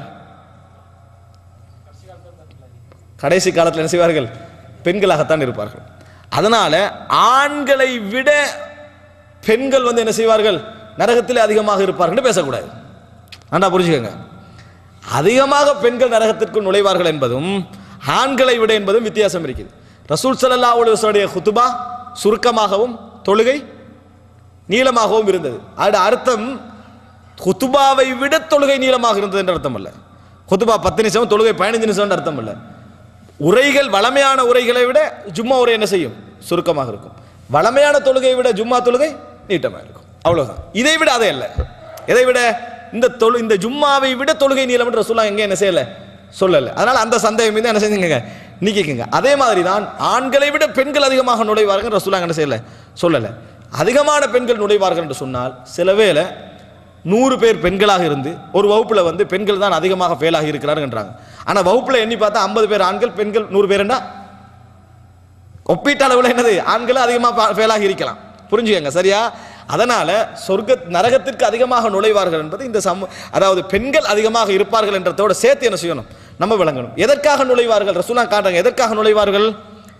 கடைசி காலத்தில் என்ன செய்வார்கள் பெண்களாகத்தான் இருப்பார்கள் அதனால ஆண்களை விட பெண்கள் வந்து என்ன செய்வார்கள் நரகத்தில் அதிகமாக இருப்பார்கள் பேசக்கூடாது ஆண்டா புரிஞ்சுக்கோங்க அதிகமாக பெண்கள் நரகத்திற்குள் நுழைவார்கள் என்பதும் ஆண்களை விட என்பதும் வித்தியாசம் இருக்குது ரசூல் சல்லா உடைய ஹுத்துபா சுருக்கமாகவும் தொழுகை நீளமாகவும் இருந்தது அதோட அர்த்தம் ஹுத்துபாவை விட தொழுகை நீளமாக இருந்தது என்ற அர்த்தம் அல்ல ஹுத்துபா பத்து நிமிஷம் தொழுகை பதினஞ்சு நிமிஷம் அர்த்தம் அல்ல உரைகள் வளமையான உரைகளை விட ஜும்மா உரை என்ன செய்யும் சுருக்கமாக இருக்கும் வளமையான தொழுகையை விட ஜும்மா தொழுகை நீட்டமாக இருக்கும் அவ்வளவுதான் இதை விட அதே அல்ல இதை விட இந்த தொழு இந்த ஜும்மாவை விட தொழுகை நீளம் என்று ரசூலா எங்க என்ன செய்யல சொல்லல அதனால அந்த சந்தேகம் மீது என்ன செஞ்சுங்க நீக்கிக்கங்க அதே மாதிரி தான் ஆண்களை விட பெண்கள் அதிகமாக நுழைவார்கள் ரசூலா என்ன செய்யல சொல்லல அதிகமான பெண்கள் நுழைவார்கள் என்று சொன்னால் சில வேளை நூறு பேர் பெண்களாக இருந்து ஒரு வகுப்புல வந்து பெண்கள் தான் அதிகமாக ஃபெயிலாகி இருக்கிறாருன்றாங்க ஆனா வகுப்புல எண்ணி பார்த்தா ஐம்பது பேர் ஆண்கள் பெண்கள் நூறு பேருன்னா ஒப்பீட்டு அளவில் என்னது ஆண்களும் அதிகமாக ஃபெயிலாகி இருக்கலாம் புரிஞ்சுக்கங்க சரியா அதனால சொர்க்க நரகத்திற்கு அதிகமாக நுழைவார்கள் என்பது இந்த சம அதாவது பெண்கள் அதிகமாக இருப்பார்கள் என்றதோட சேர்த்து என்ன செய்யணும் நம்ம விளங்கணும் எதற்காக நுழைவார்கள் ரசூலா காட்டுறாங்க எதற்காக நுழைவார்கள்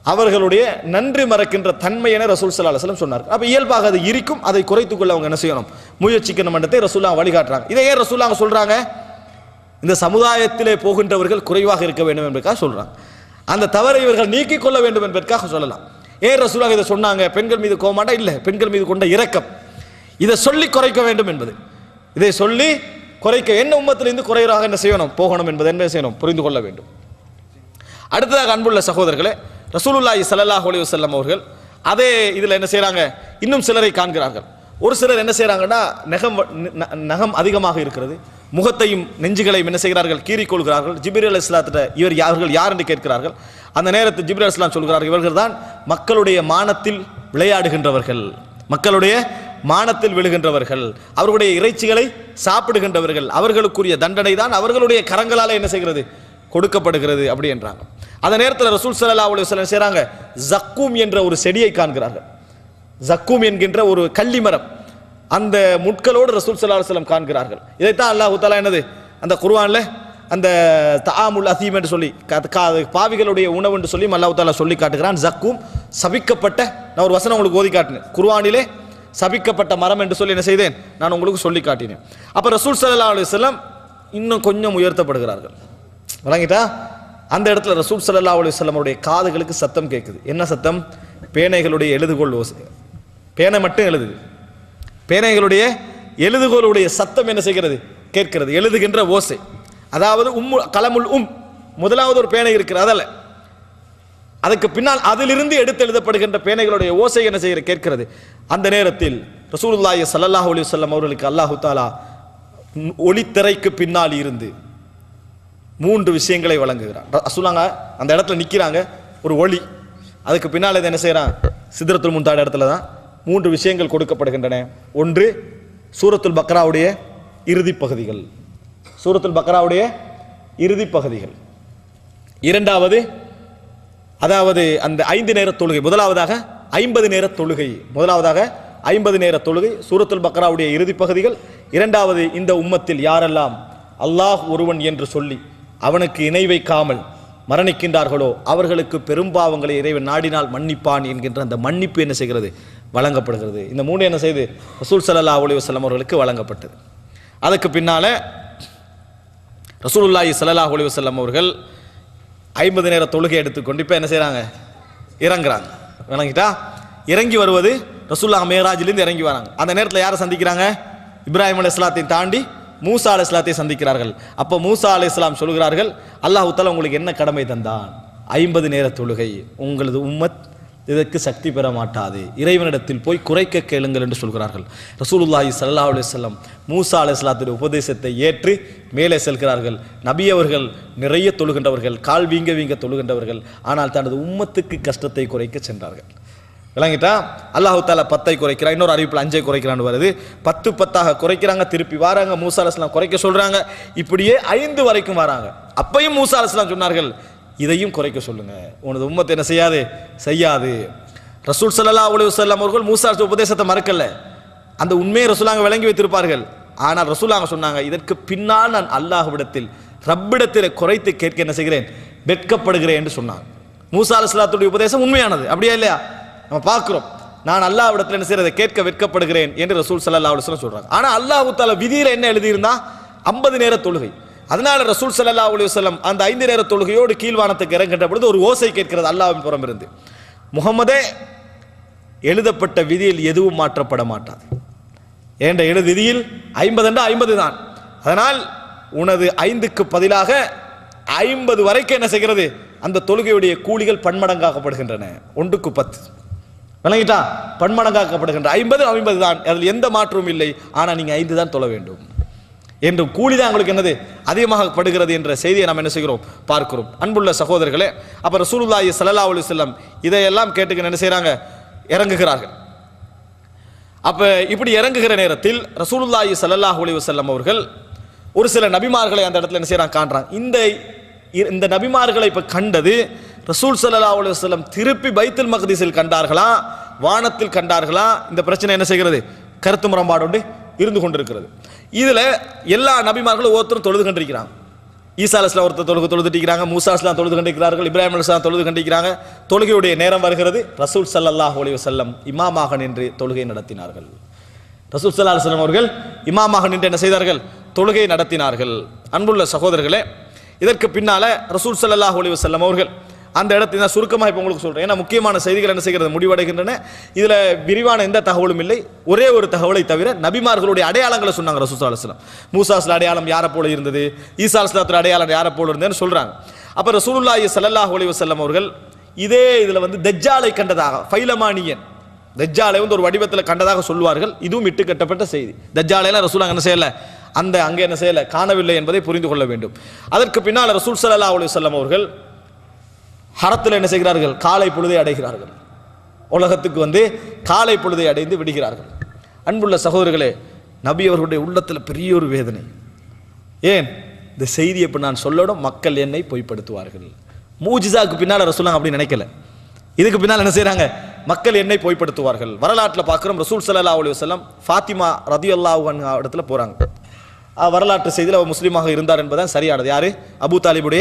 அவர்களுடைய நன்றி மறக்கின்ற தன்மை என ரசூல் சல்லா அலுவலம் சொன்னார் அப்ப இயல்பாக அது இருக்கும் அதை குறைத்துக் கொள்ள அவங்க என்ன செய்யணும் முயற்சிக்கணும் என்றதை ரசூல்லா வழிகாட்டுறாங்க இதை ஏன் ரசூல்லா அவங்க சொல்றாங்க இந்த சமுதாயத்திலே போகின்றவர்கள் குறைவாக இருக்க வேண்டும் என்பதற்காக சொல்றாங்க அந்த தவறை இவர்கள் நீக்கிக் கொள்ள வேண்டும் என்பதற்காக சொல்லலாம் ஏன் ரசூலாக இதை சொன்னாங்க பெண்கள் மீது கோமாண்டா இல்லை பெண்கள் மீது கொண்ட இரக்கம் இதை சொல்லி குறைக்க வேண்டும் என்பது இதை சொல்லி குறைக்க என்ன உம்மத்திலிருந்து குறைவராக என்ன செய்யணும் போகணும் என்பதை என்ன செய்யணும் புரிந்து கொள்ள வேண்டும் அடுத்ததாக அன்புள்ள சகோதரர்களே ரசூலுல்லாஹி ஸல்லல்லாஹு அலைஹி வஸல்லம் அவர்கள் அதே இதில் என்ன செய்றாங்க இன்னும் சிலரை காண்கிறார்கள் ஒரு சிலர் என்ன செய்றாங்கன்னா நகம் வ- ந- நகம் அதிகமாக இருக்கிறது முகத்தையும் நெஞ்சுகளையும் என்ன செய்கிறார்கள் கீறிக் கொள்கிறார்கள் ஜிபிரி அலி இஸ்லாத்திட்ட இவர் யார்கள் யார் என்று கேட்கிறார்கள் அந்த நேரத்தில் ஜிப்ரி இஸ்லாம் சொல்கிறார்கள் இவர்கள் தான் மக்களுடைய மானத்தில் விளையாடுகின்றவர்கள் மக்களுடைய மானத்தில் விழுகின்றவர்கள் அவர்களுடைய இறைச்சிகளை சாப்பிடுகின்றவர்கள் அவர்களுக்குரிய தண்டனை தான் அவர்களுடைய கரங்களால் என்ன செய்கிறது கொடுக்கப்படுகிறது அப்படி என்றாங்க அந்த நேரத்தில் ரசூல் ஸல்லல்லாஹு அலைஹி வஸல்லம் செய்றாங்க ஜக்கூம் என்ற ஒரு செடியை காண்கிறார்கள் ஜக்கூம் என்கின்ற ஒரு கள்ளி மரம் அந்த முட்களோடு ரசூல் ஸல்லல்லாஹு அலைஹி வஸல்லம் காண்கிறார்கள் இதைத்தான் அல்லாஹ் தஆலா என்னது அந்த குர்ஆன்ல அந்த தஆமுல் அசீம் என்று சொல்லி க- கா- பாவிகளுடைய உணவு என்று சொல்லி அல்லாஹ் தஆலா சொல்லி காட்டுகிறான் ஜக்கூம் சபிக்கப்பட்ட நான் ஒரு வசனம் உங்களுக்கு ஓதி காட்டினேன் குர்ஆனிலே சபிக்கப்பட்ட மரம் என்று சொல்லி என்ன செய்தேன் நான் உங்களுக்கு சொல்லி காட்டினேன் அப்ப ரசூல் ஸல்லல்லாஹு அலைஹி வஸல்லம் இன்னும் கொஞ்சம் உயர்த்தப்படுகிறார்கள் விளங்கிட்டா அந்த இடத்துல ரசூல் ஸல்லல்லாஹு அலைஹி வஸல்லம் அவருடைய காதுகளுக்கு சத்தம் கேட்குது என்ன சத்தம் பேனைகளுடைய எழுதுகோள் ஓசை பேனை மட்டும் எழுதுது பேனைகளுடைய எழுதுகோளுடைய சத்தம் என்ன செய்கிறது கேட்கிறது எழுதுகின்ற ஓசை அதாவது உம்மு கலமுல் உம் முதலாவது ஒரு பேனை இருக்கிறது அதல்ல அதுக்கு பின்னால் அதிலிருந்து எடுத்து எழுதப்படுகின்ற பேனைகளுடைய ஓசை என்ன செய்கிற கேட்கிறது அந்த நேரத்தில் ரசூலுல்லாஹி ஸல்லல்லாஹு அலைஹி வஸல்லம் அவர்களுக்கு அல்லாஹு தாலா ஒளித்திரைக்கு பின்னால் இருந்து மூன்று விஷயங்களை வழங்குகிறான் ர- சொன்னாங்க அந்த இடத்துல நிற்கிறாங்க ஒரு ஒளி அதுக்கு பின்னால் இது என்ன செய்கிறான் சித்திரத்துல் முந்தாட இடத்துல தான் மூன்று விஷயங்கள் கொடுக்கப்படுகின்றன ஒன்று சூரத்துல் பக்ராவுடைய இறுதி பகுதிகள் சூரத்துல் பக்ராவுடைய இறுதி பகுதிகள் இரண்டாவது அதாவது அந்த ஐந்து நேர தொழுகை முதலாவதாக ஐம்பது நேர தொழுகை முதலாவதாக ஐம்பது நேர தொழுகை சூரத்துல் பக்ராவுடைய இறுதி பகுதிகள் இரண்டாவது இந்த உம்மத்தில் யாரெல்லாம் அல்லாஹ் ஒருவன் என்று சொல்லி அவனுக்கு இணை வைக்காமல் மரணிக்கின்றார்களோ அவர்களுக்கு பெரும்பாவங்களை இறைவன் நாடினால் மன்னிப்பான் என்கின்ற அந்த மன்னிப்பு என்ன செய்கிறது வழங்கப்படுகிறது இந்த மூணு என்ன செய்து ரசூல் ஸல்லல்லாஹு அலைஹி வஸல்லம் அவர்களுக்கு வழங்கப்பட்டது அதுக்கு பின்னால ரசூலுல்லாஹி ஸல்லல்லாஹு அலைஹி வஸல்லம் அவர்கள் ஐம்பது நேர தொழுகை எடுத்துக்கொண்டு இப்போ என்ன செய்கிறாங்க இறங்குறாங்க விளங்கிட்டா இறங்கி வருவது ரசூல்லா மேராஜிலிருந்து இறங்கி வராங்க அந்த நேரத்தில் யாரை சந்திக்கிறாங்க இப்ராஹிம் அலி இஸ்லாத்தை தாண்டி மூசா அலி இஸ்லாத்தை சந்திக்கிறார்கள் அப்போ மூசா அலி இஸ்லாம் சொல்கிறார்கள் அல்லாஹ் தஆலா உங்களுக்கு என்ன கடமை தந்தான் ஐம்பது நேர தொழுகை உங்களது உம்மத் இதற்கு சக்தி பெற மாட்டாது இறைவனிடத்தில் போய் குறைக்க கேளுங்கள் என்று சொல்கிறார்கள் ரசூலுல்லாஹி ஸல்லல்லாஹு அலைஹி வஸல்லம் மூசா அலைஹிஸ்ஸலாத்துடைய உபதேசத்தை ஏற்று மேலே செல்கிறார்கள் நபி அவர்கள் நிறைய தொழுகின்றவர்கள் கால் வீங்க வீங்க தொழுகின்றவர்கள் ஆனால் தனது உம்மத்துக்கு கஷ்டத்தை குறைக்க சென்றார்கள் விளங்கிட்டா அல்லாஹு தாலா பத்தை குறைக்கிறான் இன்னொரு அறிவிப்பில் அஞ்சை குறைக்கிறான்னு வருது பத்து பத்தாக குறைக்கிறாங்க திருப்பி வராங்க மூசா அலைஹிஸ்ஸலாம் குறைக்க சொல்றாங்க இப்படியே ஐந்து வரைக்கும் வராங்க அப்பையும் மூசா அலைஹிஸ்ஸலாம் சொன்னார்கள் இதையும் குறைக்க சொல்லுங்க உனது உம்மத்தை என்ன செய்யாது செய்யாது ரசூல் ஸல்லல்லாஹு அலைஹி வஸல்லம் அவர்கள் மூசா அலைஹிஸ்ஸலாம் உபதேசத்தை மறக்கல அந்த உண்மையை ரசூலாங்க விளங்கி வைத்திருப்பார்கள் ஆனால் ரசூலாங்க சொன்னாங்க இதற்கு பின்னால் நான் அல்லாஹ்விடத்தில் ரப்பிடத்தில் குறைத்து கேட்க என்ன செய்கிறேன் வெட்கப்படுகிறேன் என்று சொன்னாங்க மூசா அலைஹிஸ்ஸலாத்துடைய உபதேசம் உண்மையானது அப்படியா இல்லையா நம்ம பார்க்கிறோம் நான் அல்லாஹ்விடத்தில் என்ன செய்யறதை கேட்க வெட்கப்படுகிறேன் என்று ரசூல் ஸல்லல்லாஹு அலைஹி வஸல்லம் சொல்றாங்க ஆனா அல்லாஹ் தஆலா விதியில என்ன எழுதியிருந்தா 50 நேர தொழுகை அதனால ரசூல் ஸல்லல்லாஹு அலைஹி வஸல்லம் அந்த ஐந்து நேர தொழுகையோடு கீழ்வானத்துக்கு இறங்குகின்ற பொழுது ஒரு ஓசை கேட்கிறது அல்லாஹ்வின் புறம் இருந்து முகமதே எழுதப்பட்ட விதியில் எதுவும் மாற்றப்பட மாட்டாது ஏண்ட எழு விதியில் ஐம்பது என்றால் ஐம்பது தான் அதனால் உனது ஐந்துக்கு பதிலாக ஐம்பது வரைக்கும் என்ன செய்கிறது அந்த தொழுகையுடைய கூலிகள் பன்மடங்காக்கப்படுகின்றன ஒன்றுக்கு பத்து விளங்கிட்டா பன்மடங்காக்கப்படுகின்ற ஐம்பது ஐம்பது தான் அதில் எந்த மாற்றமும் இல்லை ஆனால் நீங்கள் ஐந்து தான் தொழ வேண்டும் என்று கூலி தான் உங்களுக்கு என்னது அதிகமாகப்படுகிறது என்ற செய்தியை நாம் என்ன செய்கிறோம் பார்க்கிறோம் அன்புள்ள சகோதரர்களே அப்போ ரசூலுல்லாஹி ஸல்லல்லாஹு அலைஹி வஸல்லம் இதையெல்லாம் கேட்டுக்க என்ன செய்கிறாங்க இறங்குகிறார்கள் அப்ப இப்படி இறங்குகிற நேரத்தில் ரசூலுல்லாஹி ஸல்லல்லாஹு அலைஹி வஸல்லம் அவர்கள் ஒரு சில நபிமார்களை அந்த இடத்துல என்ன செய்றாங்க காண்றாங்க இந்த இந்த நபிமார்களை இப்ப கண்டது ரசூல் ஸல்லல்லாஹு அலைஹி வஸல்லம் திருப்பி பைத்துல் மக்திஸில் கண்டார்களா வானத்தில் கண்டார்களா இந்த பிரச்சனை என்ன செய்கிறது கருத்து முரண்பாடு உண்டு இருந்து கொண்டிருக்கிறது இதுல எல்லா நபிமார்களும் ஒவ்வொருத்தரும் தொழுது கொண்டிருக்கிறாங்க ஈசா அலிஸ்லாம் ஒருத்தர் தொழுகு தொழுதுட்டிக்கிறாங்க மூசா அலிஸ்லாம் தொழுது கண்டிக்கிறார்கள் இப்ராஹிம் அலிஸ்லாம் தொழுது கண்டிக்கிறாங்க தொழுகையுடைய நேரம் வருகிறது ரசூல் ஸல்லல்லாஹு அலைஹி வஸல்லம் இமாமாக நின்று தொழுகை நடத்தினார்கள் ரசூல் ஸல்லல்லாஹு அலைஹி வஸல்லம் அவர்கள் இமாமாக நின்று என்ன செய்தார்கள் தொழுகை நடத்தினார்கள் அன்புள்ள சகோதரர்களே இதற்கு பின்னால ரசூல் ஸல்லல்லாஹு அலைஹி வஸல்லம் அவர்கள் அந்த இடத்தை நான் சுருக்கமாக இப்போ உங்களுக்கு சொல்றேன் ஏன்னா முக்கியமான செய்திகள் என்ன செய்கிறது முடிவடைகின்றன இதுல விரிவான எந்த தகவலும் இல்லை ஒரே ஒரு தகவலை தவிர நபிமார்களுடைய அடையாளங்களை சொன்னாங்க ரசூல் ஸல்லல்லாஹு அலைஹி வஸல்லம் மூசாஸ்ல அடையாளம் யாரை போல இருந்தது ஈசா அலைஹிஸ்ஸலாத்துல அடையாளம் யாரை போல இருந்ததுன்னு சொல்றாங்க அப்ப ரசூலுல்லாஹி ஸல்லல்லாஹு அலைஹி வஸல்லம் அவர்கள் இதே இதுல வந்து தஜ்ஜாலை கண்டதாக ஃபைலமானியன் தஜ்ஜாலை வந்து ஒரு வடிவத்தில் கண்டதாக சொல்வார்கள் இதுவும் இட்டு கட்டப்பட்ட செய்தி தஜ்ஜாலையெல்லாம் ரசூல் என்ன செய்யல அந்த அங்கே என்ன செய்யல காணவில்லை என்பதை புரிந்து கொள்ள வேண்டும் அதற்கு பின்னால் ரசூல் ஸல்லல்லாஹு அலைஹி வஸல்லம் அவர்கள் ஹரத்தில் என்ன செய்கிறார்கள் காலை பொழுதை அடைகிறார்கள் உலகத்துக்கு வந்து காலை பொழுதை அடைந்து விடுகிறார்கள் அன்புள்ள சகோதரர்களே நபி அவர்களுடைய உள்ளத்தில் பெரிய ஒரு வேதனை ஏன் இந்த செய்தியை இப்போ நான் சொல்லணும் மக்கள் என்னை பொய்ப்படுத்துவார்கள் மூஜிசாக்கு பின்னால் ரசூலாங்க அப்படி நினைக்கல இதுக்கு பின்னால் என்ன செய்றாங்க மக்கள் என்னை பொய்ப்படுத்துவார்கள் வரலாற்றில் பார்க்குறோம் ரசூல் ஸல்லல்லாஹு அலைஹி வஸல்லம் ஃபாத்திமா ரதியல்லாஹு அன்ஹா இடத்துல போகிறாங்க அஹ் வரலாற்று செய்தியில் அவர் முஸ்லீமாக இருந்தார் என்பதுதான் சரியானது யாரு அபூ தாலிபுடைய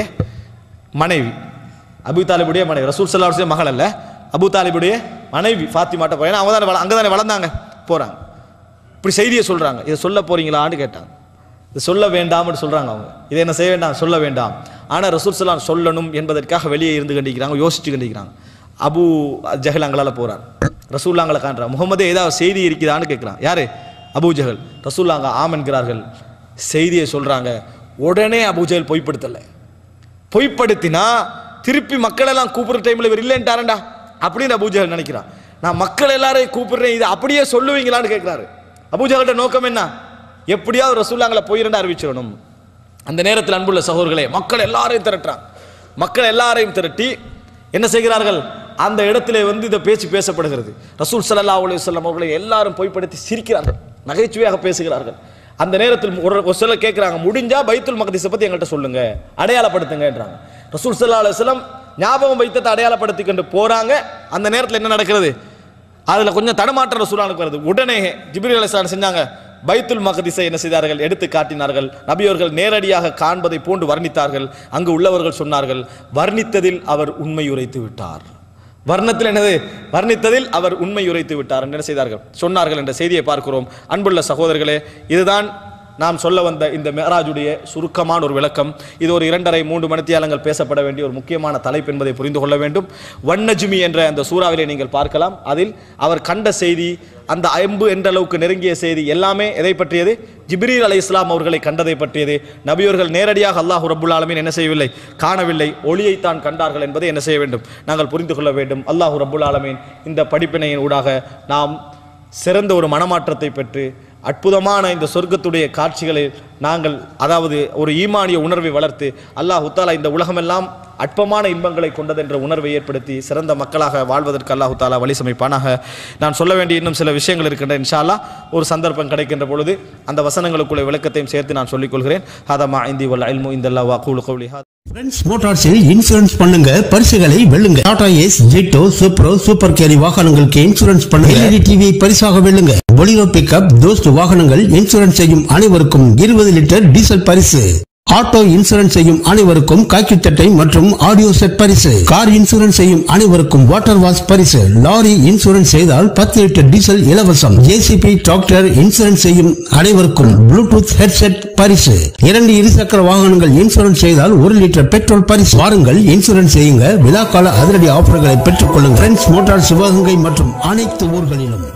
மனைவி அபூ தாலிபுடைய மனைவி ரசூல் ஸல்லல்லாஹு அலைஹி வஸல்லம் மகள் அல்ல அபூ தாலிபுடைய மனைவி ஃபாத்திமாட்ட போய் ஏன்னா அவங்க தானே அங்கே தானே வளர்ந்தாங்க போகிறாங்க இப்படி செய்தியை சொல்றாங்க இதை சொல்ல போறீங்களான்னு கேட்டாங்க இது சொல்ல வேண்டாம்னு சொல்றாங்க அவங்க இதை என்ன செய்ய வேண்டாம் சொல்ல வேண்டாம் ஆனா ரசூல் ஸல்லல்லாஹு சொல்லணும் என்பதற்காக வெளியே இருந்து கண்டிக்கிறாங்க யோசிச்சு கண்டிக்கிறாங்க அபு ஜஹல் அங்களால போறார் ரசூல்லாங்களை காண்றார் முகமதே ஏதாவது செய்தி இருக்குதான்னு கேட்கிறான் யாரு அபூ ஜஹல் ரசூல்லாங்க ஆம் என்கிறார்கள் செய்தியை சொல்றாங்க உடனே அபூ ஜஹல் பொய்ப்படுத்தலை பொய்ப்படுத்தினா திருப்பி மக்கள் எல்லாம் கூப்பிடுற டைம்ல இவர் இல்லைன்ட்டாரண்டா அப்படின்னு அபூஜகல் நினைக்கிறான் நான் மக்கள் எல்லாரையும் கூப்பிடுறேன் இது அப்படியே சொல்லுவீங்களான்னு கேட்கிறாரு அபூஜகல்ட்ட நோக்கம் என்ன எப்படியாவது ரசூல்லாங்களை போயிரண்டு அறிவிச்சிடணும் அந்த நேரத்தில் அன்புள்ள சகோதரர்களே மக்கள் எல்லாரையும் திரட்டுறான் மக்கள் எல்லாரையும் திரட்டி என்ன செய்கிறார்கள் அந்த இடத்திலே வந்து இந்த பேச்சு பேசப்படுகிறது ரசூல் ஸல்லல்லாஹு அலைஹி வஸல்லம் அவர்களை எல்லாரும் பொய்ப்படுத்தி சிரிக்கிறார்கள் நகைச்சுவையாக பேசுகிறார்கள் அந்த நேரத்தில் ஒரு ஒரு சிலர் கேட்குறாங்க முடிஞ்சா பைத்துல் மக்திஸை பற்றி எங்கள்கிட்ட சொல்லுங்க அடையாளப்படுத்துங்கன்றாங்க ரசூல் ஸல்லல்லாஹு அலைஹி வஸல்லம் ஞாபகம் வைத்ததை அடையாளப்படுத்தி கொண்டு போறாங்க அந்த நேரத்தில் என்ன நடக்கிறது அதுல கொஞ்சம் தடமாற்றம் ரசூலானுக்கு வருது உடனே ஜிப்ரீல் அலைஹிஸ்ஸலாம் செஞ்சாங்க பைத்துல் மக்திஸை என்ன செய்தார்கள் எடுத்து காட்டினார்கள் நபியவர்கள் நேரடியாக காண்பதை போன்று வர்ணித்தார்கள் அங்கு உள்ளவர்கள் சொன்னார்கள் வர்ணித்ததில் அவர் உண்மை உரைத்து விட்டார் வர்ணத்தில் என்னது வர்ணித்ததில் அவர் உண்மை உரைத்து விட்டார் என்று என்ன செய்தார்கள் சொன்னார்கள் என்ற செய்தியை பார்க்கிறோம் அன்புள்ள சகோதரர்களே இதுதான் நாம் சொல்ல வந்த இந்த மெஹராஜுடைய சுருக்கமான ஒரு விளக்கம் இது ஒரு இரண்டரை மூன்று மணித்தியாலங்கள் பேசப்பட வேண்டிய ஒரு முக்கியமான தலைப்பு என்பதை புரிந்து கொள்ள வேண்டும் வண்ணஜுமி என்ற அந்த சூறாவிலே நீங்கள் பார்க்கலாம் அதில் அவர் கண்ட செய்தி அந்த அம்பு என்ற அளவுக்கு நெருங்கிய செய்தி எல்லாமே எதை பற்றியது ஜிப்ரீல் அலை இஸ்லாம் அவர்களை கண்டதை பற்றியது நபியவர்கள் நேரடியாக அல்லாஹ் ரப்புல் ஆலமீன் என்ன செய்யவில்லை காணவில்லை ஒளியைத்தான் கண்டார்கள் என்பதை என்ன செய்ய வேண்டும் நாங்கள் புரிந்து கொள்ள வேண்டும் அல்லாஹ் ரப்புல் ஆலமீன் இந்த படிப்பினையின் ஊடாக நாம் சிறந்த ஒரு மனமாற்றத்தை பெற்று அற்புதமான இந்த சொர்க்கத்துடைய காட்சிகளை நாங்கள் அதாவது ஒரு ஈமானிய உணர்வை வளர்த்து அல்லாஹ் தாலா இந்த உலகமெல்லாம் அற்பமான இன்பங்களை கொண்டது என்ற உணர்வை ஏற்படுத்தி சிறந்த மக்களாக வாழ்வதற்கு அல்லாஹு தாலா வழி சமைப்பானாக நான் சொல்ல வேண்டிய இன்னும் சில விஷயங்கள் இருக்கின்ற இன்ஷா அல்லாஹ் ஒரு சந்தர்ப்பம் கிடைக்கின்ற பொழுது அந்த வசனங்களுக்குள்ள விளக்கத்தையும் சேர்த்து நான் சொல்லிக் கொள்கிறேன் ஹதமா இந்தி வல்ல இல்மு இந்த அல்லா வாக்கூலு கௌலி ஹாதா. ஃப்ரெண்ட்ஸ் மோட்டார்ஸில் இன்சூரன்ஸ் பண்ணுங்க பரிசுகளை வெல்லுங்க Tata Ace Jeeto Supro Super Carry வாகனங்களுக்கு இன்சூரன்ஸ் பண்ணுங்க எல்இடி டிவி பரிசாக வெல்லுங்க பொலிரோ பிக்கப் தோஸ்த் வாகனங்கள் இன்சூரன்ஸ் செய்யும் அனைவருக்கும் இருபது லிட்டர் டீசல் பரிசு ஆட்டோ இன்சூரன்ஸ் செய்யும் அனைவருக்கும் காக்கி சட்டை மற்றும் ஆடியோ செட் பரிசு கார் இன்சூரன்ஸ் செய்யும் அனைவருக்கும் வாட்டர் வாஷ் பரிசு லாரி இன்சூரன்ஸ் செய்தால் பத்து லிட்டர் டீசல் இலவசம் ஜேசிபி டிராக்டர் இன்சூரன்ஸ் செய்யும் அனைவருக்கும் ப்ளூடூத் ஹெட்செட் பரிசு இரண்டு இருசக்கர வாகனங்கள் இன்சூரன்ஸ் செய்தால் ஒரு லிட்டர் பெட்ரோல் பரிசு வாருங்கள் இன்சூரன்ஸ் செய்யுங்க விழாக்கால அதிரடி ஆஃபர்களை பெற்றுக் கொள்ளுங்கள் ஃப்ரெண்ட்ஸ் மோட்டார் சிவகங்கை மற்றும் அனைத்து ஊர்களிலும்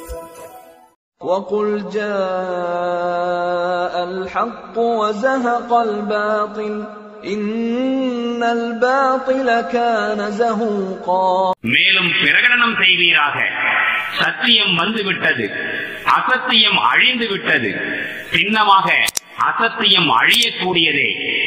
وقل جاء الحق وزهق الباطل إن الباطل كان زهوقا மேலும் பிரகடனம் செய்வீராக சத்தியம் வந்துவிட்டது அசத்தியம் அழிந்து விட்டது சின்னமாக அசத்தியம் அழியக்கூடியதே